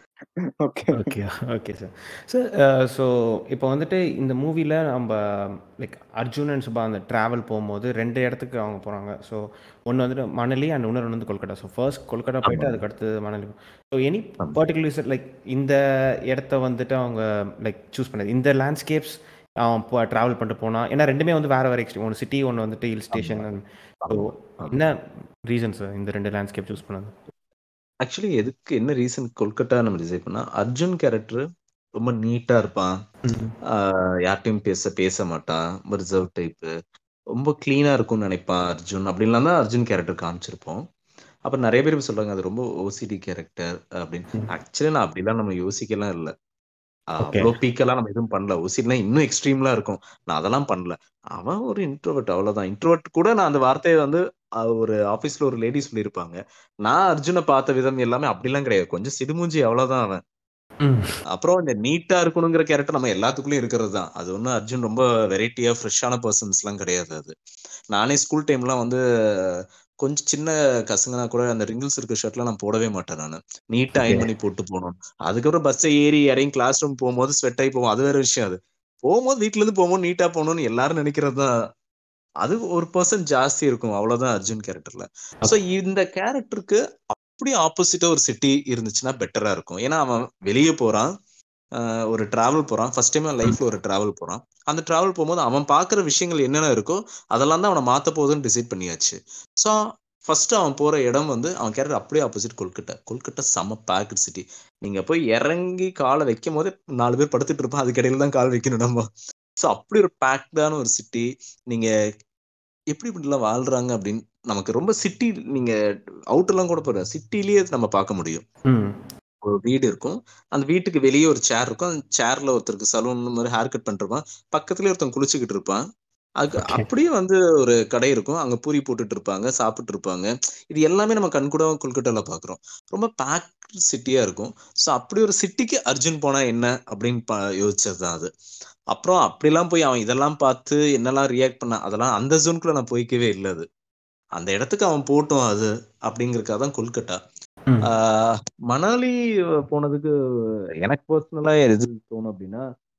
Okay. Okay, okay sir. Sir uh so இப்போ வந்துட்டு இந்த மூவில நம்ப லைக் அர்ஜுன் அண்ட் சுபா அந்த ட்ராவல் போம்போது 2 இடத்துக்கு அவங்க போறாங்க. ஸோ ஒண்ணு வந்துட்டு மணலி அண்ட் இன்னொரு வந்து கொல்கட்டா. ஸோ ஃபர்ஸ்ட் கொல்கட்டா போயிட்டு ஆமாங்க. அதுக்கு அடுத்தது மணலி. ஸோ எனி ஆமா. பர்ட்டிகுலர் ரீசன் லைக் இந்த இடத்த வந்துட்டு அவங்க லைக் சூஸ் பண்ணது. இந்த லேண்ட்ஸ்கேப்ஸ் அவன் போ ட்ராவல் பண்ணிட்டு போனா ஏன்னா 2மே வந்து வேற வேற எக்ஸ்ட்ரீம். ஒண்ணு சிட்டி, ஒண்ணு வந்துட்டு ஹில் ஆமா. ஸ்டேஷன். ஸோ ஆமா. ஆமா. என்ன ரீசன் சார் இந்த 2 லேண்ட்ஸ்கேப் சூஸ் பண்ணது? ஆக்சுவலி எதுக்கு என்ன ரீசன் கொல்கட்டா நம்ம டிசைட் பண்ணா, அர்ஜுன் கேரக்டர் ரொம்ப நீட்டா இருப்பான். ம். ஆ யார்ட்டயும் பேச பேச மாட்டான். ரொம்ப ரிசர்வ் டைப்பு. ரொம்ப கிளீனா இருக்கும்னு நெனைப்பான் அர்ஜுன். அப்படின்லாம் தான் அர்ஜுன் கேரக்டர் காமிச்சிருப்போம். அப்ப நெறைய பேர் சொல்றாங்க, அது ரொம்ப ஓசிடி கேரக்டர் அப்படின்னு. ம். ஆக்சுவலி நான் அப்படிலாம் நம்ம யோசிக்கலாம் இல்ல. ஓகே. அவ்ளோ பீக்கெல்லாம் நம்ம எதுவும் பண்ணல. ஓசிடிலாம் இன்னும் எக்ஸ்ட்ரீம்லாம் இருக்கும். நான் அதெல்லாம் பண்ணல. அவன் ஒரு இன்ட்ரோவர்ட் அவ்வளோதான். இன்ட்ரோவர்ட் கூட நான் அந்த வார்த்தைய வந்து அ ஒரு ஆஃபீஸ்ல ஒரு லேடி சொல்லியிருப்பாங்க. நான் அர்ஜுன பார்த்த விதம் எல்லாமே அப்படிலாம் கிடையாது. கொஞ்சம் சிடுமூஞ்சி அவ்வளோதான் அவன். ம். அப்புறம் இந்த நீட்டா இருக்கணுங்கிற கேரக்டர் நம்ம எல்லாத்துக்குள்ளயும் இருக்கிறது தான். அது ஒண்ணும் அர்ஜுன் ரொம்ப வெரைட்டியா, ஃப்ரெஷ்ஷான பெர்சன்ஸ்லாம் கிடையாது அது. நானே ஸ்கூல் டைம்லாம் வந்து கொஞ்சம் சின்ன கசங்குனா கூட அந்த ரிங்கிள்ஸ் இருக்க ஷர்ட்லாம் நான் போடவே மாட்டேன் நானு. நீட்டா ஓகே. அயர்ன் பண்ணி போட்டு போணும். அதுக்கப்புறம் பஸ்ஸ ஏறி இறங்கி கிளாஸ் ரூம் போம்போது ஸ்வெட் ஆயி போவோம். அது வேற விஷயம் அது. போம்போது வீட்ல இருந்து போம்போது நீட்டா போணும்னு எல்லாரும் நெனைக்கிறது தான். அது ஒரு பெர்சன்ட் ஜாஸ்தி இருக்கும். அவ்வளோதான் அர்ஜுன் கேரக்டர்ல. So okay. இந்த கேரக்டருக்கு அப்படியே ஆப்போசிட்டா ஒரு சிட்டி இருந்துச்சுன்னா பெட்டரா இருக்கும். ஏன்னா அவன் வெளிய போறான். அ ஒரு டிராவல் போறான். ஃபர்ஸ்ட் டைம் ம். லைஃப்ல ஒரு டிராவல் போறான். அந்த டிராவல் போம்போது அவன் பார்க்குற விஷயங்கள் என்னென்ன இருக்கோ, அதெல்லாம் தான் அவன மாத்தப் போகுதுன்னு டிசைட் பண்ணியாச்சு. ஸோ ஃபர்ஸ்ட் அவன் போற இடம் வந்து அவன் கேரக்டர் அப்படியே ஆப்போசிட் கொல்கட்டா. கொல்கட்டா செம்ம பேக்டு சிட்டி. நீங்க போய் இறங்கி கால வைக்கும்போதே 4 பேர் படுத்துட்டு இருப்பான். அதுக்கு இடையில தான் கால் வைக்கணும் நம்ம. ஸோ அப்படி ஒரு பேக்டான ஒரு சிட்டி. நீங்க எப்படி இப்படிலாம் வாழ்றாங்க அப்படின்னு நமக்கு ரொம்ப சிட்டி நீங்க அவுட்டர்லாம் கூட போற சிட்டிலயே நம்ம பார்க்க முடியும். ம். ஒரு வீடு இருக்கும். அந்த வீட்டுக்கு வெளிய ஒரு சேர் இருக்கும். அந்த சேர்ல ஒருத்தருக்கு சலூன் மாரி ஹேர் கட் பண்ணிருப்பான். பக்கத்துலயே ஒருத்தன் குளிச்சுக்கிட்டு இருப்பான். அதுக்கு ஓகே. அப்படியே வந்து ஒரு கடை இருக்கும். அங்க பூரி போட்டுட்டு இருப்பாங்க, சாப்பிட்டு இருப்பாங்க. இது எல்லாமே நம்ம கண்கூடா கொல்கட்டால பார்க்குறோம். ரொம்ப பேக்டு சிட்டியா இருக்கும். ஸோ அப்படி ஒரு சிட்டிக்கு அர்ஜுன் போனா என்ன அப்படின்னு ப யோசிச்சது தான் அது. அப்புறம் அப்படிலாம் போய் அவன் இதெல்லாம் பார்த்து என்னலாம் ரியாக்ட் பண்ணான், அதெல்லாம் அந்த ஜோன்க்குள்ள நான் போய்க்கவே இல்ல அது. அந்த இடத்துக்கு அவன் போட்டும் அது அப்படிங்கிறதுக்காக தான் கொல்கட்டா. ம். ஆ மணாலி போனதுக்கு எனக்கு பெர்சனலா எது தோணும் அப்படின்னா,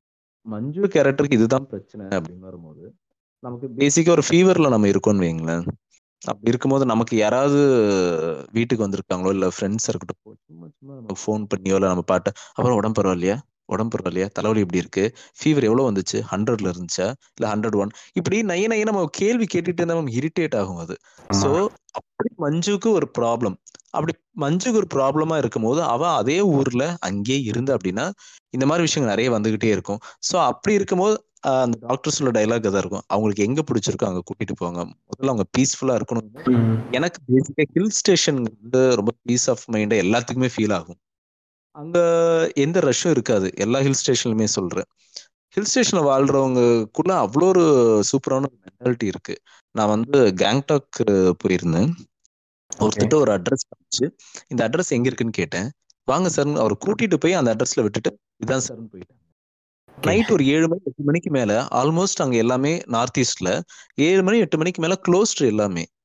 மஞ்சு கேரக்டருக்கு இதுதான் பிரச்சனை அப்படின்னு வரும்போது, நமக்கு பேசிக்கா ஒரு ஃபீவர்ல நம்ம இருக்கோம்னு வையுங்களேன். அப்படி இருக்கும்போது நமக்கு யாராவது வீட்டுக்கு வந்திருக்காங்களோ, இல்ல ஃப்ரெண்ட்ஸா இருக்கட்டும், சும்மா சும்மா நமக்கு ஃபோன் பண்ணியோ, இல்ல நம்ம பாட்ட "அப்புறம் உடம்பு பரவாயில்லையா? உடம்பு பரவாயில்லையா? தலைவலி எப்படி இருக்கு? ஃபீவர் எவ்வளோ வந்துச்சு? 100ல இருந்துச்சா? இல்ல 101" இப்படி நைய நைய நம்ம கேள்வி கேட்டுட்டே இருந்தா நமக்கு இரிட்டேட் ஆகும் அது. ஸோ ஆமா. அப்படி மஞ்சுக்கு ஒரு ப்ராப்ளம். அப்படி மஞ்சுக்கு ஒரு ப்ராப்ளமா இருக்கும்போது, அவ அதே ஊர்ல அங்கேயே இருந்தா அப்படின்னா, இந்த மாரி விஷயங்கள் நெறைய வந்துகிட்டே இருக்கும். ஸோ அப்படி இருக்கும்போது அ அந்த டாக்டர் சொல்ல டயலாக் அதான் இருக்கும். அவங்களுக்கு எங்க பிடிச்சிருக்கோ அங்க கூட்டிட்டு போங்க. முதல்ல அவங்க பீஸ்ஃபுல்லா இருக்கணும். ம். எனக்கு பேசிக்கா ஹில் ஸ்டேஷன் வந்து ரொம்ப பீஸ் ஆஃப் மைண்டா எல்லாத்துக்குமே ஃபீல் ஆகும். அங்க எந்த ரஷ்ஷும் இருக்காது. எல்லா ஹில் ஸ்டேஷன்லயுமே சொல்றேன். ஹில் ஸ்டேஷன்ல வாழ்றவங்கக்குள்ள அவ்வளோ ஒரு சூப்பரான ஒரு மென்டாலிட்டி இருக்கு. நான் வந்து கேங்டாக் போயிருந்தேன். ஓகே. ஒருத்தர்ட்ட ஒரு அட்ரஸ் காமிச்சு, இந்த அட்ரஸ் எங்க இருக்குன்னு கேட்டேன். வாங்க சார்ன்னு அவர கூட்டிட்டு போய் அந்த அட்ரஸ்ல விட்டுட்டு, இதான் சார்ன்னு போயிட்டாங்க. ஓகே. நைட் ஒரு 7 மணி, 8 மணிக்கு மேல ஆல்மோஸ்ட் அங்க எல்லாமே நார்த் ஈஸ்ட்ல 7 மணி, 8 மணிக்கு மேல குளோஸ்டு எல்லாமே.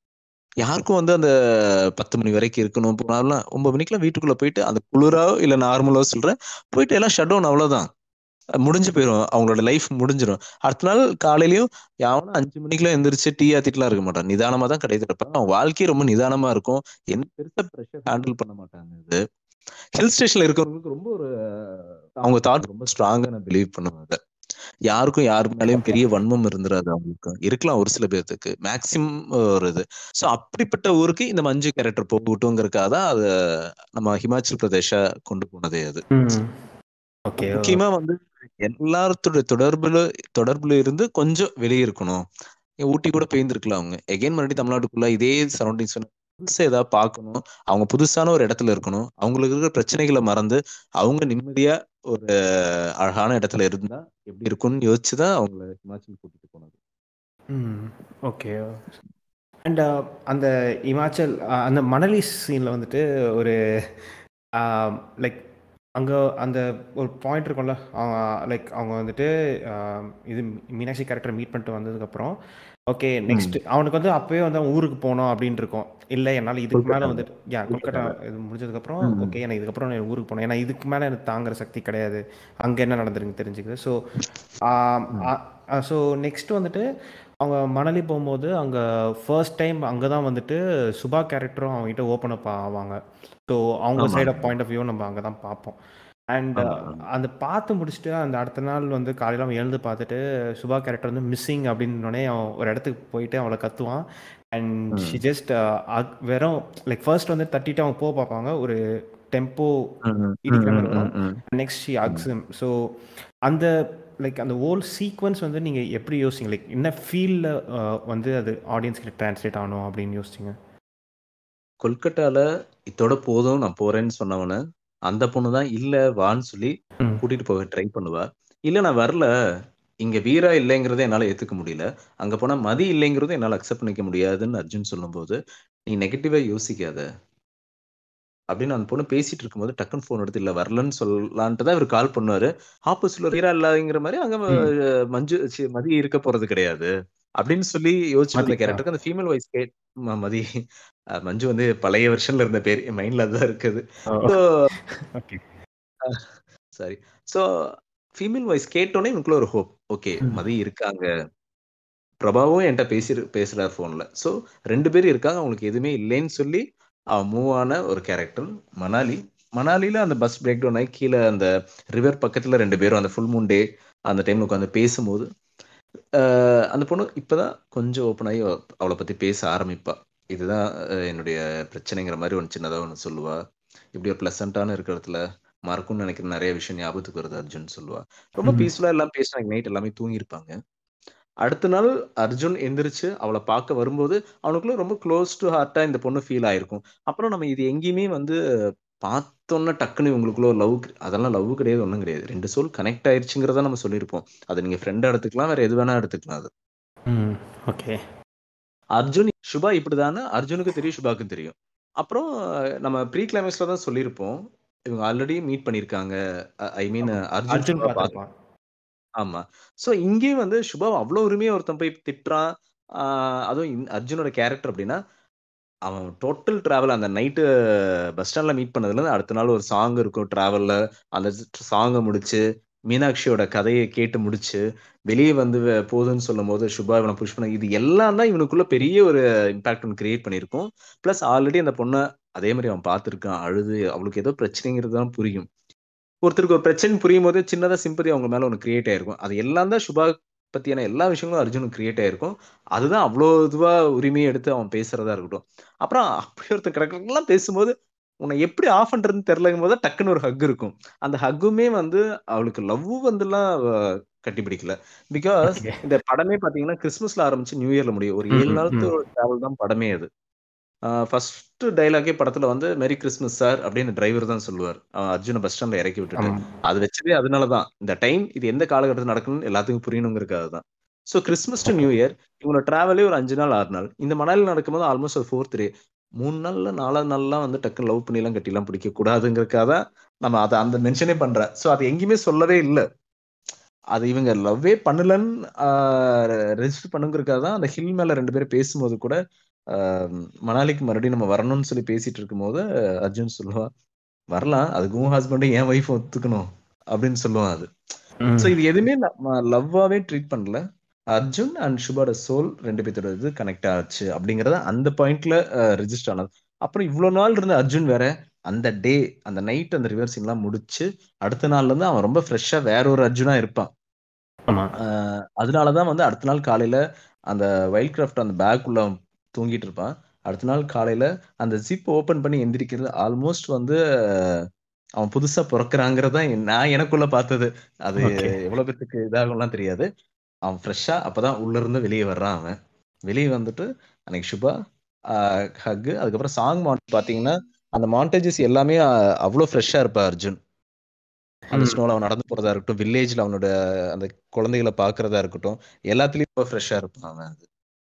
யாருக்கும் வந்து அந்த பத்து மணி வரைக்கும் இருக்கணும் போனாலும் ஒன்பது மணிக்கெல்லாம் வீட்டுக்குள்ள போயிட்டு அந்த குளிரோ இல்ல நார்மலோ சொல்றேன் போயிட்டு எல்லாம் ஷட் டவுன் அவ்வளவுதான் முடிஞ்சு போயிடும் அவங்களோட லைஃப் முடிஞ்சிடும் அடுத்த நாள் காலையிலயும் யாவனும் அஞ்சு மணிக்கெல்லாம் எந்திரிச்சு டீ ஆத்திட்டுலாம் இருக்க மாட்டான் நிதானமா தான் கிடையாது இருப்பாங்க அவன் வாழ்க்கையே ரொம்ப நிதானமா இருக்கும் என்ன பெருசா ப்ரெஷர் ஹேண்டில் பண்ண மாட்டாங்க இது ஹில் ஸ்டேஷன்ல இருக்கிறவங்களுக்கு ரொம்ப ஒரு அவங்க தாட் ரொம்ப ஸ்ட்ராங்கா நான் பிலீவ் பண்ணுவேன் அதை யாருக்கும் யாரு மேலயும் பெரிய வன்மம் இருந்துராது அவங்களுக்கு இருக்கலாம் ஒரு சில பேர்த்துக்கு மேக்சிமம் ஒரு இது சோ அப்படிப்பட்ட ஊருக்கு இந்த மஞ்சு கேரக்டர் போகட்டுங்கிறதுக்காக தான் அது நம்ம ஹிமாச்சல் பிரதேஷா கொண்டு போனதே அது ஓகே முக்கியமா வந்து எல்லாத்தோட தொடர்புல தொடர்புல இருந்து கொஞ்சம் வெளியே இருக்கணும் ஊட்டி கூட பெய்ந்திருக்கலாம் அவங்க எகைன் மறுபடியும் தமிழ்நாட்டுக்குள்ள இதே சரௌண்டிங்ஸ் புதுசா ஏதாவது பார்க்கணும் அவங்க புதுசான ஒரு இடத்துல இருக்கணும் அவங்களுக்கு இருக்கிற பிரச்சனைகளை மறந்து அவங்க நிம்மதியா ஒரு அழகான இடத்துல இருந்தா எப்படி இருக்கும்னு யோசிச்சுதான் அவங்கள ஹிமாச்சல் கூட்டிட்டு போனது ம் ஓகே அண்ட் அந்த இமாச்சல் அஹ், அந்த மணலி சீனில் வந்துட்டு ஒரு லைக் அங்கே அந்த ஒரு பாயிண்ட் இருக்கும்ல லைக் அவங்க வந்துட்டு ஆஹ், இது மீனாட்சி கேரக்டர் மீட் பண்ணிட்டு வந்ததுக்கப்புறம் ஓகே நெக்ஸ்ட் அவனுக்கு வந்து அப்போயே வந்து அவன் ஊருக்கு போகணும் அப்படின்னு இருக்கும் இல்லை என்னால் இதுக்கு மேலே கொல்கத்தா. வந்துட்டு யா கொல்கட்டா இது முடிஞ்சதுக்கப்புறம் ம். ஓகே எனக்கு இதுக்கப்புறம் நான் ஊருக்கு போகணும் ஏன்னா இதுக்கு மேலே எனக்கு தாங்குற சக்தி கிடையாது அங்கே என்ன நடந்திருக்கு தெரிஞ்சுக்குது ஸோ ஸோ நெக்ஸ்ட் வந்துட்டு அவங்க மணலி போகும்போது அங்கே ஃபர்ஸ்ட் டைம் அங்கே தான் வந்துட்டு சுபா கேரக்டரும் அவங்ககிட்ட ஓப்பன் அப் ஆவாங்க ஸோ அவங்க ஆமா. Side of point of view நம்ம அங்கே தான் பார்ப்போம் அண்ட் ஆமா, ஆமா. அந்த பார்த்து முடிச்சுட்டு அந்த அடுத்த நாள் வந்து காலையில் அவன் எழுந்து பார்த்துட்டு சுபா கேரக்டர் வந்து மிஸ்ஸிங் அப்படின்னோடனே அவன் ஒரு இடத்துக்கு போயிட்டு அவளை கத்துவான் அண்ட் ஷி ஜஸ்ட் வெறும் லைக் ஃபர்ஸ்ட் வந்து தட்டிட்டு அவங்க போக பார்ப்பாங்க ஒரு டெம்போ ம், ம், இடிக்கிற ம், மாதிரி ம், வரும் ம். நெக்ஸ்ட் ஷி அக்ஸம் ஸோ அந்த லைக் அந்த ஹோல் சீக்வன்ஸ் வந்து நீங்கள் எப்படி யோசிங்க லைக் என்ன ஃபீலில் வந்து அது ஆடியன்ஸ் கிட்ட டிரான்ஸ்லேட் ஆகணும் அப்படின்னு யோசிச்சிங்க கொல்கட்டால இதோட போதும் நான் போறேன்னு சொன்னவன அந்த பொண்ணு தான் இல்ல வான்னு சொல்லி ம். கூட்டிட்டு போக ட்ரை பண்ணுவா இல்ல நான் வரல இங்க வீரா இல்லைங்கிறத என்னால ஏத்துக்க முடியல அங்க போனா மதி இல்லைங்கிறத என்னால அக்செப்ட் பண்ணிக்க முடியாதுன்னு அர்ஜுன் சொல்லும்போது நீ நெகட்டிவா யோசிக்காத அப்படின்னு அந்த பொண்ணு பேசிட்டு இருக்கும்போது டக்குன்னு ஃபோன் எடுத்து இல்ல வரலன்னு சொல்லலான்ட்டு தான் இவர் கால் பண்ணுவாரு ஆப்போசிட்ல வீரா இல்லாதங்கிற மாதிரி அங்க அஹ், மஞ்சு சி, மதி இருக்க போறது கிடையாது அப்படின்னு சொல்லி யோசிச்சுட்டு இருந்த மதி, ஆ. கேரக்டருக்கு அந்த ஃபீமேல் வாய்ஸ் கேட் ம- மதி அஹ், மஞ்சு வந்து பழைய வெர்ஷன்ல இருந்த பேர் என் மைண்ட்ல அதுதான் இருக்குது so okay sorry so female voice கேட்டோன்னே எனக்குள்ள ஒரு ஹோப் ஓகே ம். மதி இருக்காங்க பிரபாவும் என்கிட்ட பேசி பேசுறாரு ஃபோன்ல ஸோ ரெண்டு பேரும் இருக்காங்க அவங்களுக்கு எதுவுமே இல்லைன்னு சொல்லி அவன் மூவ் ஆன ஒரு கேரக்டர் மணாலி மணாலில அந்த பஸ் பிரேக் டவுன் ஆகி கீழே அந்த ரிவர் பக்கத்துல ரெண்டு பேரும் அந்த ஃபுல் மூன் டே அந்த டைம்ல உட்காந்து பேசும்போது ஆஹ் அந்த பொண்ணு இப்பதான் கொஞ்சம் ஓப்பன் ஆகி அவ- அவளை பத்தி பேச ஆரம்பிப்பா இதுதான் அஹ், என்னுடைய பிரச்சனைங்கிற மாதிரி ஒன்று சின்னதாக ஒன்று சொல்லுவா இப்படி ஒரு ப்ளசண்டான இருக்கிற இடத்துல மறக்கும்னு நினைக்கிற நிறைய விஷயம் ஞாபகத்துக்கு வருது அர்ஜுன் சொல்லுவா ரொம்ப ம். பீஸ்ஃபுல்லா எல்லாம் பேசினாங்க நைட் எல்லாமே தூங்கியிருப்பாங்க அடுத்த நாள் அர்ஜுன் எந்திரிச்சு அவளை பார்க்க வரும்போது அவனுக்குள்ள ரொம்ப க்ளோஸ் டு ஹார்ட்டா இந்த பொண்ணு ஃபீல் ஆயிருக்கும் அப்புறம் நம்ம இது எங்கேயுமே வந்து பார்த்தோன்னே டக்குன்னு இவங்களுக்குள்ள லவ் அதெல்லாம் லவ் கிடையாது ஒன்றும் கிடையாது ரெண்டு சோல் கனெக்ட் ஆயிருச்சுங்கிறத நம்ம சொல்லியிருப்போம் அதை நீங்க ஃப்ரெண்டா எடுத்துக்கலாம் வேற எது வேணா எடுத்துக்கலாம் அது ம் ஓகே அர்ஜுன் சுபா இப்படிதானே அர்ஜுனுக்கு தெரியும் சுபாவுக்கும் தெரியும் அப்புறம் அஹ், நம்ம ப்ரீ கிளைமேக்ஸ்ல தான் சொல்லியிருப்போம் இவங்க ஆல்ரெடி மீட் பண்ணியிருக்காங்க ஐ மீன் அர்ஜுன் அர்ஜுன் சுபா பார்த்து பார்த்துருப்பான் ஆமா சோ இங்கேயும் வந்து சுபா அவ்வளவு உரிமையா ஒருத்தன் போய் திட்டுறான் ஆஹ் அதுவும் இந்த அர்ஜுனோட கேரக்டர் அப்படின்னா அவன் டோட்டல் டிராவல் அந்த நைட்டு பஸ் ஸ்டாண்ட்ல மீட் பண்ணதுல இருந்து அடுத்த நாள் ஒரு சாங் இருக்கும் டிராவல்ல அந்த சாங்கை முடிச்சு மீனாட்சியோட கதையை கேட்டு முடிச்சு வெளியே வந்து வே- போதுன்னு சொல்லும் போது சுபா இவனை புஷ் பண்ண இது எல்லாம் தான் இவனுக்குள்ள பெரிய ஒரு இம்பாக்ட் ஒன்று கிரியேட் பண்ணியிருக்கும் ப்ளஸ் ஆல்ரெடி அந்த பொண்ணை அதே மாதிரி அவன் பார்த்துருக்கான் அழுது அவளுக்கு ஏதோ பிரச்சனைங்கிறது தான் புரியும் ஒருத்தருக்கு ஒரு பிரச்சனை புரியும் போது சின்னதா சிம்பதி அவங்க மேல ஒன்று கிரியேட் ஆயிருக்கும் அது எல்லாம் தான் சுபா பத்தியான எல்லா விஷயங்களும் அர்ஜுனுக்கு கிரியேட் ஆயிருக்கும் அதுதான் அவ்வளோ இதுவா உரிமையை எடுத்து அவன் பேசுறதா இருக்கட்டும் அப்புறம் அப்படி ஒருத்தன் கிடக்கலாம் பேசும்போது உன்னை எப்படி ஆஃப் பண்றதுன்னு தெரியலங்கும் போது டக்குன்னு ஒரு ஹக் இருக்கும் அந்த ஹக்குமே வந்து அவளுக்கு லவ் வந்துலாம் அவ கட்டிப்பிடிக்கல பிகாஸ் ஓகே இந்த படமே பாத்தீங்கன்னா கிறிஸ்மஸ்ல ஆரம்பிச்சு நியூ இயர்ல முடியும் ஒரு ம் ஏழு ம் நாளுக்கு ம் ஒரு டிராவல் தான் படமே அது ஃபர்ஸ்ட் டைலாகே படத்துல வந்து மெரி கிறிஸ்மஸ் சார் அப்படின்னு டிரைவர் தான் சொல்லுவார் அவன் அர்ஜுனை பஸ் ஸ்டாண்ட்ல இறக்கி விட்டுட்டு ஆமாம் அது வச்சதே அதனாலதான் இந்த டைம் இது எந்த காலகட்டத்தில் நடக்கணும்னு எல்லாத்துக்கும் புரியணுங்கிறதுக்காக தான் so Christmas to okay New Year இவங்களோட டிராவலே ஒரு அஞ்சு நாள் ஆறு நாள் இந்த மணாலி நடக்கும்போது ஆல்மோஸ்ட் ஒரு ஃபோர்த் டே மூணு நாள்ல நாலாவது நாள்லாம் வந்து டக்குன்னு லவ் பண்ணிலாம் கட்டிலாம் பிடிக்க கூடாதுங்கிறதுக்காக தான் நம்ம அதை அந்த மென்ஷனே பண்றேன் ஸோ அது எங்கேயுமே சொல்லவே இல்லை அது இவங்க லவ்வே பண்ணலன்னு ரெஜிஸ்டர் பண்ணுங்கிறதுக்காக தான் அந்த ஹில் மேல ரெண்டு பேரும் பேசும்போது கூட மணாலிக்கு மறுபடியும் நம்ம வரணும்னு சொல்லி பேசிட்டு இருக்கும்போது அர்ஜுன் சொல்லுவான் வரலாம் அதுக்கு உன் ஹஸ்பண்டும் என் ஒய்ஃப் ஒத்துக்கணும் அப்படின்னு சொல்லுவான் அது ஸோ இது எதுவுமே லவ்வாவே ட்ரீட் பண்ணல அர்ஜுன் அண்ட் சுபாட சோல் ரெண்டு பேர்த்தோட இது கனெக்ட் ஆச்சு அப்படிங்கறத அந்த பாயிண்ட்ல ரெஜிஸ்டர் ஆனது அப்புறம் இவ்வளவு நாள் இருந்த அர்ஜுன் வேற அந்த டே அந்த நைட் அந்த ரிவர்ஸ் எல்லாம் முடிச்சு அடுத்த நாள்ல இருந்து அவன் ரொம்ப ஃப்ரெஷ்ஷா வேற ஒரு அர்ஜுனா இருப்பான் ஆமா ஆஹ் அதனாலதான் வந்து அடுத்த நாள் காலையில அந்த வைல்ட் கிராஃப்ட் அந்த பேக் உள்ள அவன் தூங்கிட்டு இருப்பான் அடுத்த நாள் காலையில அந்த ஜிப் ஓபன் பண்ணி எந்திரிக்கிறது ஆல்மோஸ்ட் வந்து அஹ், அவன் புதுசா பிறக்கிறாங்கிறதா நான் எனக்குள்ள பார்த்தது அது Okay. எவ்வளவு பேத்துக்கு இதாகும்லாம் தெரியாது அவன் ஃப்ரெஷ்ஷா அப்பதான் உள்ள இருந்து வெளியே வர்றான் அவன் வெளியே வந்துட்டு அன்னைக்கு சுபா ஹக் அதுக்கப்புறம் சாங் மாண்ட் பாத்தீங்கன்னா அந்த மாண்டேஜஸ் எல்லாமே அஹ், அவ்வளவு ஃப்ரெஷ்ஷா இருப்பா அர்ஜுன் அந்த ம். ஸ்னோல அவன் நடந்து போறதா இருக்கட்டும் வில்லேஜ்ல அவனோட அந்த குழந்தைகளை பாக்குறதா இருக்கட்டும் எல்லாத்துலயும் ரொம்ப ஃப்ரெஷ்ஷா இருப்பான் அவன் அது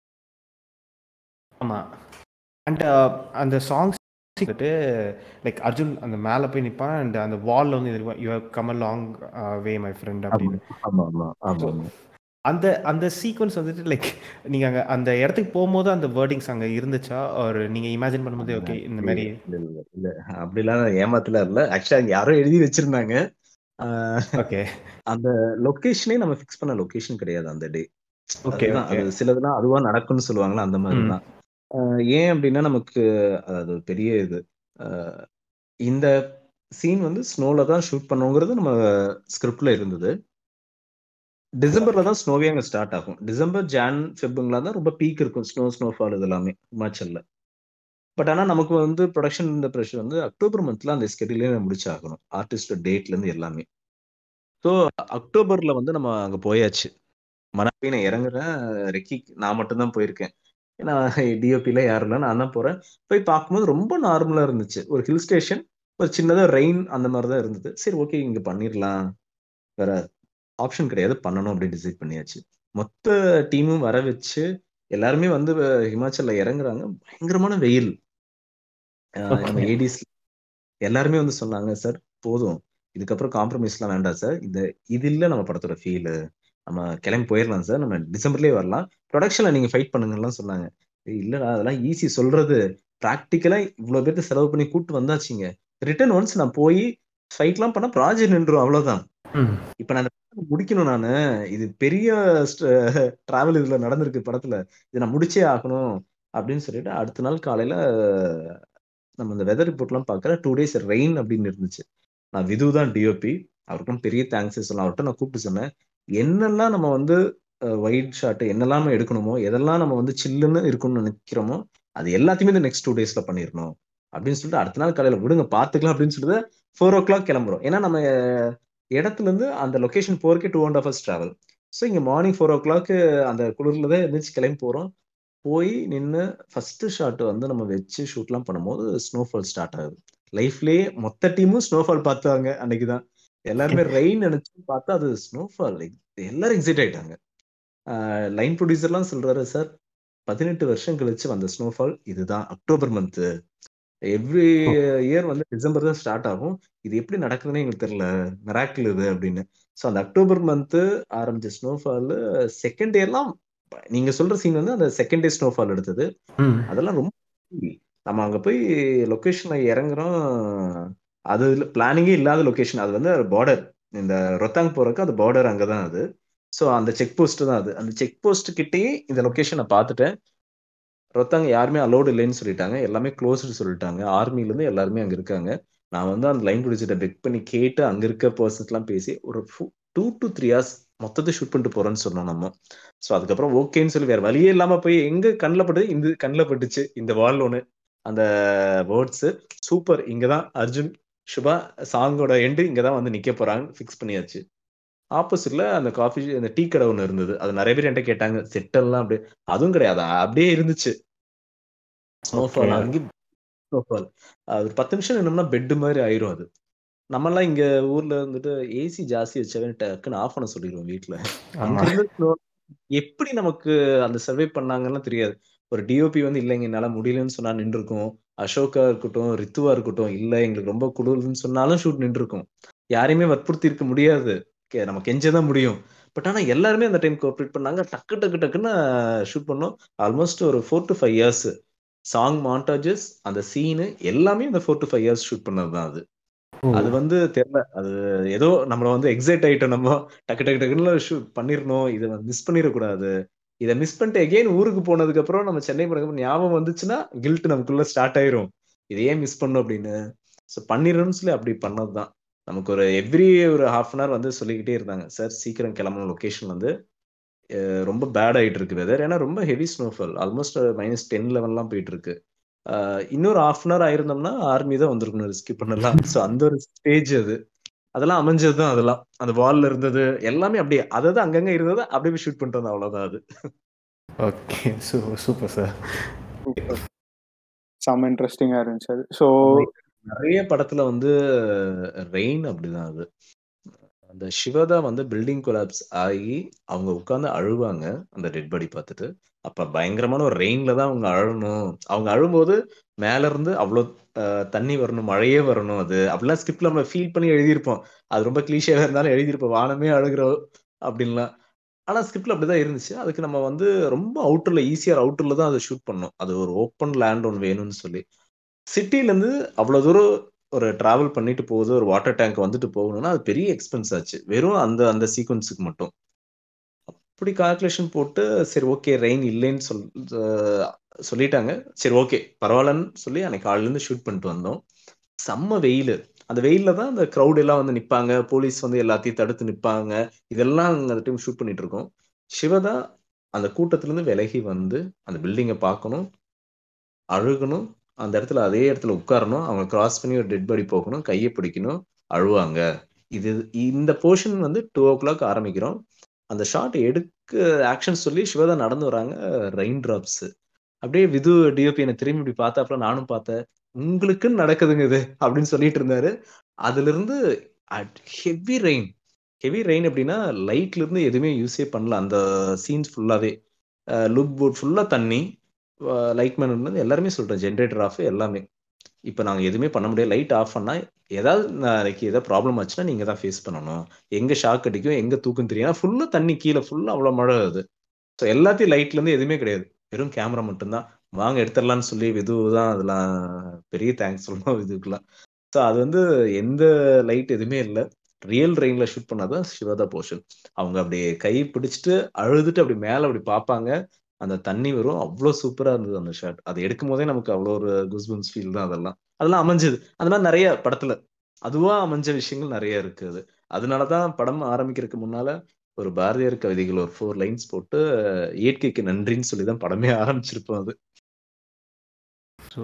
ஆமா அண்ட் அந்த சாங்ஸ் வந்துட்டு லைக் அர்ஜுன் அந்த மேலே போய் நிற்பான் அண்ட் அந்த வால்ல வந்து you have come a long way my friend அப்படின்னு ஆமா ஆமா ஆமா So, ஆமா அந்த அந்த சீக்வன்ஸ் வந்துட்டு லைக் நீங்கள் அங்கே அந்த இடத்துக்கு போகும்போது அந்த வேர்டிங்ஸ் அங்கே இருந்துச்சா ஒரு நீங்கள் இமேஜின் பண்ணும்போது ஓகே இந்த மாதிரி இல்ல இல்ல இல்ல அப்படிலாம் ஏமாத்துல இல்ல ஆக்சுவலா அங்க யாரோ எழுதி வச்சிருந்தாங்க ஆஹ் ஓகே அந்த லொகேஷனே நம்ம ஃபிக்ஸ் பண்ண லொகேஷன் கிடையாது அந்த டே ஓகே அதுதான் ஓகே அது சிலதுலாம் அதுவா நடக்கும்னு சொல்லுவாங்களா அந்த மாதிரி ம் தான் ஆஹ் ஏன் அப்படின்னா நமக்கு அது ஒரு பெரிய இது ஆஹ் இந்த சீன் வந்து ஸ்னோல தான் ஷூட் பண்ணுங்கிறது நம்ம ஸ்கிரிப்ட்ல இருந்தது டிசம்பர்ல தான் ஸ்னோவே அங்க ஸ்டார்ட் ஆகும் டிசம்பர் ஜான் ஃபெப்ருங்களா தான் ரொம்ப பீக் இருக்கும் ஸ்னோ ஸ்னோஃபால் இது எல்லாமே ஹிமாச்சல்ல பட் ஆனா நமக்கு வந்து ப்ரொடக்ஷன் இந்த ப்ரெஷர் வந்து அக்டோபர் மந்த்ல அந்த ஸ்கெடியூலே முடிச்சாகணும் ஆர்டிஸ்ட் டேட்ல இருந்து எல்லாமே ஸோ அக்டோபர்ல வந்து நம்ம அங்க போயாச்சு மனாலி நான் இறங்குறேன் ரெக்கி நான் மட்டும்தான் போயிருக்கேன் ஏன்னா டிஓபில யாரும் இல்லை நான் தான் போறேன் போய் பார்க்கும்போது ரொம்ப நார்மலா இருந்துச்சு ஒரு ஹில் ஸ்டேஷன் ஒரு சின்னதா ரெயின் அந்த மாதிரி தான் இருந்தது சரி ஓகே இங்க பண்ணிடலாம் வேற ஆப்ஷன் கிடையாது பண்ணணும் அப்படின்னு டிசைட் பண்ணியாச்சு மொத்த டீமும் வர வச்சு எல்லாருமே வந்து ஹிமாச்சல்ல இறங்குறாங்க பயங்கரமான வெயில் ஆஹ் நம்ம ஓகே ஏடிஸ் எல்லாருமே வந்து சொன்னாங்க சார் போதும் இதுக்கப்புறம் காம்ப்ரமைஸ்லாம் வேண்டாம் சார் இந்த இது இல்ல நம்ம படத்தோட ஃபீல் நம்ம கிளம்பி போயிடலாம் சார் நம்ம டிசம்பர்லயே வரலாம் ப்ரொடக்ஷன்ல நீங்க ஃபைட் பண்ணுங்கலாம் சொன்னாங்க ஏய், இல்லடா அதெல்லாம் ஈஸி சொல்றது ப்ராக்டிக்கலா இவ்வளவு பேர்த்து செலவு பண்ணி கூட்டு வந்தாச்சுங்க ரிட்டர்ன் ஒன்ஸ் நான் போய் ஃபைட்லாம் பண்ணா ப்ராஜெக்ட் நின்றும் அவ்வளவுதான் ம் இப்ப நான் இந்த படத்தை முடிக்கணும் நானு இது பெரிய டிராவல் இதுல நடந்திருக்கு படத்துல இதை நான் முடிச்சே ஆகணும் அப்படின்னு சொல்லிட்டு அடுத்த நாள் காலையில நம்ம இந்த வெதர் ரிப்போர்ட்லாம் பார்க்கற டூ டேஸ் ரெயின் அப்படின்னு இருந்துச்சு நான் விது தான் டிஓபி அவருக்கும் பெரிய தேங்க்ஸ் சொல்லலாம் அவர்கிட்ட நான் கூப்பிட்டு சொன்னேன் என்னெல்லாம் நம்ம வந்து ஒயிட் ஷாட் என்னெல்லாம் நம்ம எடுக்கணுமோ எதெல்லாம் நம்ம வந்து சில்லுன்னு இருக்கணும்னு நினைக்கிறோமோ அது எல்லாத்தையுமே இந்த நெக்ஸ்ட் டூ டேஸ்ல பண்ணிடணும் அப்படின்னு சொல்லிட்டு அடுத்த நாள் காலையில விடுங்க பாத்துக்கலாம் அப்படின்னு சொல்லிட்டு ஃபோர் ஓ கிளாக் கிளம்புறோம் ஏன்னா நம்ம அஹ், இடத்துல இருந்து அந்த லொகேஷன் போறதுக்கே two and half hours travel so இங்க மார்னிங் ஃபோர் ஓ கிளாக் அந்த குளிர்ல தான் இருந்துச்சு கிளம்பி போறோம் போய் நின்று ஃபர்ஸ்ட் ஷாட் வந்து நம்ம வச்சு ஷூட்லாம் பண்ணும்போது ஸ்னோஃபால் ஸ்டார்ட் ஆகுது லைஃப்லயே மொத்த டீமும் ஸ்னோஃபால் பார்த்தாங்க அன்னைக்கு தான் எல்லாருமே ரெயின் நினைச்சு பார்த்தா அது ஸ்னோஃபால் எல்லாரும் எக்ஸைட் ஆயிட்டாங்க லைன் ப்ரொடியூசர்லாம் சொல்றாரு சார் பதினெட்டு வருஷம் கழிச்சு வந்த ஸ்னோஃபால் இதுதான் அக்டோபர் மந்த் எவ்ரி இயர் வந்து டிசம்பர் தான் ஸ்டார்ட் ஆகும் இது எப்படி நடக்குதுன்னு எங்களுக்கு தெரியல மிராக்கிள் இது அப்படின்னு ஸோ அந்த அக்டோபர் மந்த் ஆரம்பிச்ச ஸ்னோஃபால் செகண்ட் இயர்லாம் நீங்க சொல்ற சீன் வந்து அந்த செகண்ட் டே ஸ்னோஃபால் எடுத்தது ம் அதெல்லாம் ரொம்ப நம்ம அங்க போய் லொகேஷன்ல இறங்குறோம் அது பிளானிங்கே இல்லாத லொகேஷன் அது வந்து பார்டர் இந்த ரொத்தாங் போறதுக்கு அது பார்டர் அங்கதான் அது ஸோ அந்த செக் போஸ்ட் தான் அது அந்த செக் போஸ்ட் கிட்டேயே இந்த லொகேஷனை பார்த்துட்டேன் ரொத்தாங்க யாருமே அலோடு இல்லைன்னு சொல்லிட்டாங்க எல்லாமே க்ளோஸ்டு சொல்லிட்டாங்க ஆர்மில இருந்து எல்லாருமே அங்க இருக்காங்க நான் வந்து அந்த லைன் ப்ரொடியூசர்ட்ட பெக் பண்ணி கேட்டு அங்க இருக்க பர்சன்ஸ்லாம் பேசி ஒரு டூ டு த்ரீ ஹவர்ஸ் மொத்தத்தை ஷூட் பண்ணிட்டு போறோம்னு சொன்னோம் நம்ம ஸோ அதுக்கப்புறம் ஓகேன்னு சொல்லி வேற வழியே இல்லாம போய் எங்க கண்ணில் பட்டது இந்த கண்ணில் பட்டுச்சு இந்த வால் ஒன்று அந்த வேர்ட்ஸ் சூப்பர் இங்கதான் அர்ஜுன் சுபா சாங்கோட எண்டு இங்கதான் வந்து நிக்க போறாங்க ஃபிக்ஸ் பண்ணியாச்சு ஆப்போசிட்ல அந்த காஃபி அந்த டீ கடை ஒன்று இருந்தது அது நிறைய பேர் என்கிட்ட கேட்டாங்க செட்டெல்லாம் அப்படியே அதுவும் கிடையாது அப்படியே இருந்துச்சு ஸ்னோஃபால் Okay. அங்கேயும் ஸ்னோஃபால் அது ஒரு பத்து நிமிஷம் நின்னோம்னா பெட் மாதிரி ஆயிரும் அது நம்மலாம் இங்க ஊர்ல இருந்துட்டு ஏசி ஜாஸ்தி வச்சவன் டக்குன்னு ஆஃப் பண்ண சொல்லிடுவோம் வீட்டுல அங்க ஆமா இருந்து snow- எப்படி நமக்கு அந்த சர்வே பண்ணாங்கன்னு தெரியாது ஒரு டிஓபி வந்து இல்லைங்க என்னால முடியலன்னு சொன்னா நின்றுருக்கும் அசோகா இருக்கட்டும் ரித்துவா இருக்கட்டும் இல்ல எங்களுக்கு ரொம்ப குளிர்னு சொன்னாலும் ஷூட் நின்றுருக்கும் யாரையுமே வற்புறுத்தி இருக்க முடியாது கே- நம்ம கெஞ்சதான் முடியும் பட் ஆனா எல்லாருமே அந்த டைம் கோஆப்ரேட் பண்ணாங்க டக்கு டக்கு டக்குன்னு ஷூட் பண்ணோம் ஆல்மோஸ்ட் ஒரு four to five years song montages அந்த சீனு எல்லாமே அந்த four to five years shoot பண்ணது தான் அது ஓ அது வந்து தெரியல அது ஏதோ நம்மள வந்து எக்ஸைட் ஆயிட்டோம் நம்ம டக்கு டக்கு டக்குன்னு ஷூட் பண்ணிடணும் இதை மிஸ் பண்ணிடக்கூடாது இதை மிஸ் பண்ணிட்டு எகெயின் ஊருக்கு போனதுக்கு அப்புறம் நம்ம சென்னை போனதுக்கு ஞாபகம் வந்துச்சுன்னா கில்ட் நமக்குள்ள ஸ்டார்ட் ஆயிரும் இதை ஏன் மிஸ் பண்ணோம் அப்படின்னு ஸோ பண்ணிடணும்னு சொல்லி அப்படி பண்ணதுதான் நமக்கு ஒரு எவ்ரி ஒரு ஹாஃப் அன் ஹவர் வந்து சொல்லிக்கிட்டே இருந்தாங்க சார் சீக்கிரம் கிளம்பணும் லொக்கேஷன் வந்து அஹ் ரொம்ப பேட் ஆயிட்டு இருக்கு வெதர் ஏன்னா ரொம்ப heavy snowfall almost minus ten லெவல்லாம் போயிட்டு இருக்கு ஆஹ் இன்னொரு ஹாஃப் அன் ஹவர் ஆயிருந்தோம்னா ஆர்மி தான் வந்திருக்கணும் ரிஸ்க் பண்ணலாம் ஸோ அந்த ஒரு ஸ்டேஜ் அது அதெல்லாம் அமைஞ்சது தான் அதெல்லாம் அந்த வால்ல இருந்தது எல்லாமே அப்படியே அதாவது அங்கங்க இருந்தது அப்படியே ஷூட் பண்ணிட்டு வந்தோம் அவ்வளவுதான் அது ஓகே சூ சூப்பர் சார் செம்ம இன்ட்ரெஸ்டிங்கா இருந்துச்சு அது ஸோ நிறைய படத்துல வந்து ரெயின் அப்படிதான் அது அந்த சிவதா வந்து பில்டிங் கொலாப்ஸ் ஆகி அவங்க உட்கார்ந்து அழுவாங்க அந்த டெட் பாடி பார்த்துட்டு அப்ப பயங்கரமான ஒரு ரெயின்ல தான் அவங்க அழணும் அவங்க அழும்போது மேல இருந்து அவ்வளோ அஹ், தண்ணி வரணும் மழையே வரணும் அது அப்படிலாம் ஸ்கிரிப்ட்ல நம்ம ஃபீல் பண்ணி எழுதியிருப்போம் அது ரொம்ப கிளீஷியாவே இருந்தாலும் எழுதியிருப்போம் வானமே அழுகிறோம் அப்படின்லாம் ஆனா ஸ்கிரிப்ட்ல அப்படிதான் இருந்துச்சு அதுக்கு நம்ம வந்து ரொம்ப அவுட்டர்ல ஈஸியர் அவுட்டர்ல தான் அதை ஷூட் பண்ணோம் அது ஒரு ஓப்பன் லேண்ட் ஒன்று வேணும்னு சொல்லி சிட்டில இருந்து அவ்வளவு தூரம் ஒரு டிராவல் பண்ணிட்டு போகுது ஒரு வாட்டர் டேங்க் வந்துட்டு போகணும்னா அது பெரிய எக்ஸ்பென்ஸ் ஆச்சு வெறும் அந்த அந்த சீக்வன்ஸுக்கு மட்டும் அப்படி கால்குலேஷன் போட்டு சரி ஓகே ரெயின் இல்லைன்னு சொல் அஹ் சொல்லிட்டாங்க சரி ஓகே பரவாயில்லன்னு சொல்லி அன்னைக்கு காலையில இருந்து ஷூட் பண்ணிட்டு வந்தோம் செம்ம வெயில் அந்த வெயில்ல தான் அந்த க்ரௌட் எல்லாம் வந்து நிப்பாங்க போலீஸ் வந்து எல்லாத்தையும் தடுத்து நிப்பாங்க இதெல்லாம் அந்த டைம் ஷூட் பண்ணிட்டு இருக்கோம் சிவதா அந்த கூட்டத்துல இருந்து விலகி வந்து அந்த பில்டிங்கை பார்க்கணும் அழுகணும் அந்த இடத்துல அதே இடத்துல உட்காரணும் அவங்க கிராஸ் பண்ணி ஒரு டெட் பாடி போகணும் கையை பிடிக்கணும் அழுவாங்க இது இந்த போர்ஷன் வந்து டூ ஓ கிளாக் ஆரம்பிக்கிறோம் அந்த ஷாட் எடுக்க ஆக்ஷன் சொல்லி சிவதா நடந்து வராங்க ரெயின் டிராப்ஸ் அப்படியே விது டிஓபி என்னை திரும்பி இப்படி பார்த்தாப்புல நானும் பார்த்தேன் உங்களுக்குன்னு நடக்குதுங்க இது அப்படின்னு சொல்லிட்டு இருந்தாரு அதுல இருந்து ஹெவி ரெயின் ஹெவி ரெயின் அப்படின்னா லைட்ல இருந்து எதுவுமே யூஸே பண்ணல அந்த சீன்ஸ் ஃபுல்லாவே லுக் போட் ஃபுல்லா தண்ணி லைட் மேன் இருந்தது எல்லாருமே சொல்றேன் ஜென்ரேட்டர் ஆஃப் எல்லாமே இப்போ நாங்க எதுவுமே பண்ண முடியாது லைட் ஆஃப் பண்ணா ஏதாவது நாளைக்கு ஏதாவது ப்ராப்ளம் ஆச்சுன்னா நீங்க தான் ஃபேஸ் பண்ணணும் எங்க ஷாக் அடிக்கும் எங்க தூக்கம் தெரியும் ஃபுல்லா தண்ணி கீழே ஃபுல்லா அவ்வளவு மழை அது ஸோ எல்லாத்தையும் லைட்ல இருந்து எதுவுமே கிடையாது வெறும் கேமரா மட்டும்தான் வாங்க எடுத்துடலாம்னு சொல்லி விது தான் அதெல்லாம் பெரிய தேங்க்ஸ் சொல்லணும் விதுக்குலாம் ஸோ அது வந்து எந்த லைட் எதுவுமே இல்லை ரியல் ரெயின்ல ஷூட் பண்ணாதான் சிவதா போர்ஷன் அவங்க அப்படியே கை பிடிச்சிட்டு அழுதுட்டு அப்படி மேல அப்படி பார்ப்பாங்க அந்த தண்ணி வரும் அவ்வளோ சூப்பரா இருந்தது அந்த ஷாட் அதை எடுக்கும் போதே நமக்கு அவ்வளோ ஒரு குஸ்பன்ஸ் ஃபீல் தான் அதெல்லாம் அதெல்லாம் அமைஞ்சது அந்த மாதிரி நிறைய படத்துல அதுவா அமைஞ்ச விஷயங்கள் நிறைய இருக்கு அது அதனாலதான் படம் ஆரம்பிக்கிறதுக்கு முன்னால ஒரு பாரதியார் கவிதைகள் ஒரு ஃபோர் லைன்ஸ் போட்டு இயற்கைக்கு நன்றின்னு சொல்லி தான் படமே ஆரம்பிச்சிருப்போம் அது ஸோ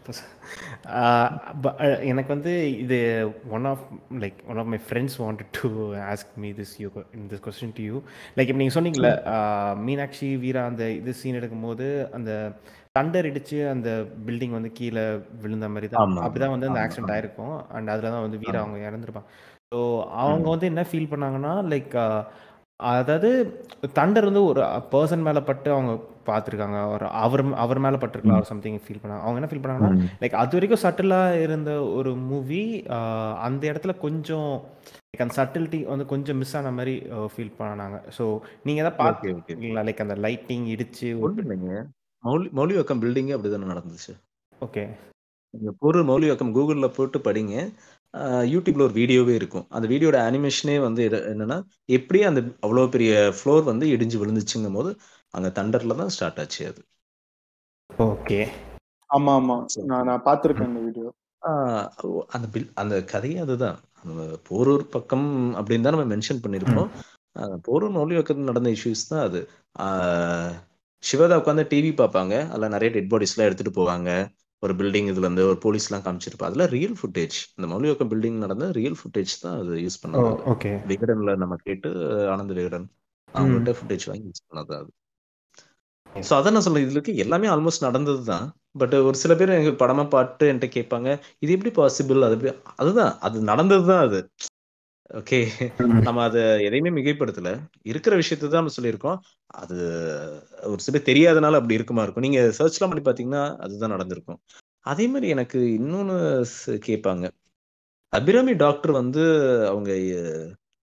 எனக்கு வந்து இது one of like one of my friends wanted to ask me this you in this question to you like இப்போ நீங்கள் சொன்னீங்களே மீனாட்சி வீரா அந்த இது சீன் எடுக்கும்போது அந்த தண்டர் இடிச்சு அந்த பில்டிங் வந்து கீழே விழுந்த மாதிரி தான் ஆமா, அப்படிதான் வந்து அந்த ஆமா, ஆக்சிடென்ட் ஆமா. ஆயிருக்கும் அண்ட் அதில் தான் வந்து வீரா ஆமா. அவங்க இறந்துருப்பாங்க ஸோ அவங்க ம். வந்து என்ன ஃபீல் பண்ணாங்கன்னா லைக் அதாவது தண்டர் வந்து ஒரு பர்சன் மேலே பட்டு அவங்க பார்த்துருக்காங்க ஒரு அவர் அவர் மேலே பட்டிருக்கலாம் ஒரு சம்திங் ஃபீல் பண்ணாங்க அவங்க என்ன ஃபீல் பண்ணாங்கன்னா ம். லைக் அது வரைக்கும் சட்டிலாக இருந்த ஒரு மூவி அந்த இடத்துல கொஞ்சம் லைக் அந்த சட்டிலிட்டி வந்து கொஞ்சம் மிஸ் ஆன மாதிரி ஃபீல் பண்ணாங்க ஸோ நீங்கள் எதாவது ஓகே ஓகே பார்த்துருக்கீங்களா லைக் அந்த லைட்டிங் இடிச்சு ஒரு ஒன்றும் இல்லைங்க மௌலி மௌலிவாக்கம் பில்டிங்கே அப்படிதானே நடந்துச்சு ஓகே நீங்க பொருள் மௌலிவாக்கம் கூகுளில் போட்டு படிங்க ஆஹ் யூடியூப்ல ஒரு வீடியோவே இருக்கும் அந்த வீடியோட அனிமேஷனே வந்து எது- என்னன்னா எப்படி அந்த அவ்வளோ பெரிய ஃப்ளோர் வந்து இடிஞ்சு விழுந்துச்சுங்கும் போது அங்க தண்டர்ல தான் ஸ்டார்ட் ஆச்சு அது ஓகே ஆமா ஆமா நான் நான் பார்த்திருக்கேன் அந்த வீடியோ ஆஹ் ஓ- அந்த பில் அந்த கதையே அதுதான் அந்த போரூர் பக்கம் அப்படின்னு தான் நம்ம மென்ஷன் பண்ணியிருப்போம் ஆஹ் போரூர் மௌலிவாக்கத்தில் நடந்த இஷ்யூஸ் தான் அது ஆஹ் சிவதா உட்காந்து டிவி பார்ப்பாங்க அதில் நிறைய டெட் பாடிஸ்லாம் எடுத்துட்டு போவாங்க ஒரு பில்டிங் இதுல இருந்து ஒரு போலீஸ்லாம் காமிச்சிருப்பா அதுல ரியல் ஃபுட்டேஜ் இந்த மௌலிவாக்கம் பில்டிங் நடந்த ரியல் ஃபுட்டேஜ் தான் அது யூஸ் ஓ பண்ணது அது. ஓகே விகடன்ல நம்ம கேட்டு ஆனந்த் விகடன் அவங்கள்ட்ட ஃபுட்டேஜ் வாங்கி யூஸ் பண்ணது அது ஸோ அதான் நான் சொல்றேன் இதுல இருக்க எல்லாமே ஆல்மோஸ்ட் நடந்தது தான் பட் ஒரு சில பேர் எங்க படமா பார்த்து என்கிட்ட கேட்பாங்க இது எப்படி பாசிபிள் அது எப்படி அதுதான் அது நடந்தது தான் அது ஓகே நம்ம அதை எதையுமே மிகைப்படுத்தல இருக்கிற விஷயத்தை தான் நம்ம சொல்லியிருக்கோம் அது ஒரு சில பேர் தெரியாதனால அப்படி இருக்குமா இருக்கும் நீங்க சர்ச்லாம் பண்ணி பார்த்தீங்கன்னா அதுதான் நடந்திருக்கும் அதே மாதிரி எனக்கு இன்னொன்னு ஸ்- கேட்பாங்க அபிராமி டாக்டர் வந்து அவங்க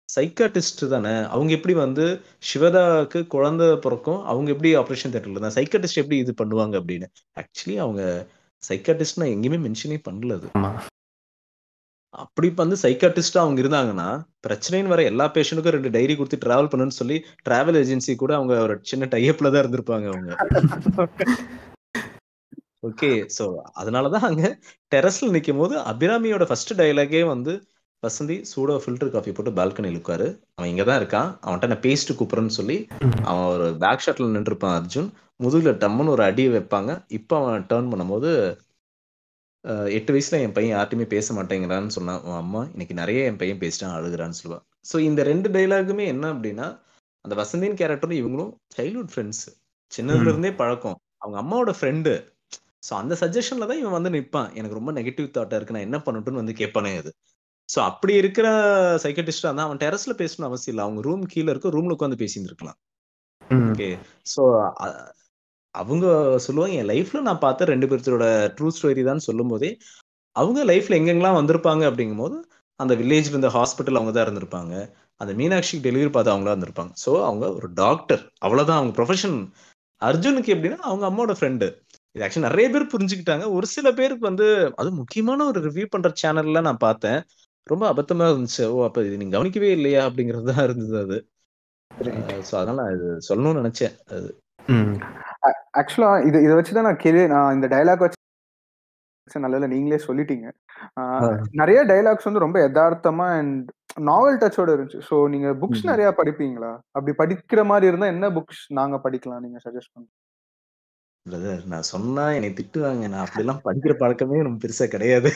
சைக்காட்டிஸ்ட் தானே அவங்க எப்படி வந்து சிவதாக்கு குழந்தை பிறக்கும் அவங்க எப்படி ஆப்ரேஷன் தேட்டர்ல தான் சைக்காட்டிஸ்ட் எப்படி இது பண்ணுவாங்க அப்படின்னு ஆக்சுவலி அவங்க சைக்காட்டிஸ்ட் நான் எங்கேயுமே மென்ஷனே பண்ணல அது ஆமா அப்படி இப்ப வந்து சைக்காட்டிஸ்டா அவங்க இருந்தாங்கன்னா பிரச்சனைன்னு வர எல்லா பேஷண்ட்டுக்கும் ரெண்டு டைரி கொடுத்து டிராவல் பண்ணுன்னு சொல்லி டிராவல் ஏஜென்சி கூட அவங்க ஒரு சின்ன டைப்ல தான் இருந்திருப்பாங்க அவங்க ஓகே சோ அதனாலதான் அங்க டெரஸ்ல நிக்கும் போது அபிராமியோட ஃபர்ஸ்ட் டயலாகே வந்து வசந்தி சூடா ஃபில்டர் காஃபி போட்டு பால்கனியில் உட்காரு அவன் இங்க தான் இருக்கான் அவன்கிட்ட நான் பேஸ்ட் கூப்பிடுறேன்னு சொல்லி அவன் ஒரு பேக் ஷாட்ல நின்றுருப்பான் அர்ஜுன் முதுகுல டம்முன்னு ஒரு அடியை வைப்பாங்க இப்போ அவன் டேர்ன் பண்ணும்போது அஹ், எட்டு வயசுல என் பையன் யார்ட்டையுமே பேச மாட்டேங்கிறான்னு சொன்னான் உன் அம்மா இன்னைக்கு நிறைய என் பையன் பேசிட்டான் அழுகுறான்னு சொல்லுவான் ஸோ இந்த ரெண்டு டைலாகுமே என்ன அப்படின்னா அந்த வசந்தின் கேரக்டரும் இவங்களும் சைல்ட்ஹுட் ஃப்ரெண்ட்ஸ் சின்னதுல இருந்தே பழக்கம் அவங்க அம்மாவோட ஃப்ரெண்டு ஸோ அந்த சஜஷன்ல தான் இவன் வந்து நிற்பான் எனக்கு ரொம்ப நெகட்டிவ் தாட்டா இருக்கு நான் என்ன பண்ணட்டும்னு வந்து கேட்பானே அது ஸோ அப்படி இருக்கிற சைக்கட்டிஸ்டா தான் அவன் டெரஸ்ல பேசணும் அவசியம் இல்லை அவங்க ரூம் கீழே இருக்க ரூம்ல உட்காந்து பேசிட்டு இருக்கலாம் ம். ஓகே ஸோ அவங்க சொல்லுவாங்க என் லைஃப்ல நான் பார்த்த ரெண்டு பேர்த்தோட ட்ரூ ஸ்டோரி தான் சொல்லும் போதே அவங்க லைஃப்ல எங்கெங்கெல்லாம் வந்திருப்பாங்க அப்படிங்கும் போது அந்த வில்லேஜ்ல இருந்த ஹாஸ்பிட்டல் அவங்க தான் இருந்திருப்பாங்க அந்த மீனாட்சிக்கு டெலிவரி பார்த்து அவங்களா இருந்திருப்பாங்க ஸோ அவங்க ஒரு டாக்டர் அவ்வளவுதான் அவங்க ப்ரொஃபஷன் அர்ஜுனுக்கு எப்படின்னா அவங்க அம்மாவோட ஃப்ரெண்டு இது ஆக்சுவலி நிறைய பேர் புரிஞ்சுக்கிட்டாங்க ஒரு சில பேருக்கு வந்து அது முக்கியமான ஒரு ரிவ்யூ பண்ற சேனல்ல நான் பார்த்தேன் ரொம்ப அபத்தமா இருந்துச்சு ஓ அப்ப இது நீங்க கவனிக்கவே இல்லையா அப்படிங்கிறது தான் இருந்தது அது ஸோ அதனால நான் இது சொல்லணும்னு நினைச்சேன் அது ம். ஆக்சுவலா இது இதை வச்சு தான் நான் கேள்வி நான் இந்த டைலாக் வச்சு நல்ல நீங்களே சொல்லிட்டீங்க ஆஹ் ஆ. நிறைய டைலாக்ஸ் வந்து ரொம்ப யதார்த்தமா அண்ட் நாவல் டச்சோட இருந்துச்சு ஸோ நீங்க புக்ஸ் ம். நிறைய படிப்பீங்களா அப்படி படிக்கிற மாதிரி இருந்தா என்ன புக்ஸ் நாங்க படிக்கலாம் நீங்க சஜஸ்ட் பண்ணுங்க பிரதர் நான் சொன்னா என்னை திட்டுவாங்க நான் அப்படிலாம் படிக்கிற பழக்கமே ரொம்ப பெருசா கிடையாது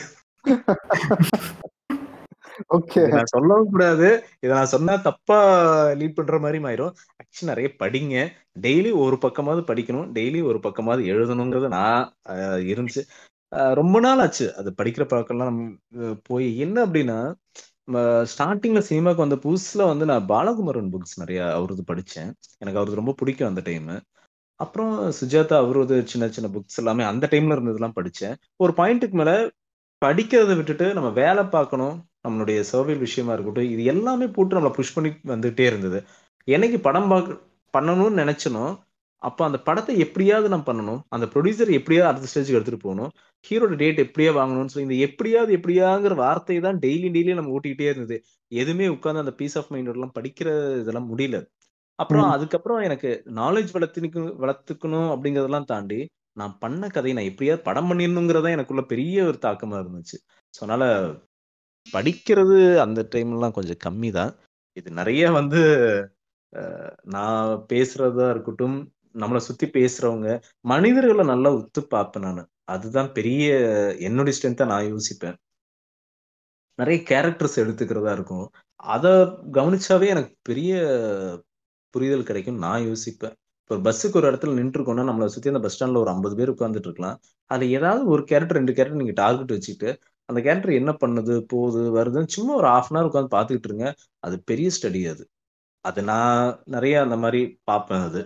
ஓகே இதை நான் சொல்லவும் கூடாது இதை நான் சொன்னா தப்பா லீட் பண்ற மாதிரி ஆயிரும் ஆக்சுவலி நிறைய படிங்க டெய்லி ஒரு பக்கமாவது படிக்கணும் டெய்லி ஒரு பக்கமாவது எழுதணுங்கிறது நான் அஹ், இருந்துச்சு அஹ், ரொம்ப நாள் ஆச்சு அது படிக்கிற பழக்கம்லாம் நம்ம அஹ், போய் என்ன அப்படின்னா ஸ்டார்டிங்ல சினிமாக்கு வந்த புதுசுல வந்து நான் பாலகுமாரன் புக்ஸ் நிறைய அவரது படிச்சேன் எனக்கு அவரது ரொம்ப பிடிக்கும் அந்த டைம் அப்புறம் சுஜாதா அவரது சின்ன சின்ன புக்ஸ் எல்லாமே அந்த டைம்ல இருந்ததெல்லாம் படிச்சேன் ஒரு பாயிண்ட்டுக்கு மேல படிக்கிறதை விட்டுட்டு நம்ம வேலை பார்க்கணும் நம்மளுடைய சர்வைல் விஷயமா இருக்கட்டும் இது எல்லாமே போட்டு நம்மளை புஷ் பண்ணி வந்துட்டே இருந்தது என்னைக்கு படம் பார்க்க பண்ணணும்னு நினைச்சனோ அப்போ அந்த படத்தை எப்படியாவது நான் பண்ணணும் அந்த ப்ரொடியூசர் எப்படியாவது அடுத்த ஸ்டேஜுக்கு எடுத்துட்டு போகணும் ஹீரோட டேட் எப்படியா வாங்கணும்னு சொல்லி இந்த எப்படியாவது எப்படியாங்கிற வார்த்தை தான் டெய்லி டெய்லி நம்ம ஓட்டிக்கிட்டே இருந்தது எதுவுமே உட்காந்து அந்த பீஸ் ஆஃப் மைண்ட் எல்லாம் படிக்கிற இதெல்லாம் முடியல அப்புறம் ம். அதுக்கப்புறம் எனக்கு நாலேஜ் வளர்த்துக்கணும் வளர்த்துக்கணும் அப்படிங்கறதெல்லாம் தாண்டி நான் பண்ண கதையை நான் எப்படியாவது படம் பண்ணிடணுங்கிறதா எனக்குள்ள பெரிய ஒரு தாக்கமா இருந்துச்சு ஸோ அதனால படிக்கிறது அந்த டைம்லாம் கொஞ்சம் கம்மி தான் இது நிறைய வந்து அஹ், நான் பேசுறதா இருக்கட்டும் நம்மளை சுத்தி பேசுறவங்க மனிதர்களை நல்லா உத்து பார்ப்பேன் நான் அதுதான் பெரிய என்னுடைய ஸ்ட்ரென்த்தா நான் யோசிப்பேன் நிறைய கேரக்டர்ஸ் எடுத்துக்கிறதா இருக்கும் அதை கவனிச்சாவே எனக்கு பெரிய புரிதல் கிடைக்கும் நான் யோசிப்பேன் இப்போ பஸ்ஸுக்கு ஒரு இடத்துல நின்றுருக்கோம்னா நம்மளை சுத்தி அந்த பஸ் ஸ்டாண்ட்ல ஒரு ஐம்பது பேர் உட்காந்துட்டு இருக்கலாம் அதுல ஏதாவது ஒரு கேரக்டர் ரெண்டு கேரக்டர் நீங்க டார்கெட் வச்சுட்டு அந்த கேரக்டர் என்ன பண்ணுது போகுது வருதுன்னு சும்மா ஒரு ஹாஃப் அன் ஹவர் உட்காந்து பார்த்துக்கிட்டு இருங்க அது பெரிய ஸ்டடி அது அது நான் நிறைய அந்த மாதிரி பார்ப்பேன் அது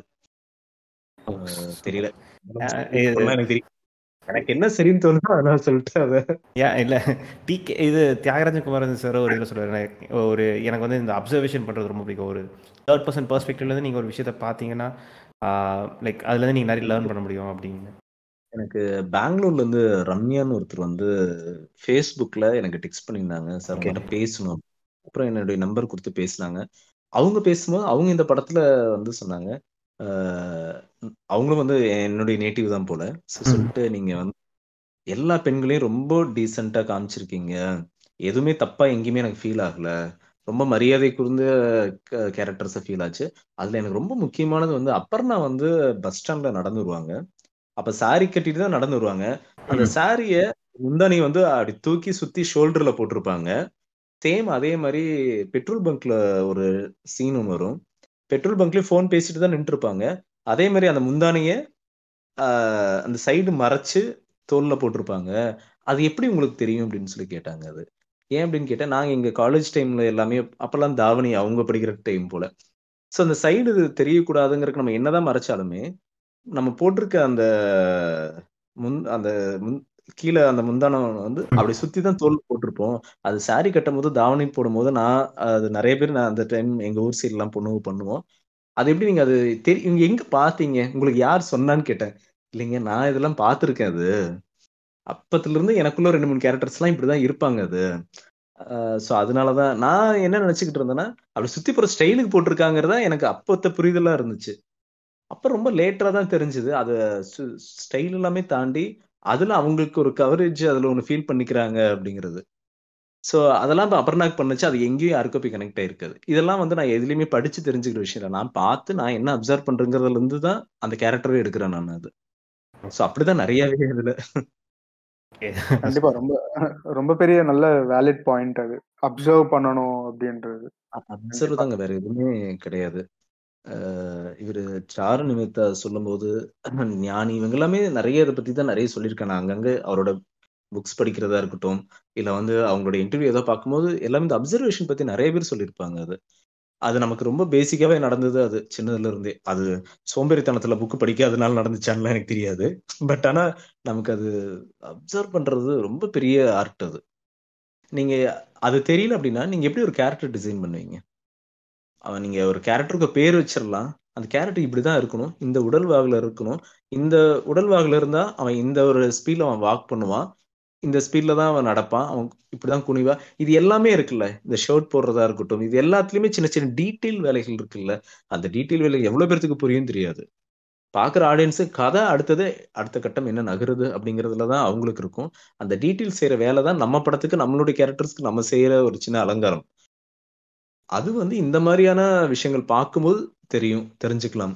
அஹ் தெரியல அஹ் இது- சொல்லலாம் எனக்கு தெரியும் எனக்கு என்ன சரின்னு தோணுதோ அதனால சொல்லிட்டு அதை ஏன் இல்லை டிகே இது தியாகராஜன் குமாரன் சார் ஒரு இதில் சொல்லுவார் ஒரு எனக்கு வந்து இந்த அப்சர்வேஷன் பண்ணுறது ரொம்ப பிடிக்கும் ஒரு தேர்ட் பர்சன் பெர்ஸ்பெக்டிவ்லேருந்து நீங்கள் ஒரு விஷயத்தை பார்த்தீங்கன்னா லைக் அதுலேருந்து நீங்கள் நிறைய லேர்ன் பண்ண முடியும் அப்படின்னு எனக்கு பெங்களூர்ல இருந்து ரம்யான்னு ஒருத்தர் வந்து ஃபேஸ்புக்ல எனக்கு டெக்ஸ்ட் பண்ணியிருந்தாங்க சார் Okay. உங்கள்கிட்ட பேசணும் அப்புறம் என்னுடைய நம்பர் கொடுத்து பேசினாங்க அவங்க பேசும்போது அவங்க இந்த படத்துல வந்து சொன்னாங்க ஆஹ் அவங்களும் வந்து என்னுடைய நேட்டிவ் தான் போல So ம். சொல்லிட்டு நீங்க வந்து எல்லா பெண்களையும் ரொம்ப டீசெண்டா காமிச்சிருக்கீங்க எதுவுமே தப்பா எங்கேயுமே எனக்கு ஃபீல் ஆகல ரொம்ப மரியாதை கூர்ந்த கேரக்டர்ஸை ஃபீல் ஆச்சு அதுல எனக்கு ரொம்ப முக்கியமானது வந்து அப்பர்ணா வந்து பஸ் ஸ்டாண்ட்ல நடந்து வருவாங்க அப்ப சாரி கட்டிட்டு தான் நடந்து வருவாங்க அந்த ம். சாரிய முந்தானி வந்து அப்படி தூக்கி சுத்தி ஷோல்டர்ல போட்டிருப்பாங்க சேம் அதே மாதிரி பெட்ரோல் பங்க்ல ஒரு சீன் ஒன்று வரும் பெட்ரோல் பங்க்லயும் ஃபோன் பேசிட்டு தான் நின்று இருப்பாங்க அதே மாதிரி அந்த முந்தானிய ஆஹ், அந்த சைடு மறைச்சு தோல்ல போட்டிருப்பாங்க அது எப்படி உங்களுக்கு தெரியும் அப்படின்னு சொல்லி கேட்டாங்க அது ஏன் அப்படின்னு கேட்டா நாங்க எங்க காலேஜ் டைம்ல எல்லாமே அப்பெல்லாம் தாவணி அவங்க படிக்கிற டைம் போல ஸோ அந்த சைடு தெரியக்கூடாதுங்கிறதுக்கு நம்ம என்னதான் மறைச்சாலுமே நம்ம போட்டிருக்க அந்த முன் அந்த முன் கீழ அந்த முந்தானம் வந்து அப்படி சுத்தி தான் தோல் போட்டிருப்போம். அது சாரி கட்டும்போது, தாவணி போடும்போது நான் அது நெறைய பேர் நான் அந்த டைம் எங்க ஊர் சைட்லாம் பொண்ணுங்க பண்ணுவோம். அது எப்படி நீங்க அது தெரி நீங்க எங்க பார்த்தீங்க? உங்களுக்கு யார் சொன்னான்னு கேட்டேன். இல்லைங்க நான் இதெல்லாம் பார்த்துருக்கேன் அது. அப்பத்திலிருந்து எனக்குள்ள 2, 3 கேரக்டர்ஸ்லாம் இப்படிதான் இருப்பாங்க அது. அ சோ அதனால தான் நான் என்ன நெனச்சுக்கிட்டு இருந்தேன்னா, அப்படி சுத்தி போடுற ஸ்டைலுக்கு போட்டிருக்காங்கிறது தான் எனக்கு அப்பத்த புரிதலா இருந்துச்சு. அப்ப ரொம்ப லேட்டரா தான் தெரிஞ்சது. அத சு ஸ்டைல் எல்லாமே தாண்டி, அதுல அவங்களுக்கு ஒரு கவரேஜ் அதுல ஒண்ணு ஃபீல் பண்ணிக்கிறாங்க அப்படிங்கிறது. சோ அதெல்லாம் இப்ப அபர்ணாக்கு பண்ணுச்சு. அது எங்கேயும் யாருக்கும் போய் கனெக்ட் ஆயிருக்காது. இதெல்லாம் வந்து நான் எதுலயுமே படிச்சு தெரிஞ்சுக்கிற விஷயம் இல்ல. நான் பார்த்து நான் என்ன அப்சர்வ் பண்றேங்கிறதுல இருந்து தான் அந்த கேரக்டரவே எடுக்கிறேன் நான் அது. சோ அப்படிதான் நெறையாவே இதுல. ஓகே. கண்டிப்பா ரொம்ப ரொம்ப பெரிய நல்ல வேலிட் பாயிண்ட் அது. அப்சர்வ் பண்ணணும் அப்படின்றது. அப்சர்வ் கண்டிப்பா. தாங்க வேற எதுவுமே கிடையாது. அ இவரு சாரு நிமித்தா சொல்லும்போது, ஞானி இவங்க எல்லாமே நெறைய இத பத்தி தான் நெறைய சொல்லியிருக்காங்க. நான் அங்கங்க அவரோட புக்ஸ் படிக்கிறதா இருக்கட்டும், இல்ல வந்து அவங்களோட இன்டர்வியூ ஏதோ பார்க்கும்போது, எல்லாமே இந்த அப்சர்வேஷன் பத்தி நெறைய பேர் சொல்லியிருப்பாங்க அது. அது நமக்கு ரொம்ப பேசிக்காவே நடந்தது அது சின்னதுல இருந்தே. அது சோம்பேறித்தனத்துல புக் படிக்காதனால நடந்துச்சான்னுலாம் எனக்கு தெரியாது. பட் ஆனா நமக்கு அது அப்சர்வ் பண்றது ரொம்ப பெரிய ஆர்ட் அது. நீங்க அது தெரியல அப்படின்னா, நீங்க எப்படி ஒரு கேரக்டர் டிசைன் பண்ணுவீங்க? அவன் நீங்க ஒரு கேரக்டருக்கு பேர் வச்சிரலாம். அந்த கேரக்டர் இப்படிதான் இருக்கணும். இந்த உடல்வாகுல இருக்கணும். இந்த உடல்வாகுல இருந்தா அவன் இந்த ஒரு ஸ்பீட்ல அவன் வாக் பண்ணுவான். இந்த ஸ்பீட்ல தான் அவன் நடப்பான். அவன் இப்படிதான் குனிவான். இது எல்லாமே இருக்குல்ல. இந்த ஷர்ட் போடுறதா இருக்கட்டும். இது எல்லாத்துலயுமே சின்ன சின்ன டீட்டெயில் வேலைகள் இருக்குல்ல. அந்த டீட்டெயில் வேலை எவ்வளோ பேத்துக்கு புரியும்னு தெரியாது. பார்க்குற ஆடியன்ஸு கதை அடுத்தது அடுத்த கட்டம் என்ன நகருது அப்படிங்கிறதுல தான் அவங்களுக்கு இருக்கும். அந்த டீட்டெயில் செய்ற வேலை தான் நம்ம படத்துக்கு நம்மளுடைய கேரக்டர்ஸ்க்கு நம்ம செய்ற ஒரு சின்ன அலங்காரம். அது வந்து இந்த மாரியான விஷயங்கள் பார்க்கும்போது தெரியும். தெரிஞ்சுக்கலாம்.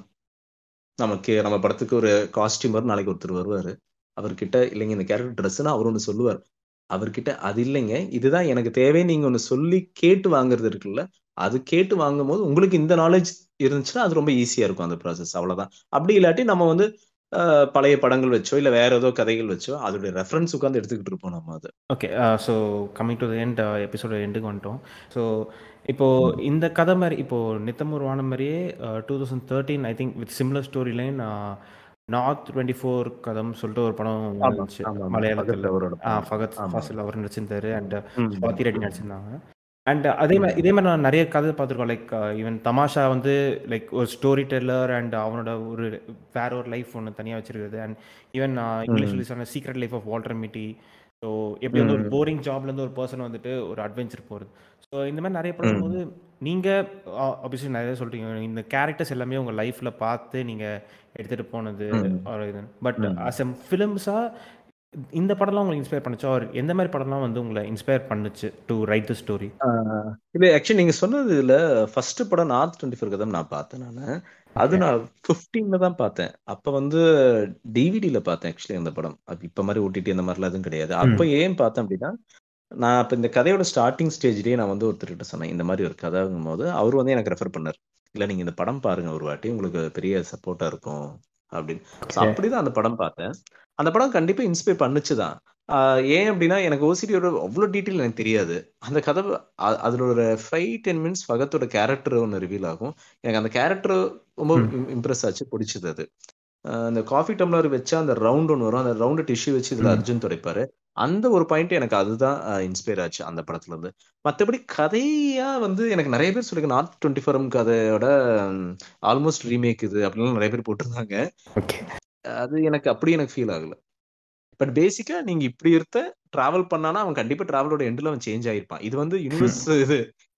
நமக்கு நம்ம படத்துக்கு ஒரு காஸ்டியூமர் நாளைக்கு ஒருத்தர் வருவாரு. அவர்கிட்ட இல்லைங்க இந்த கேரக்டர் ட்ரெஸ்ஸுன்னா அவரு ஒண்ணு சொல்லுவார். அவர்கிட்ட அது இல்லைங்க. இதுதான் எனக்கு தேவைன்னு நீங்க ஒண்ணு சொல்லி கேட்டு வாங்குறது இருக்குல்ல. அது கேட்டு வாங்கும்போது உங்களுக்கு இந்த நாலேட்ஜ் இருந்துச்சுன்னா, அது ரொம்ப ஈஸியா இருக்கும் அந்த ப்ராசஸ் அவ்வளோதான். அப்படி இல்லாட்டி நம்ம வந்து அ பழைய படங்கள் வச்சோ, இல்ல வேற ஏதோ கதைகள் வச்சோ, அதோடைய ரெஃபரன்ஸ் உட்கார்ந்து எடுத்துக்கிட்டு இருப்போம் நம்ம அத. Okay. Uh so coming to the end episode எண்டுக்கு வந்துட்டோம். ஸோ இப்போ ம். இந்த கதை மாரி இப்போ நித்தம் ஒரு வானம் மாரியே uh 2013 I think with similar story line uh North 24 Kaatham சொல்லிட்டு ஒரு படம் ஆமா, வந்துச்சு. ஆமாமா. மலையாளத்தில. ஃபகத் அவரோட ஆ படம். ஃபகத் ஆமா. ஃபாசில் அவர் நடிச்சிருந்தாரு. அண்ட் ம், ஸ்வாதி ரெட்டி ம். நடிச்சிருந்தாங்க. அண்ட் அதே மாரி ம். இதே மாரி நான் நெறைய கதை பார்த்துருக்கோம். லைக் ஈவன் தமாஷா வந்து லைக் ஒரு ஸ்டோரி டெல்லர் அண்ட் அவனோட ஒரு வேற ஒரு லைஃப் ஒண்ணு தனியா வச்சிருக்கிறது. அண்ட் ஈவன் இங்கிலீஷ் ம். ரிலீஸ் ஆன secret life of Walter Mitty. So எப்படி வந்து ஒரு ம். போரிங் ஜாப்லேருந்து ஒரு பெர்சன் வந்துட்டு ஒரு அட்வென்ச்சர் போறது. ஸோ இந்த மாரி நெறைய படம் போது ம். நீங்க ஆ ஆப்வியஸ்லி நெறைய சொல்றீங்க. இந்த கேரக்டர்ஸ் எல்லாமே உங்க லைஃப்ல பார்த்து நீங்க எடுத்துட்டு போனது ம். ஒரு இது. பட் ம். ஆஸ் எ ஃபிலிம்ஸா இந்த படம்லாம் உங்களுக்கு இன்ஸ்பயர் பண்ணுச்சா? ஆர் எந்த மாரி படம்லாம் வந்து உங்கள இன்ஸ்பயர் பண்ணுச்சு டூ ரைட் தி ஸ்டோரி? ஆ இல்ல ஆக்சுவலி நீங்க சொன்னதுல ஃபர்ஸ்ட் படம் நார்த் 24 கதம் நான் பார்த்தேன் நானு. அது ஓகே. நான் 15ல தான் பார்த்தேன். அப்ப வந்து டிவிடில பார்த்தேன் ஆக்சுவலி அந்த படம். அது இப்ப மாரி ஓடிடி அந்த மாரிலாம் எதுவும் கிடையாது. ம். அப்ப ஏன் பார்த்தேன் அப்படின்னா, நான் அப்ப இந்த கதையோட ஸ்டார்ட்டிங் ஸ்டேஜ்லயே நான் வந்து ஒருத்தர்கிட்ட சொன்னேன். இந்த மாரி ஒரு கதைங்கும்போது, அவரு வந்து எனக்கு ரெஃபர் பண்ணாரு. இல்ல நீங்க இந்த படம் பாருங்க ஒரு வாட்டி. உங்களுக்கு பெரிய சப்போர்ட்டா இருக்கும் அப்படின்னு. So okay. அப்படிதான் அந்த படம் பார்த்தேன். அந்த படம் கண்டிப்பா இன்ஸ்பயர் பண்ணுச்சு தான். ஆ ஏன் அப்படின்னா, எனக்கு ஓசிடியோட அவ்ளோ டீட்டெயில் எனக்கு தெரியாது. அந்த கதை அ அதுல ஒரு 5, 10 மினிட்ஸ் ஃபகத்தோட கேரக்டர் ஒண்ணு ரிவீல் ஆகும். எனக்கு அந்த கேரக்டர் ரொம்ப ம். இம் இம்ப்ரெஸ் ஆச்சு. புடிச்சது அது. அ அந்த காஃபி டம்ளர் வச்சா அந்த ரவுண்ட் ஒண்ணு வரும். அந்த ரவுண்ட டிஷ்யூ வச்சு இதுல ம். அர்ஜுன் துடைப்பாரு. அந்த ஒரு பாயிண்ட் எனக்கு அதுதான் அ இன்ஸ்பயர் ஆச்சு அந்த படத்துல இருந்து. மத்தபடி கதையா வந்து எனக்கு நெறைய பேர் சொல்லிருக்காங்க. நார்த் 24 கதையோட ஆல்மோஸ்ட் ரீமேக் இது அப்படின்லாம் நெறைய பேர் போட்டிருந்தாங்க. ஓகே. அது எனக்கு அப்படி எனக்கு ஃபீல் ஆகல. பட் பேசிக்கா நீங்க இப்படி இருத்த டிராவல் பண்ணானா, அவன் கண்டிப்பா டிராவலோட எண்டுல அவன் சேஞ்ச் ஆயிருப்பான். இது வந்து யுனிவர்ஸ் இது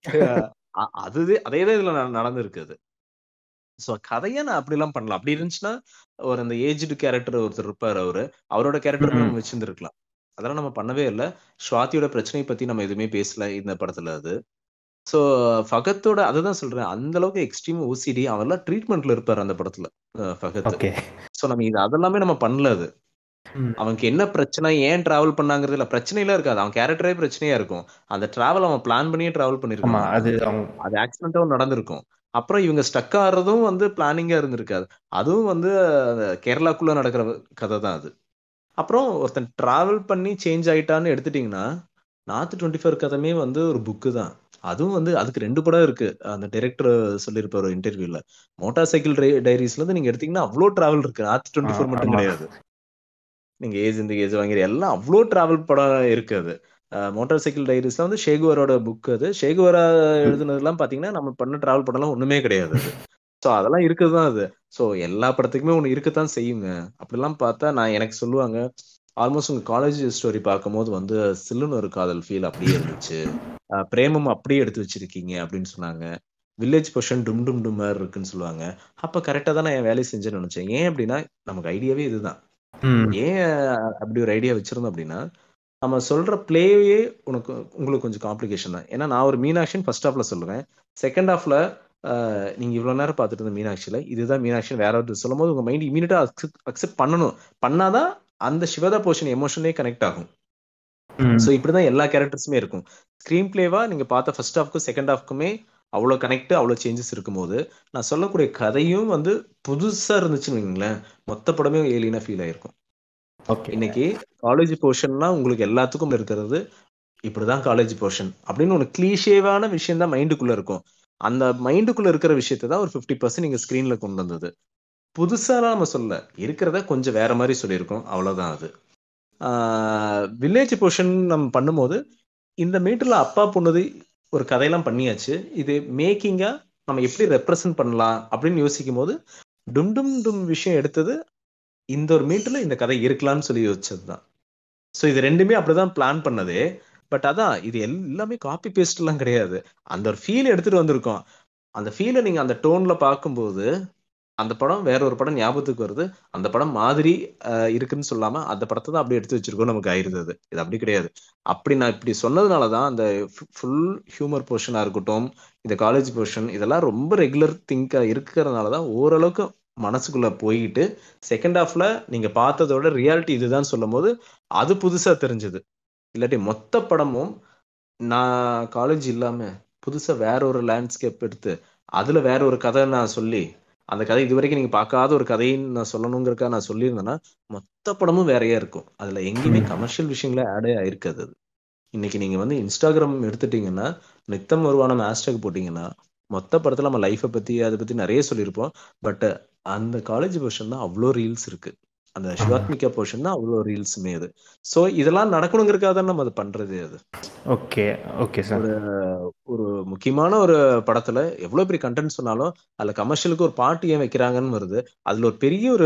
அ அதுவே அதே தான் இதுல ந நடந்திருக்கு அது. ஸோ கதையா நான் அப்படிலாம் பண்ணலாம். அப்படி இருந்துச்சுன்னா, ஒரு அந்த ஏஜ்டு கேரக்டர் ஒருத்தர் இருப்பாரு அவரு. அவரோட கேரக்டருமே ம். நம்ம வச்சிருந்திருக்கலாம். அதெல்லாம் நம்ம பண்ணவே இல்ல. ஸ்வாதியோட பிரச்சனைய பத்தி நம்ம எதுவுமே பேசல இந்த படத்துல அது. ஸோ ஃபகத்தோட அதுதான் சொல்றேன். அந்த அளவுக்கு எக்ஸ்ட்ரீம் ஓசிடி அவர்லாம் ட்ரீட்மெண்ட்ல இருப்பாரு அந்த படத்துல. அ ஃபகத். ஓகே. ஸோ நம்ம இது அதெல்லாமே நம்ம பண்ணல அது. ம். அவனுக்கு என்ன பிரச்சனை? ஏன் டிராவல் பண்ணாங்கிறதுல பிரச்சனைலாம் இருக்காது. அவன் கேரக்டரே பிரச்சனையா இருக்கும். அந்த டிராவல் அவன் பிளான் பண்ணியே டிராவல் பண்ணியிருக்க ஆமா. மாட்டான். அது அவங்க அது ஆக்சிடென்ட்டாவும் நடந்திருக்கும். அப்புறம் இவங்க ஸ்டக் ஆகுறதும் வந்து பிளானிங்கா இருந்திருக்காது. அதுவும் வந்து கேரளாக்குள்ள நடக்கிற கதை தான் அது. அப்புறம் ஒருத்தன் டிராவல் பண்ணி சேஞ்ச் ஆயிட்டான்னு எடுத்துட்டீங்கன்னா, நார்த் 24 கதமே வந்து ஒரு புக்கு தான். அதுவும் வந்து அதுக்கு 2 படம் இருக்கு. அந்த டைரக்டர் சொல்லியிருப்பாரு ஒரு இன்டர்வியூல. மோட்டார் சைக்கிள் டை டைரீஸ்ல இருந்து நீங்க எடுத்தீங்கன்னா, அவ்ளோ டிராவல் இருக்கு. நார்த் ஆ 24 மட்டும் ஆமா. கிடையாது. நீங்க ஏஜ் இந்த ஏஜ் வாங்கிற எல்லாம் அவ்வளோ டிராவல் படம் இருக்கு அது மோட்டார் சைக்கிள் டைரிஸ்ல வந்து ஷேகுவரோட புக் அது ஷேகுவரா எழுதுனதுலாம் பாத்தீங்கன்னா நம்ம பண்ண டிராவல் படம்லாம் ஒண்ணுமே கிடையாது அது ஸோ அதெல்லாம் இருக்குது தான் அது ஸோ எல்லா படத்துக்குமே ஒன்று இருக்கத்தான் செய்யுங்க அப்படிலாம் பார்த்தா நான் எனக்கு சொல்லுவாங்க ஆல்மோஸ்ட் உங்க காலேஜ் ஸ்டோரி பார்க்கும்போது வந்து சில்லுன்னு ஒரு காதல் ஃபீல் அப்படியே இருந்துச்சு அஹ் பிரேமம் அப்படியே எடுத்து வச்சிருக்கீங்க அப்படின்னு சொன்னாங்க வில்லேஜ் பொஷன் டும் டும் டும் மாதிரி இருக்குன்னு சொல்லுவாங்க அப்ப கரெக்டா தான் நான் என் வேலையை செஞ்சேன்னு நினைச்சேன் ஏன் அப்படின்னா நமக்கு ஐடியாவே இதுதான் ம் ஏன் அப்படி ஒரு ஐடியா வச்சிருந்தோம் அப்படின்னா நம்ம சொல்ற பிளேயே உனக்கு உங்களுக்கு கொஞ்சம் காம்ப்ளிகேஷன் தான் ஏன்னா நான் ஒரு மீனாட்சின்னு ஃபர்ஸ்ட் ஹாஃப்ல சொல்லுவேன் செகண்ட் ஹாஃப்ல நீங்க இவ்வளவு நேரம் பார்த்துட்டு இருந்த மீனாட்சியில இதுதான் மீனாட்சி வேற ஒரு சொல்லும் போது உங்க மைண்ட் இமீடியட்டா அக்செப்ட் பண்ணணும் பண்ணாதான் அந்த சிவதா போர்ஷன் எமோஷனே கனெக்ட் ஆகும் ம் ஸோ இப்படிதான் எல்லா கேரக்டர்ஸுமே இருக்கும் ஸ்க்ரீன் பிளேவா நீங்க பார்த்த ஃபர்ஸ்ட் ஹாஃப்க்கும் செகண்ட் ஹாஃப்க்குமே அவ்வளோ கனெக்ட் அவ்வளோ சேஞ்சஸ் இருக்கும்போது நான் சொல்லக்கூடிய கதையும் வந்து புதுசா இருந்துச்சுன்னு வைங்களேன் மொத்த படமே ஏலியனா ஃபீல் ஆயிருக்கும் ஓகே இன்னைக்கு காலேஜ் போர்ஷன்னா உங்களுக்கு எல்லாத்துக்கும் இருக்கிறது இப்படிதான் காலேஜ் போர்ஷன் அப்படின்னு ஒரு கிளீஷேவான விஷயம் தான் மைண்டுக்குள்ள இருக்கும் அந்த மைண்டுக்குள்ள இருக்கிற விஷயத்தை தான் ஒரு ஃபிஃப்டி பர்சன்ட் நீங்க ஸ்க்ரீன்ல கொண்டு வந்தது புதுசாலாம் நம்ம சொல்ல இருக்கிறத கொஞ்சம் வேற மாதிரி சொல்லியிருக்கோம் அவ்வளவுதான் அது வில்லேஜ் போர்ஷன் நம்ம பண்ணும்போது இந்த மீட்டர்ல அப்பா பொண்ணுது ஒரு கதையெல்லாம் பண்ணியாச்சு இது மேக்கிங்கா நம்ம எப்படி ரெப்ரசன்ட் பண்ணலாம் அப்படின்னு யோசிக்கும் போது டும் டும் டும் விஷயம் எடுத்தது இந்த ஒரு மீட்டர்ல இந்த கதை இருக்கலாம்னு சொல்லி யோசிச்சது தான் ஸோ இது ரெண்டுமே அப்படிதான் பிளான் பண்ணது பட் அதான் இது எல்லாமே காப்பி பேஸ்ட் எல்லாம் கிடையாது அந்த ஒரு ஃபீல் எடுத்துட்டு வந்திருக்கோம் அந்த ஃபீலை நீங்க அந்த டோன்ல பார்க்கும்போது அந்த படம் வேற ஒரு படம் ஞாபகத்துக்கு வருது அந்த படம் மாதிரி அஹ், இருக்குன்னு சொல்லாம அந்த படத்தை தான் அப்படியே எடுத்து வச்சிருக்கோம் நமக்கு ஆயிருது அது இது அப்படி கிடையாது அப்படி நான் இப்படி சொன்னதுனால தான் அந்த ஃபுல் ஹியூமர் போர்ஷனா இருக்கட்டும் இந்த காலேஜ் போர்ஷன் இதெல்லாம் ரொம்ப ரெகுலர் திங்கா இருக்கிறதுனால தான் ஓரளவுக்கு மனசுக்குள்ள போயிட்டு செகண்ட் ஹாஃப்ல நீங்க பார்த்ததோட ரியாலிட்டி இதுதான் சொல்லும் போது அது புதுசா தெரிஞ்சது இல்லாட்டி மொத்த படமும் நான் காலேஜ் இல்லாம புதுசா வேற ஒரு லேண்ட்ஸ்கேப் எடுத்து அதுல வேற ஒரு கதை நான் சொல்லி அந்த கதை இது வரைக்கும் நீங்க பார்க்காத ஒரு கதைன்னு நான் சொல்லணுங்கிறக்கா நான் சொல்லியிருந்தேன்னா மொத்த படமும் வேறையா இருக்கும் அதுல எங்கேயுமே கமர்ஷியல் விஷயங்களே ஆடே ஆயிருக்காது அது இன்னைக்கு நீங்க வந்து இன்ஸ்டாகிராம் எடுத்துட்டீங்கன்னா நித்தம் வருவான ஹேஷ்டேக் போட்டீங்கன்னா மொத்த படத்துல நம்ம லைஃப்பை பத்தி அதை பத்தி நிறைய சொல்லியிருப்போம் பட் அந்த காலேஜ் போர்ஷன் தான் அவ்வளோ ரீல்ஸ் இருக்கு அந்த சிவாத்மிகா போர்ஷன் தான் அவ்வளோ ரீல்ஸுமே அது ஸோ இதெல்லாம் நடக்கணுங்கிறதுக்காக தான் நம்ம அதை பண்றது அது ஓகே ஓகே சார் ஒரு முக்கியமான ஒரு படத்துல எவ்வளவு பெரிய கண்டென்ட் சொன்னாலும் அதுல கமர்ஷியலுக்கு ஒரு பாட்டு ஏன் வைக்கிறாங்கன்னு வருது அதுல ஒரு பெரிய ஒரு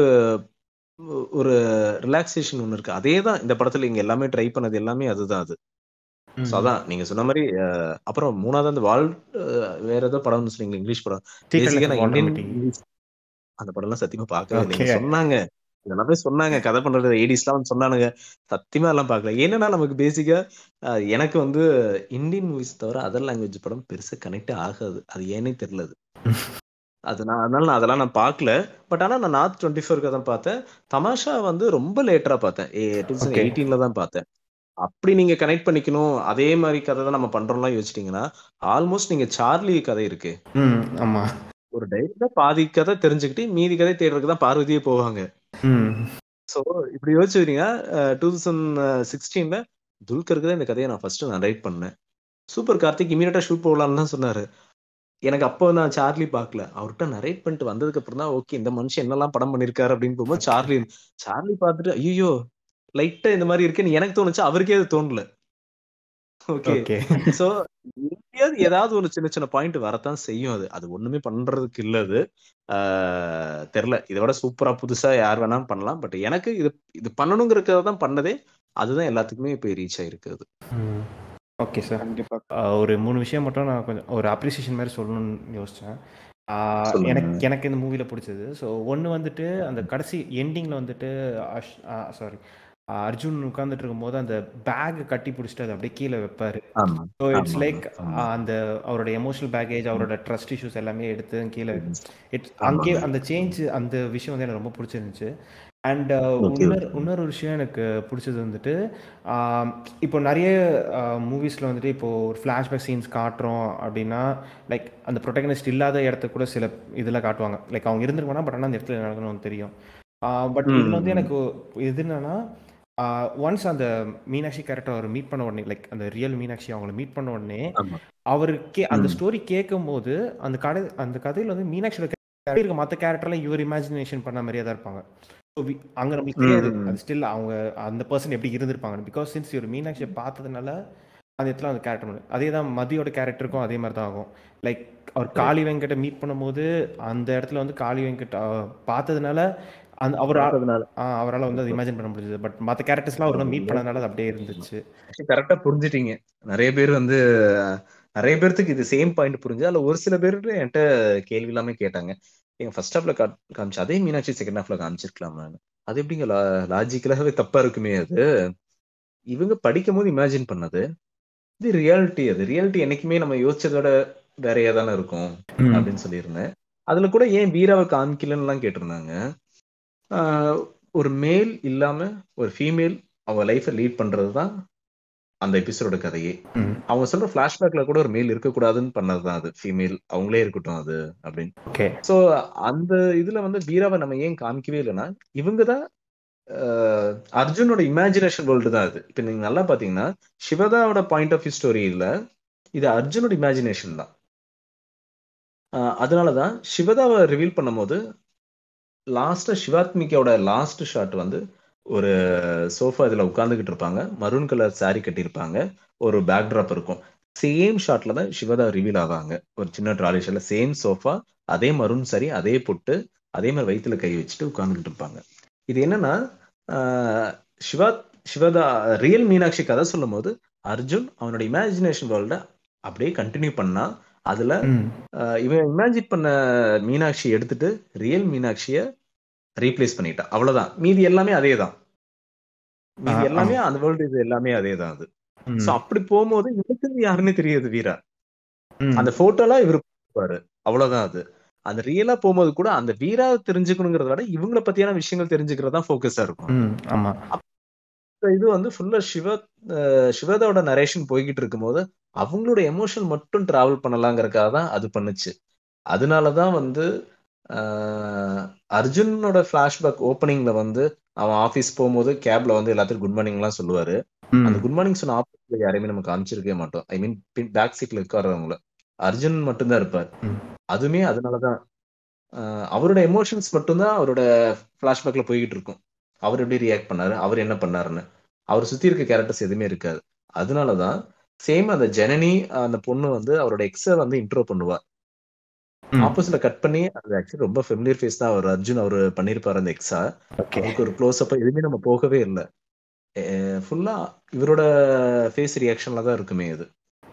ஒரு ரிலாக்ஸேஷன் ஒன்று இருக்கு அதே தான் இந்த படத்துல இங்க எல்லாமே ட்ரை பண்ணது எல்லாமே அதுதான் அது ஸோ அதான் நீங்க சொன்ன மாதிரி அஹ், அப்புறம் மூணாவது அந்த வால் அஹ், வேற ஏதோ படம்னு சொன்னீங்க இங்கிலீஷ் படம் பேசிக்கா நான் இந்தியன் movies- அந்த படம்லாம் சத்தியமா பார்க்கவே இல்லை Okay. சொன்னாங்க எல்லாமே சொன்னாங்க கதை பண்றது ஏடிஸ்லாம் வந்து சொன்னானுங்க சத்தியமா எல்லாம் பார்க்கல ஏன்னா நமக்கு பேசிக்கா எனக்கு வந்து இந்தியன் மூவிஸ் தவிர அதர் லாங்குவேஜ் படம் பெருசா கனெக்ட் ஆகாது அது ஏனே தெரியல அது. அது நான் அதனால நான் அதெல்லாம் நான் பார்க்கல பட் ஆனா நான் நார்த் டுவெண்ட்டி ஃபோருக்கு தான் பார்த்தேன் தமாஷா வந்து ரொம்ப லேட்டரா பார்த்தேன் டூ தௌசண்ட் Okay. எயிட்டீன்ல தான் பார்த்தேன் அப்படி நீங்க கனெக்ட் பண்ணிக்கணும் அதே மாதிரி கதை தான் நம்ம பண்றோம்லாம் யோசிச்சிட்டீங்கன்னா ஆல்மோஸ்ட் நீங்க சார்லி கதை இருக்கு ம் ஆமா ஒரு டைரக்டா பாதி கதை தெரிஞ்சுக்கிட்டு மீதி கதை தேடுறதுக்கு தான் பார்வதியே போவாங்க ம் சோ இப்படி யோசிச்சுக்கிறீங்க டூ தௌசண்ட் சிக்ஸ்டீன்ல துல்கருக்கு தான் இந்த கதையை நான் ஃபர்ஸ்ட் நான் ரைட் பண்ணேன் சூப்பர் கார்த்திக் இமீடியட்டா ஷூட் போகலாம்னு தான் சொன்னாரு எனக்கு அப்போ நான் சார்லி பார்க்கல அவர்கிட்ட நரேட் பண்ணிட்டு வந்ததுக்கு அப்புறம் தான் ஓகே இந்த மனுஷன் என்னெல்லாம் படம் பண்ணிருக்காரு அப்படின்னு போகும்போது சார்லி சார்லி பார்த்துட்டு ஐயோ லைட்டா இந்த மாதிரி இருக்குன்னு எனக்கு தோணுச்சு அவருக்கே அது தோணல ஓகே ஓகே சோ எங்கேயாவது ஏதாவது ஒரு சின்ன சின்ன பாயிண்ட் வரத்தான் செய்யும் அது அது ஒண்ணுமே பண்றதுக்கு இல்ல அது ஆஹ் தெரியல இதை விட சூப்பரா புதுசா யார் வேணாலும் பண்ணலாம் பட் எனக்கு இது இது பண்ணணுங்கிறதுக்காக தான் பண்ணதே அதுதான் எல்லாத்துக்குமே இப்போ ரீச் ஆயிருக்கு அது ம் ஓகே சார் கண்டிப்பா ஒரு மூணு விஷயம் மட்டும் நான் கொஞ்சம் ஒரு அப்ரிசியேஷன் மாதிரி சொல்லணும்னு யோசித்தேன் சொல்லுங்க. எனக்கு எனக்கு இந்த மூவியில் பிடிச்சது ஸோ ஒன்று வந்துட்டு அந்த கடைசி எண்டிங்கில் வந்துட்டு அஷ் சாரி அர்ஜுன் உட்காந்துட்டு இருக்கும்போது அந்த பேக் கட்டி பிடிச்சிட்டு அதை அப்படியே கீழே வைப்பாரு ஆமா ஸோ இட்ஸ் ஆமா, லைக் ஆமா. அந்த அவரோட எமோஷனல் பேக்கேஜ் அவரோட ட்ரஸ்ட் இஷ்யூஸ் எல்லாமே எடுத்து கீழே இட்ஸ் ஆமா. அங்கே அந்த சேஞ்ச் அந்த விஷயம் வந்து எனக்கு ரொம்ப பிடிச்சிருந்துச்சு அண்ட் Okay, இன்னொரு இன்னொரு விஷயம் எனக்கு பிடிச்சது வந்துட்டு ஆம், இப்போ நிறைய மூவிஸில் வந்துட்டு இப்போ ஒரு ஃப்ளாஷ்பேக் சீன்ஸ் காட்டுறோம் அப்படின்னா லைக் அந்த ப்ரொட்டகனிஸ்ட் இல்லாத இடத்த கூட சில இதில் காட்டுவாங்க லைக் அவங்க இருந்திருப்பாங்க பட் ஆனால் அந்த இடத்துல நடக்கணும்னு தெரியும் பட் இதில் வந்து ம். எனக்கு இது என்னன்னா ஒன்ஸ் அந்த மீனாட்சி கேரக்டர் அவர் மீட் பண்ண உடனே லைக் அந்த ரியல் மீனாட்சி அவங்கள மீட் பண்ண உடனே ஆமா அவர் கே அந்த ம். ஸ்டோரி கேட்கும் போது அந்த கதை அந்த கதையில் வந்து மீனாட்சியோட character இருக்க மற்ற கேரக்டர்லாம் இவர் இமேஜினேஷன் பண்ண மாதிரியே தான் இருப்பாங்க அங்கே நம்மளுக்கு தெரியாது அது ஸ்டில் அவங்க அந்த பர்சன் எப்படி இருந்திருப்பாங்க பிகாஸ் சின்ஸ் ஒரு மீனாட்சியை பார்த்ததுனால அந்த இடத்துல அந்த கேரக்டர் அதே தான் மதியோட கேரக்டருக்கும் அதே மாதிரி தான் ஆகும் லைக் அவர் காளி வெங்கட்டை மீட் பண்ணும்போது அந்த இடத்துல வந்து காளி வெங்கட் பார்த்ததுனால அந்த அவர் அவரால் வந்து அதை இமேஜின் பண்ண முடிஞ்சது பட் மற்ற கேரக்டர்ஸ்லாம் அவர் மீட் பண்ணதுனால அது அப்படியே இருந்துச்சு கரெக்டாக புரிஞ்சிட்டீங்க நிறைய பேர் வந்து நிறைய பேர்த்துக்கு இது சேம் பாயிண்ட் புரிஞ்சு அதில் ஒரு சில பேர் என்கிட்ட கேள்வி எல்லாமே கேட்டாங்க எங்க ஃபர்ஸ்ட் ஹாஃப்ல காமிச்சு அதே மீனாட்சி செகண்ட் ஹாஃப்ல காமிச்சிருக்கலாம் அது எப்படிங்க லாஜிக்கலாகவே தப்பா இருக்குமே அது இவங்க படிக்கும் போது இமேஜின் பண்ணது இது ரியாலிட்டி அது ரியாலிட்டி என்னைக்குமே நம்ம யோசிச்சதோட வேறையா தானே இருக்கும் அப்படின்னு சொல்லியிருந்தேன் அதுல கூட ஏன் வீராவை காமிக்கலன்னு எல்லாம் கேட்டிருந்தாங்க ஒரு மேல் இல்லாம ஒரு ஃபீமேல் அவங்க லைஃபை லீட் பண்றதுதான் அந்த எபிசோட கதையே அவங்க சொல்ற பிளாஷ்பேக்ல கூட ஒரு மேல் இருக்கக்கூடாதுன்னு பண்ணதுதான் அது ஃபீமேல் அவங்களே இருக்கட்டும் அது அப்படின்னு சோ அந்த இதுல வந்து வீராவை நம்ம ஏன் காமிக்கவே இல்லைன்னா இவங்க தான் அர்ஜுனோட இமேஜினேஷன் வேர்ல்டு தான் அது இப்ப நீங்க நல்லா பாத்தீங்கன்னா சிவதாவோட பாயிண்ட் ஆஃப் வியூ ஸ்டோரி இல்ல இது அர்ஜுனோட இமேஜினேஷன் தான் அதனாலதான் சிவதாவை ரிவீல் பண்ணும் போது லாஸ்டா சிவாத்மிகாவோட லாஸ்ட் ஷாட் வந்து ஒரு சோஃபா இதுல உட்காந்துக்கிட்டு இருப்பாங்க மரூன் கலர் சாரி கட்டியிருப்பாங்க ஒரு பேக் ட்ராப் இருக்கும் சேம் ஷாட்ல தான் சிவதா ரிவீல் ஆவாங்க ஒரு சின்ன ட்ராலி ஷாட்ல சேம் சோஃபா அதே மருண் சாரி அதே பொட்டு அதே மாதிரி வயிற்றுல கை வச்சுட்டு உட்காந்துக்கிட்டு இருப்பாங்க இது என்னன்னா சிவா சிவதா ரியல் மீனாட்சி கதை சொல்லும் போது அர்ஜுன் அவனோட இமேஜினேஷன் வேர்ல்ட அப்படியே கண்டினியூ பண்ணா அதுல இவன் இமேஜின் பண்ண மீனாட்சி எடுத்துட்டு ரியல் மீனாட்சிய ரீப்ளேஸ் பண்ணிட்டா அவ்வளவுதான் மீதி எல்லாமே அதே தான் மீதி எல்லாமே அந்த வேர்ல்டு இது எல்லாமே அதே தான் அது சோ அப்படி போகும்போது இவருக்கு யாருன்னு தெரியாது வீரா அந்த போட்டோலாம் இவர் பாரு அவ்வளவுதான் அது அந்த ரியலா போகும்போது கூட அந்த வீரா தெரிஞ்சுக்கணுங்கிறத விட இவங்கள பத்தியான விஷயங்கள் தெரிஞ்சுக்கிறதா போக்கஸா இருக்கும் ஆமா இது வந்து ஃபுல்லா சிவ சிவதாவோட நரேஷன் போய்கிட்டு இருக்கும்போது அவங்களோட எமோஷன் மட்டும் டிராவல் பண்ணலாங்கிறதுக்காக தான் அது பண்ணுச்சு அதனாலதான் வந்து அர்ஜுனோட பிளாஷ்பேக் ஓப்பனிங்ல வந்து அவன் ஆபீஸ் போகும்போது கேப்ல வந்து எல்லாத்துக்கும் குட் மார்னிங் எல்லாம் சொல்லுவாரு அந்த குட் மார்னிங் சொன்ன ஆப்போசிட்ல யாரையுமே நம்ம காமிச்சிருக்கவே மாட்டோம் ஐ மீன் பேக் சீட்ல உட்கார்றவங்கள அர்ஜுன் மட்டும்தான் இருப்பார் அதுமே அதனாலதான் அவரோட எமோஷன்ஸ் மட்டும்தான் அவரோட பிளாஷ்பேக்ல போய்கிட்டு இருக்கும் அவர் எப்படி ரியாக்ட் பண்ணாரு அவர் என்ன பண்ணாருன்னு அவர் சுத்தி இருக்க கேரக்டர்ஸ் எதுவுமே இருக்காது அதனாலதான் சேம் அந்த ஜனனி அந்த பொண்ணு வந்து அவரோட எக்ஸ வந்து இன்ட்ரோ பண்ணுவா ஆப்போசிட்ல கட் பண்ணி அது ஆக்சுவலி ரொம்ப ஃபெமிலியர் ஃபேஸ் தான் அவர் அர்ஜுன் அவர் பண்ணிருப்பாரு அந்த எக்ஸா அவருக்கு ஒரு க்ளோஸ் அப்பா எதுவுமே நம்ம போகவே இல்லை ஃபுல்லா இவரோட ஃபேஸ் ரியாக்ஷன்ல தான் இருக்குமே இது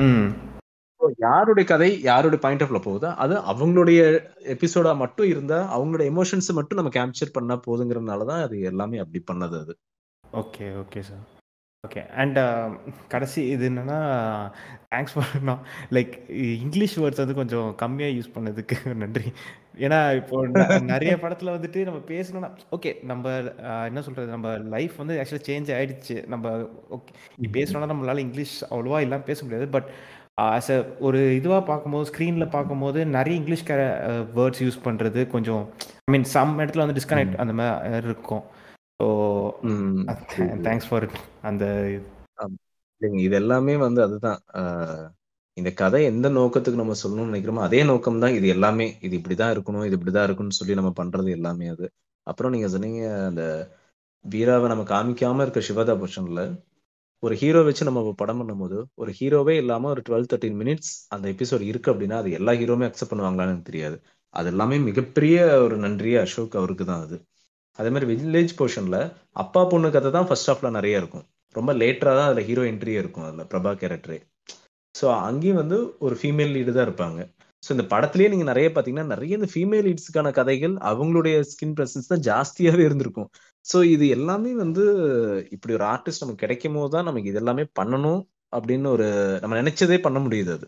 யாருடைய கதை யாருடைய பாயிண்ட் ஆஃப்ல போகுதோ அது அவங்களுடைய எபிசோடா மட்டும் இருந்தா அவங்களோட எமோஷன்ஸ் மட்டும் நம்ம கேப்சர் பண்ணா போதுங்கிறதுனால தான் அது எல்லாமே அப்படி பண்ணது அது okay okay sir okay and கடைசி இது என்னன்னா thanks for like English words வந்து கொஞ்சம் கம்மியாக யூஸ் பண்ணதுக்கு நன்றி ஏன்னா இப்போ நிறைய படத்தில் வந்துட்டு நம்ம பேசணும்னா ஓகே நம்ம என்ன சொல்கிறது நம்ம லைஃப் வந்து ஆக்சுவலாக சேஞ்ச் ஆகிடுச்சு நம்ம ஓகே நீ பேசணும்னா நம்மளால இங்கிலீஷ் அவ்வளோவா இல்லாமல் பேச முடியாது பட் ஆஸ் அ ஒரு இதுவாக பார்க்கும்போது ஸ்க்ரீனில் பார்க்கும்போது நிறைய இங்கிலீஷ் கே வேர்ட்ஸ் யூஸ் பண்ணுறது கொஞ்சம் ஐ மீன் சம் இடத்துல வந்து டிஸ்கனெக்ட் அந்த மாதிரி இருக்கும் ஸோ தேங்க்ஸ் ஃபார் அந்த இல்லைங்க இது எல்லாமே வந்து அதுதான் இந்த கதை எந்த நோக்கத்துக்கு நம்ம சொல்லணும்னு நினைக்கிறோமோ அதே நோக்கம் தான் இது எல்லாமே இது இப்படிதான் இருக்கணும் இது இப்படிதான் இருக்கும்னு சொல்லி நம்ம பண்றது எல்லாமே அது அப்புறம் நீங்க சொன்னீங்க அந்த வீராவை நம்ம காமிக்காம இருக்க சிவதா போர்ஷன்ல ஒரு ஹீரோ வச்சு நம்ம படம் பண்ணும்போது ஒரு ஹீரோவே இல்லாம ஒரு டுவெல் தேர்ட்டின் மினிட்ஸ் அந்த எபிசோட் இருக்கு அப்படின்னா அது எல்லா ஹீரோமே அக்செப்ட் பண்ணுவாங்களான்னு தெரியாது அது எல்லாமே மிகப்பெரிய ஒரு நன்றியே அசோக் அவருக்கு தான் அது அதே மாதிரி வில்லேஜ் போர்ஷன்ல அப்பா பொண்ணு கதை தான் ஃபர்ஸ்ட் ஹாஃப்ல நிறைய இருக்கும் ரொம்ப லேட்டரா தான் அதுல ஹீரோ என்ட்ரியே இருக்கும் அதுல பிரபா கேரக்டரே ஸோ அங்கேயும் வந்து ஒரு ஃபீமேல் லீடு தான் இருப்பாங்க ஸோ இந்த படத்துலயே நீங்க நிறைய பாத்தீங்கன்னா நிறைய இந்த ஃபீமேல் லீட்ஸுக்கான கதைகள் அவங்களுடைய ஸ்கின் பிரசன்ஸ் தான் ஜாஸ்தியாவே இருந்திருக்கும் ஸோ இது எல்லாமே வந்து இப்படி ஒரு ஆர்டிஸ்ட் நமக்கு கிடைக்கும் போது தான் நமக்கு இது எல்லாமே பண்ணணும் அப்படின்னு ஒரு நம்ம நினைச்சதே பண்ண முடியுது அது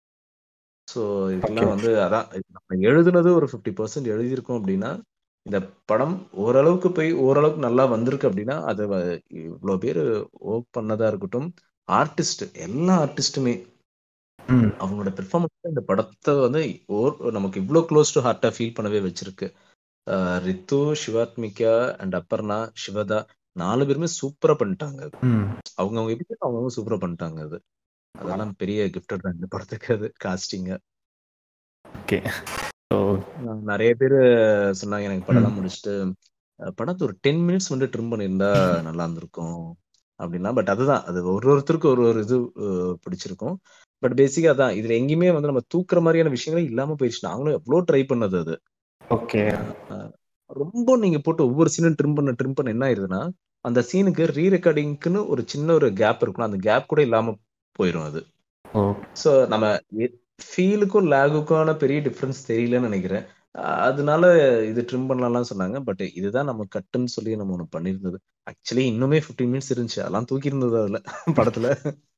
ஸோ இதெல்லாம் வந்து அதான் நம்ம எழுதுனது ஒரு ஃபிஃப்டி பர்சன்ட் எழுதியிருக்கோம் அப்படின்னா இந்த படம் ஓரளவுக்கு போய் ஓரளவுக்கு நல்லா வந்திருக்கு அப்படின்னா அது இவ்வளோ பேர் ஒர்க் பண்ணதா இருக்கட்டும் ஆர்டிஸ்ட் எல்லா ஆர்டிஸ்ட்டுமே அவங்களோட பெர்ஃபார்மன்ஸ் இந்த படத்தை வந்து நமக்கு இவ்வளோ க்ளோஸ் டு ஹார்ட்டா ஃபீல் பண்ணவே வச்சிருக்கு ரித்து சிவாத்மிகா அண்ட் அப்பர்ணா சிவதா நாலு பேருமே சூப்பரா பண்ணிட்டாங்க அவங்க அவங்க எப்படி அவங்க சூப்பரா பண்ணிட்டாங்க அது அதெல்லாம் பெரிய கிஃப்டட் தான் இந்த படத்துக்கு அது காஸ்டிங்க ஓகே நிறைய பேர் சொன்னாங்க எனக்கு படம் முடிச்சுட்டு அஹ் படத்தை ஒரு டென் மினிட்ஸ் வந்து ட்ரிம் பண்ணியிருந்தா நல்லா இருந்திருக்கும் அப்படின்னா பட் அதுதான் அது ஒரு ஒருத்தருக்கு ஒரு ஒரு இது அஹ், பிடிச்சிருக்கும் பட் பேசிக்கா அதான் இதுல எங்கேயுமே வந்து நம்ம தூக்குற மாதிரியான விஷயங்களே இல்லாம போயிடுச்சு நாங்களும் எவ்வளோ ட்ரை பண்ணது அது ஓகே ரொம்ப நீங்க போட்டு ஒவ்வொரு சீனும் ட்ரிம் பண்ண ட்ரிம் பண்ண என்ன ஆயிருதுன்னா அந்த சீனுக்கு ரீ ரெக்கார்டிங்க்குன்னு ஒரு சின்ன ஒரு கேப் இருக்கும் அந்த கேப் கூட இல்லாம போயிடும் அது ஓ ஸோ நம்ம ஃபீலுக்கும் லேகுக்கான பெரிய டிஃப்ரென்ஸ் தெரியலன்னு நினைக்கிறேன் அஹ் அதனால இது ட்ரிம் பண்ணலாம்லாம் சொன்னாங்க பட் இதுதான் நம்ம கட்டுன்னு சொல்லி நம்ம ஒன்று பண்ணியிருந்தது ஆக்சுவலி இன்னுமே 15 மினிட்ஸ் இருந்துச்சு அதெல்லாம் தூக்கி இருந்தது அதுல படத்துல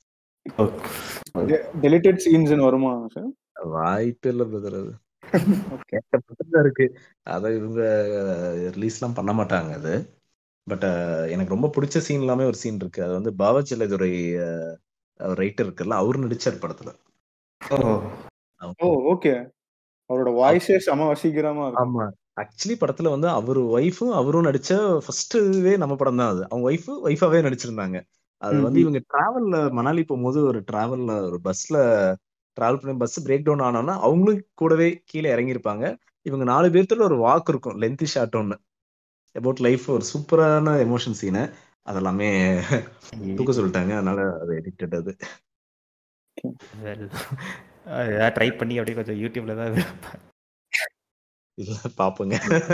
டெலிட்டட் சீன்ஸ் வருமா சார் வாய்ப்பே இல்லை பிரதர் அது கேட்கப்பட்டதா இருக்கு அதை இவங்க ரிலீஸ்லாம் பண்ண மாட்டாங்க அது பட் எனக்கு ரொம்ப பிடிச்ச சீன் எல்லாமே ஒரு சீன் இருக்கு அது வந்து பாவச்சலதுரை ரைட்டர் இருக்குல்ல அவர் நடிச்சார் படத்துல ஓ ஓ ஓகே அவரோட வாய்ஸே செம வசீகரமா இருக்கும் ஆமா ஆக்சுவலி படத்துல வந்து அவர் ஒய்ஃபும் அவரும் நடிச்ச ஃபர்ஸ்ட் இதுவே நம்ம படம் தான் அது அவங்க ஒய்ஃபு ஒய்ஃபாவே நடிச்சிருந்தாங்க அது ம், வந்து ம். இவங்க டிராவல்ல மணாலி போகும்போது ஒரு டிராவல்ல ஒரு பஸ்ல டிராவல் பண்ணி பஸ் பிரேக் டவுன் ஆனோன்னா அவங்களும் கூடவே கீழே இறங்கியிருப்பாங்க இவங்க நாலு பேர்த்துல ஒரு வாக் இருக்கும் லென்த்தி ஷாட் ஒன்று அபவுட் லைஃப் ஒரு சூப்பரான எமோஷன் சீனு அதெல்லாமே தூக்க சொல்லிட்டாங்க அதனால அது எடிக்டட் அது ஏதாவது ட்ரை பண்ணி அப்படியே கொஞ்சம் யூடியூப்ல ஏதாவது இல்ல பாப்போங்க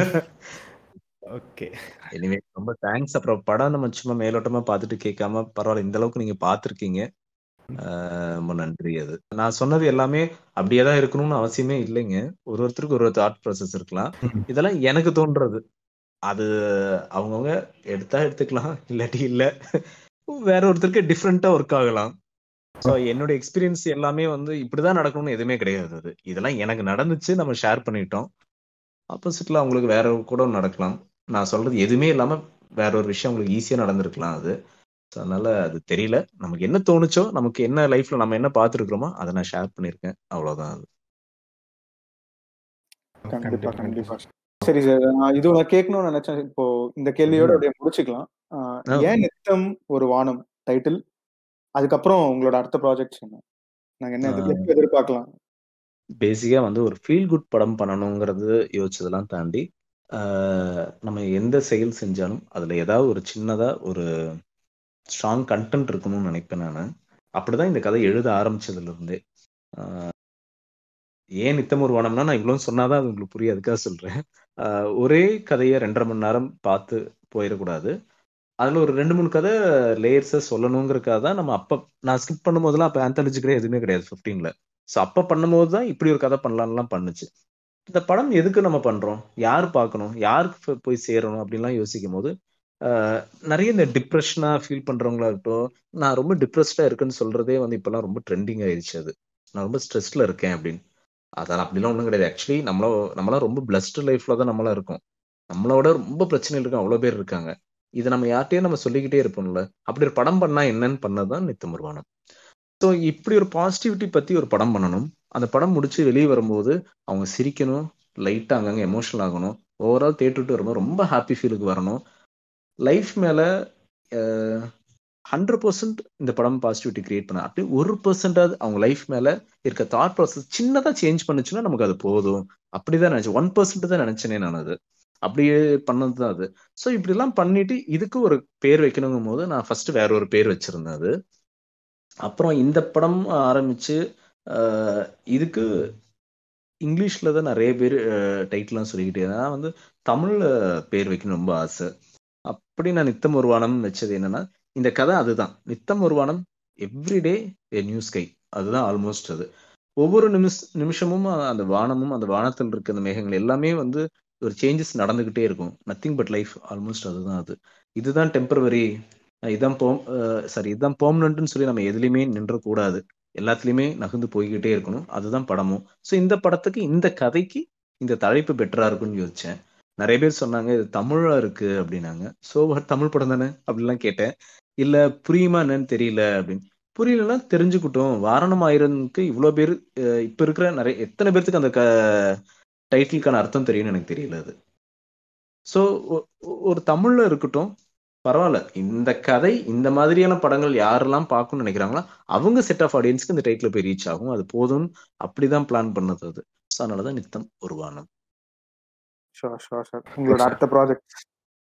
ஓகே எனிவே ரொம்ப தேங்க்ஸ் அப்புறம் படம் நம்ம சும்மா மேலோட்டமா பார்த்துட்டு கேட்காம பரவாயில்ல இந்த அளவுக்கு நீங்க பார்த்துருக்கீங்க ரொம்ப நன்றி அது நான் சொன்னது எல்லாமே அப்படியே தான் இருக்கணும்னு அவசியமே இல்லைங்க ஒரு ஒருத்தருக்கு ஒரு தாட் ப்ராசஸ் இருக்கலாம் இதெல்லாம் எனக்கு தோன்றது அது அவங்கவுங்க எடுத்தா எடுத்துக்கலாம் இல்லாட்டி இல்ல வேற ஒருத்தருக்கு டிஃப்ரெண்டா ஒர்க் ஆகலாம் ஸோ என்னோட எக்ஸ்பீரியன்ஸ் எல்லாமே வந்து இப்படிதான் நடக்கணும்னு எதுவுமே கிடையாது அது இதெல்லாம் எனக்கு நடந்துச்சு நம்ம ஷேர் பண்ணிட்டோம் ஆப்போசிட்ல அவங்களுக்கு வேற கூட நடக்கலாம் நான் சொல்றது எதுவுமே இல்லாம வேற ஒரு விஷயம் உங்களுக்கு ஈஸியா நடந்திருக்கலாம் அது So, அதனால அது தெரியல நமக்கு என்ன தோணுச்சோ நமக்கு என்ன லைஃப்ல நம்ம என்ன பார்த்துருக்கிறோமோ அதை நான் ஷேர் பண்ணியிருக்கேன் அவ்வளவுதான் அது கண்டிப்பா கண்டிப்பா சரி சார் நான் இது நான் கேட்கணும்னு நினைச்சேன் இப்போ இந்த கேள்வியோட அப்படியே முடிச்சுக்கலாம் ஆஹ் ஆ. ஏன் நித்தம் ஒரு வானம் டைட்டில் அதுக்கப்புறம் உங்களோட அடுத்த ப்ராஜெக்ட்ஸ் என்ன நாங்க என்ன எதிர்- எப்ப எதிர்பார்க்கலாம் பேசிக்கா வந்து ஒரு ஃபீல் குட் படம் பண்ணணுங்கிறது யோசிச்சதெல்லாம் தாண்டி ஆஹ் நம்ம எந்த செயல் செஞ்சாலும் அதுல ஏதாவது ஒரு சின்னதா ஒரு ஸ்ட்ராங் கண்டென்ட் இருக்கணும்னு நினைப்பேன் நான் அப்படிதான் இந்த கதை எழுத ஆரம்பிச்சதுல இருந்தே ஆஹ் ஏன் நித்தம் ஒரு வனம்னா நான் இவ்வளவு சொன்னாதான் அது உங்களுக்கு புரியும் அதுக்காக சொல்றேன் ஆஹ் ஒரே கதையை ரெண்டரை மணி நேரம் பார்த்து போயிடக்கூடாது அதுல ஒரு ரெண்டு மூணு கதை லேயர்ஸை சொல்லணுங்கிறதுக்காக தான் நம்ம அப்ப நான் ஸ்கிப் பண்ணும்போதெல்லாம் அப்ப ஆந்தாலஜி கிடையாது எதுவுமே கிடையாது ஃபிஃப்டீன்ல ஸோ அப்ப பண்ணும்போது தான் இப்படி ஒரு கதை பண்ணலாம்லாம் பண்ணுச்சு இந்த படம் எதுக்கு நம்ம பண்றோம் யார் பார்க்கணும் யாருக்கு போய் போய் சேரணும் அப்படின்லாம் யோசிக்கும் போது ஆஹ் நிறைய இந்த டிப்ரெஷனா ஃபீல் பண்றவங்களா இருக்கட்டும் நான் ரொம்ப டிப்ரெஸ்டா இருக்குன்னு சொல்றதே வந்து இப்பெல்லாம் ரொம்ப ட்ரெண்டிங் ஆயிடுச்சு அது நான் ரொம்ப ஸ்ட்ரெஸ்ல இருக்கேன் அப்படின்னு அதான் அப்படிலாம் ஒன்றும் கிடையாது ஆக்சுவலி நம்மள நம்மளாம் ரொம்ப பிளஸ்டு லைஃப்ல தான் நம்மளாம் இருக்கோம் நம்மளோட ரொம்ப பிரச்சனை இருக்கு அவ்வளோ பேர் இருக்காங்க இதை நம்ம யார்கிட்டயும் நம்ம சொல்லிக்கிட்டே இருப்போம்ல அப்படி ஒரு படம் பண்ணா என்னன்னு பண்ணதான் நித்தம் உருவானம் ஸோ இப்படி ஒரு பாசிட்டிவிட்டி பத்தி ஒரு படம் பண்ணணும் அந்த படம் முடிச்சு வெளியே வரும்போது அவங்க சிரிக்கணும் லைட்டா அங்கங்க எமோஷனல் ஆகணும் ஓவரால் தேட்டுட்டு வரும்போது ரொம்ப ஹாப்பி ஃபீலுக்கு வரணும் லைஃப் மேல ஹண்ட்ரட் பர்சன்ட் இந்த படம் பாசிட்டிவிட்டி கிரியேட் பண்ண அப்படி ஒரு பர்சன்டாவது அவங்க லைஃப் மேல இருக்க தாட் ப்ராசஸ் சின்னதா சேஞ்ச் பண்ணுச்சுன்னா நமக்கு அது போதும் அப்படிதான் நினைச்சேன் ஒன் பர்சன்ட் தான் நினைச்சேனே நான் அது அப்படியே பண்ணது தான் அது ஸோ இப்படிலாம் பண்ணிட்டு இதுக்கு ஒரு பேர் வைக்கணுங்கும் போது நான் ஃபர்ஸ்ட் வேற ஒரு பேர் வச்சிருந்தேன் அது அப்புறம் இந்த படம் ஆரம்பிச்சு ஆஹ் இதுக்கு இங்கிலீஷ்ல தான் நிறைய பேர் டைட்டில்லாம் சொல்லிக்கிட்டே நான் வந்து தமிழ்ல பேர் வைக்கணும் ரொம்ப ஆசை அப்படி நான் நித்தம் ஒரு வானம் வச்சது என்னன்னா இந்த கதை அதுதான் Nitham Oru Vaanam everyday a new sky அதுதான் ஆல்மோஸ்ட் அது ஒவ்வொரு நிமிஷ நிமிஷமும் அந்த வானமும் அந்த வானத்தில் இருக்க அந்த மேகங்கள் எல்லாமே வந்து ஒரு சேஞ்சஸ் நடந்துகிட்டே இருக்கும் நத்திங் பட் லைஃப் ஆல்மோஸ்ட் அதுதான் அது இதுதான் டெம்பரவரி இதான் போம் சாரி இதுதான் பெர்மனன்ட்னு சொல்லி நம்ம எதுலையுமே நின்றக்கூடாது எல்லாத்துலயுமே நகர்ந்து போய்கிட்டே இருக்கணும் அதுதான் படமும் ஸோ இந்த படத்துக்கு இந்த கதைக்கு இந்த தலைப்பு பெட்டரா இருக்கும்னு யோசிச்சேன் நிறைய பேர் சொன்னாங்க இது தமிழா இருக்கு அப்படின்னாங்க ஸோ தமிழ் படம் தானே அப்படிலாம் கேட்டேன் இல்ல புரியுமா என்னன்னு தெரியல அப்படின்னு புரியலன்னா தெரிஞ்சுக்கிட்டோம் வாரணம் ஆயிரனுக்கு இவ்வளோ பேர் இப்ப இருக்கிற நிறைய எத்தனை பேர்த்துக்கு அந்த க டைட்டிலுக்கான அர்த்தம் தெரியும்னு எனக்கு தெரியல அது ஸோ ஒரு தமிழ்ல இருக்கட்டும் பரவாயில்ல இந்த கதை இந்த மாதிரியான படங்கள் யாரெல்லாம் பார்க்கணும்னு நினைக்கிறாங்களோ அவங்க செட் ஆஃப் ஆடியன்ஸ்க்கு இந்த டைட்டில் போய் ரீச் ஆகும் அது போதும் அப்படிதான் பிளான் பண்ணது அது ஸோ அதனாலதான் நித்தம் உருவானம் ஷோர் ஷோர் சார் உங்களோட அடுத்த ப்ராஜெக்ட்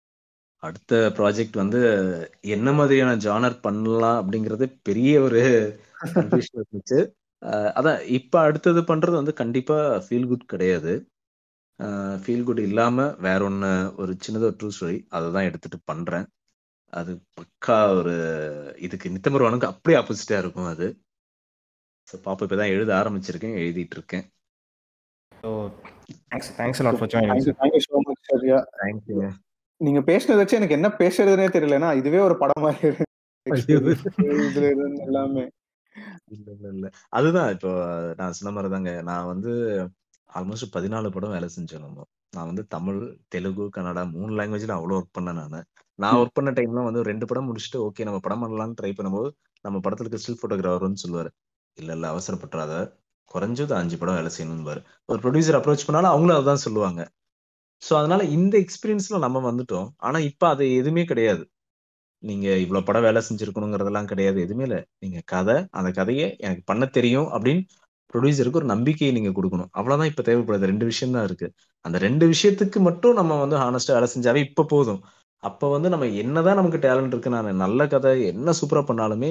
அடுத்த ப்ராஜெக்ட் வந்து என்ன மாதிரியான ஜானர் பண்ணலாம் அப்படிங்கிறது பெரிய ஒரு கன்ஃபியூஷன் இருந்துச்சு அஹ் அதான் இப்போ அடுத்தது பண்றது வந்து கண்டிப்பா ஃபீல் குட் கிடையாது ஃபீல் குட் இல்லாம வேற ஒன்று ஒரு சின்னதாக ட்ரூ ஸ்டோரி அதை தான் எடுத்துட்டு பண்றேன் அது பக்கா ஒரு இதுக்கு நித்தமருவானுக்கு அப்படியே ஆப்போசிட்டா இருக்கும் அது ஸோ பாப்பா இப்போ தான் எழுத ஆரம்பிச்சிருக்கேன் எழுதிட்டு இருக்கேன் so thanks thanks lot for joining thank you thank you so much சரியா தேங்க்யூ நீங்க பேசினதை வச்சு எனக்கு என்ன பேசுறதுனே தெரியலனா இதுவே ஒரு படம் மாதிரி ஐயோ. இருக்கு இதுல இருந்து எல்லாமே இல்ல இல்ல இல்ல அதுதான் இப்போ நான் சொன்ன மாதிரி தாங்க நான் வந்து ஆல்மோஸ்ட் பதினாலு படம் வேலை செஞ்சேன் நம்ம நான் வந்து தமிழ் தெலுங்கு கன்னடா மூணு லாங்குவேஜ்ல அவ்வளோ ஒர்க் பண்ணேன் நான் நான் ஒர்க் பண்ண டைம்ல வந்து ஒரு ரெண்டு படம் முடிச்சுட்டு ஓகே நம்ம படம் பண்ணலாம்னு ட்ரை பண்ணும்போது நம்ம படத்துல இருக்க ஸ்டில் போட்டோகிராஃபர்னு சொல்லுவாரு இல்ல இல்ல அவசரப்பட்டுறாத குறைஞ்சது அஞ்சு படம் வேலை செய்யணும்னு ஒரு ப்ரொடியூசர் அப்ரோச் பண்ணாலும் அவங்களும் அதான் சொல்லுவாங்க ஸோ அதனால இந்த எக்ஸ்பீரியன்ஸ்ல நம்ம வந்துட்டோம் ஆனா இப்ப அது எதுவுமே கிடையாது நீங்க இவ்வளவு படம் வேலை செஞ்சிருக்கணுங்கிறதெல்லாம் கிடையாது எதுவுமே இல்ல நீங்க கதை அந்த கதையை எனக்கு பண்ண தெரியும் அப்படின்னு ப்ரொடியூசருக்கு ஒரு நம்பிக்கையை நீங்க கொடுக்கணும் அவ்வளவுதான் இப்ப தேவைப்படுது ரெண்டு விஷயம் தான் இருக்கு அந்த ரெண்டு விஷயத்துக்கு மட்டும் நம்ம வந்து ஹானஸ்டா வேலை செஞ்சாவே இப்ப போதும் அப்ப வந்து நம்ம என்னதான் நமக்கு டேலண்ட் இருக்கு நான் நல்ல கதை என்ன சூப்பரா பண்ணாலுமே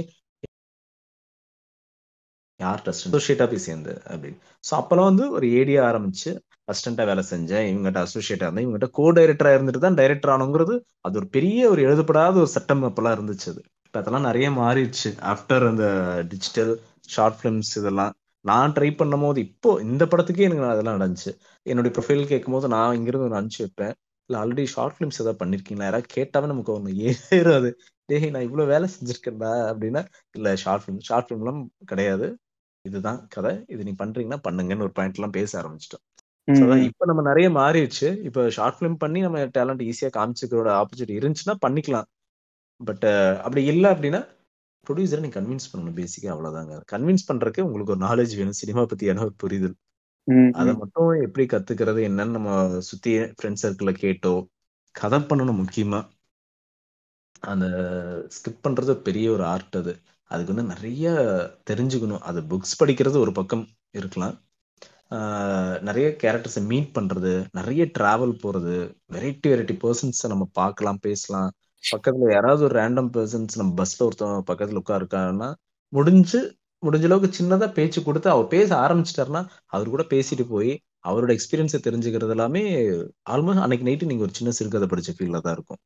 யார் அசோசியேட்டா போய் சேர்ந்து அப்படின்னு ஸோ அப்பெல்லாம் வந்து ஒரு ஏடியா ஆரம்பிச்சு அசிஸ்டண்டா வேலை செஞ்சேன் இவங்ககிட்ட அசோசியேட்டா இருந்தேன் இவங்ககிட்ட கோ டைரக்டரா இருந்துட்டு தான் டைரக்டர் ஆனோங்கிறது அது ஒரு பெரிய ஒரு எழுதப்படாத ஒரு சட்டம் அப்பெல்லாம் இருந்துச்சு அது இப்போ அதெல்லாம் நிறைய மாறிடுச்சு ஆஃப்டர் அந்த டிஜிட்டல் ஷார்ட் ஃபிலிம்ஸ் இதெல்லாம் நான் ட்ரை பண்ணும் போது இப்போ இந்த படத்துக்கே எனக்கு அதெல்லாம் நடந்துச்சு என்னுடைய ப்ரொஃபைல் கேட்கும் போது நான் இங்கிருந்து ஒரு அனுப்பிச்சு வைப்பேன் இல்லை ஆல்ரெடி ஷார்ட் ஃபிலிம்ஸ் ஏதாவது பண்ணிருக்கீங்களா யாராவது கேட்டாவே நமக்கு ஒன்று ஏறாது டேய் நான் இவ்வளோ வேலை செஞ்சிருக்கேன்டா அப்படின்னா இல்லை ஷார்ட் ஃபிலிம் ஷார்ட் ஃபிலிம்லாம் கிடையாது இதுதான் கதை இது நீ பண்றீங்கன்னா பண்ணுங்கன்னு ஒரு பாயிண்ட் எல்லாம் பேச ஆரம்பிச்சிட்டோம் ஸோ அதான் இப்போ நம்ம நிறைய மாறிடுச்சு இப்போ ஷார்ட் ஃபிலிம் பண்ணி நம்ம டேலண்ட் ஈஸியாக காமிச்சிக்கிறோட ஆப்பர்ச்சுனிட்டி இருந்துச்சுன்னா பண்ணிக்கலாம் பட் அப்படி இல்லை அப்படின்னா ப்ரொடியூசரை நீ கன்வின்ஸ் பண்ணணும் பேசிக்காக அவ்வளோதாங்க கன்வின்ஸ் பண்றதுக்கு உங்களுக்கு ஒரு நாலேஜ் வேணும் சினிமா பத்தியான ஒரு புரிதல் அதை மட்டும் எப்படி கத்துக்கிறது என்னன்னு நம்ம சுத்தி ஃப்ரெண்ட் சர்க்கிள்ல கேட்டோ கதை பண்ணணும் முக்கியமா அந்த ஸ்கிரிப்ட் பண்றது பெரிய ஒரு ஆர்ட் அது அதுக்கு வந்து நிறைய தெரிஞ்சுக்கணும் அது புக்ஸ் படிக்கிறது ஒரு பக்கம் இருக்கலாம் நிறைய கேரக்டர்ஸை மீட் பண்றது நிறைய டிராவல் போறது வெரைட்டி வெரைட்டி பர்சன்ஸை நம்ம பார்க்கலாம் பேசலாம் பக்கத்துல யாராவது ஒரு ரேண்டம் பர்சன்ஸ் நம்ம பஸ்ல ஒருத்தவங்க பக்கத்துல உட்காருக்காருன்னா முடிஞ்சு முடிஞ்ச அளவுக்கு சின்னதா பேச்சு கொடுத்து அவர் பேச ஆரம்பிச்சிட்டாருன்னா அவர் கூட பேசிட்டு போய் அவரோட எக்ஸ்பீரியன்ஸை தெரிஞ்சுக்கிறது எல்லாமே ஆல்மோஸ்ட் அன்னைக்கு நைட்டு நீங்க ஒரு சின்ன சிறுகதை படிச்ச ஃபீல்ல தான் இருக்கும்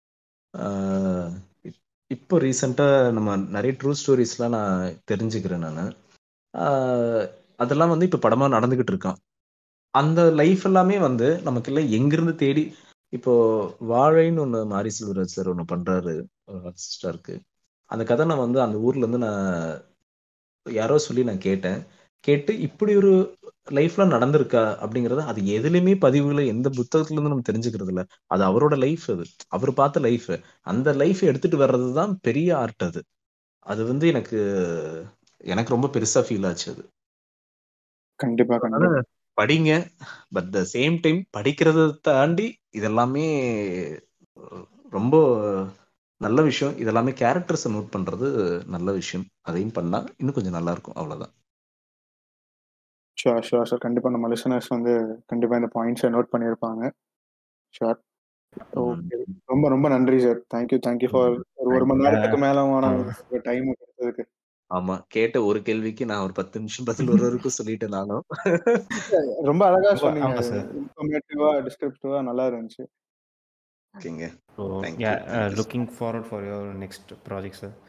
இப்போ ரீசெண்டா நம்ம நிறைய ட்ரூ ஸ்டோரிஸ்லாம் நான் தெரிஞ்சுக்கிறேன் நான் அதெல்லாம் வந்து இப்போ படமா நடந்துகிட்டு இருக்கான் அந்த லைஃப் எல்லாமே வந்து நமக்கு இல்லை எங்கிருந்து தேடி இப்போ வாழைன்னு ஒன்று மாரி செல்வராஜ் சார் ஒன்று பண்றாரு ஆர்டிஸ்டா இருக்கு அந்த கதை நான் வந்து அந்த ஊர்ல இருந்து நான் யாரோ சொல்லி நான் கேட்டேன் கேட்டு இப்படி ஒரு லைஃப்ல நடந்திருக்கா அப்படிங்கறது அது எதுலையுமே பதிவுகளை எந்த புத்தகத்துல இருந்து நம்ம தெரிஞ்சுக்கிறது இல்ல அது அவரோட லைஃப் அது அவர் பார்த்த லைஃப் அந்த லைஃப் எடுத்துட்டு வர்றதுதான் பெரிய ஆர்ட் அது அது வந்து எனக்கு எனக்கு ரொம்ப பெருசா ஃபீல் ஆச்சு அது கண்டிப்பா கண்டிப்பா படிங்க பட் த சேம் டைம் படிக்கிறத தாண்டி இதெல்லாமே ரொம்ப நல்ல விஷயம் இதெல்லாமே கேரக்டர்ஸை நோட் பண்றது நல்ல விஷயம் அதையும் பண்ணா இன்னும் கொஞ்சம் நல்லா இருக்கும் அவ்வளவுதான் ஷுவர் ஷுவர் சார் கண்டிப்பா நம்ம லிசனர்ஸ் வந்து கண்டிப்பா இந்த பாயிண்ட்ஸை நோட் பண்ணியிருப்பாங்க ஷுவர் ஓகே ரொம்ப ரொம்ப நன்றி சார் தேங்க்யூ தேங்க்யூ ஃபார் ஒரு ஒரு மணி நேரத்துக்கு மேலமான டைம் கொடுத்ததுக்கு ஆமா கேட்ட ஒரு கேள்விக்கு நான் ஒரு பத்து நிமிஷம் பதில் ஒரு வரைக்கும் சொல்லிட்டேன் நானும் ரொம்ப அழகா சொன்னீங்க இன்ஃபர்மேட்டிவா டிஸ்கிரிப்டிவா நல்லா இருந்துச்சு ஓகேங்க looking forward for your next project sir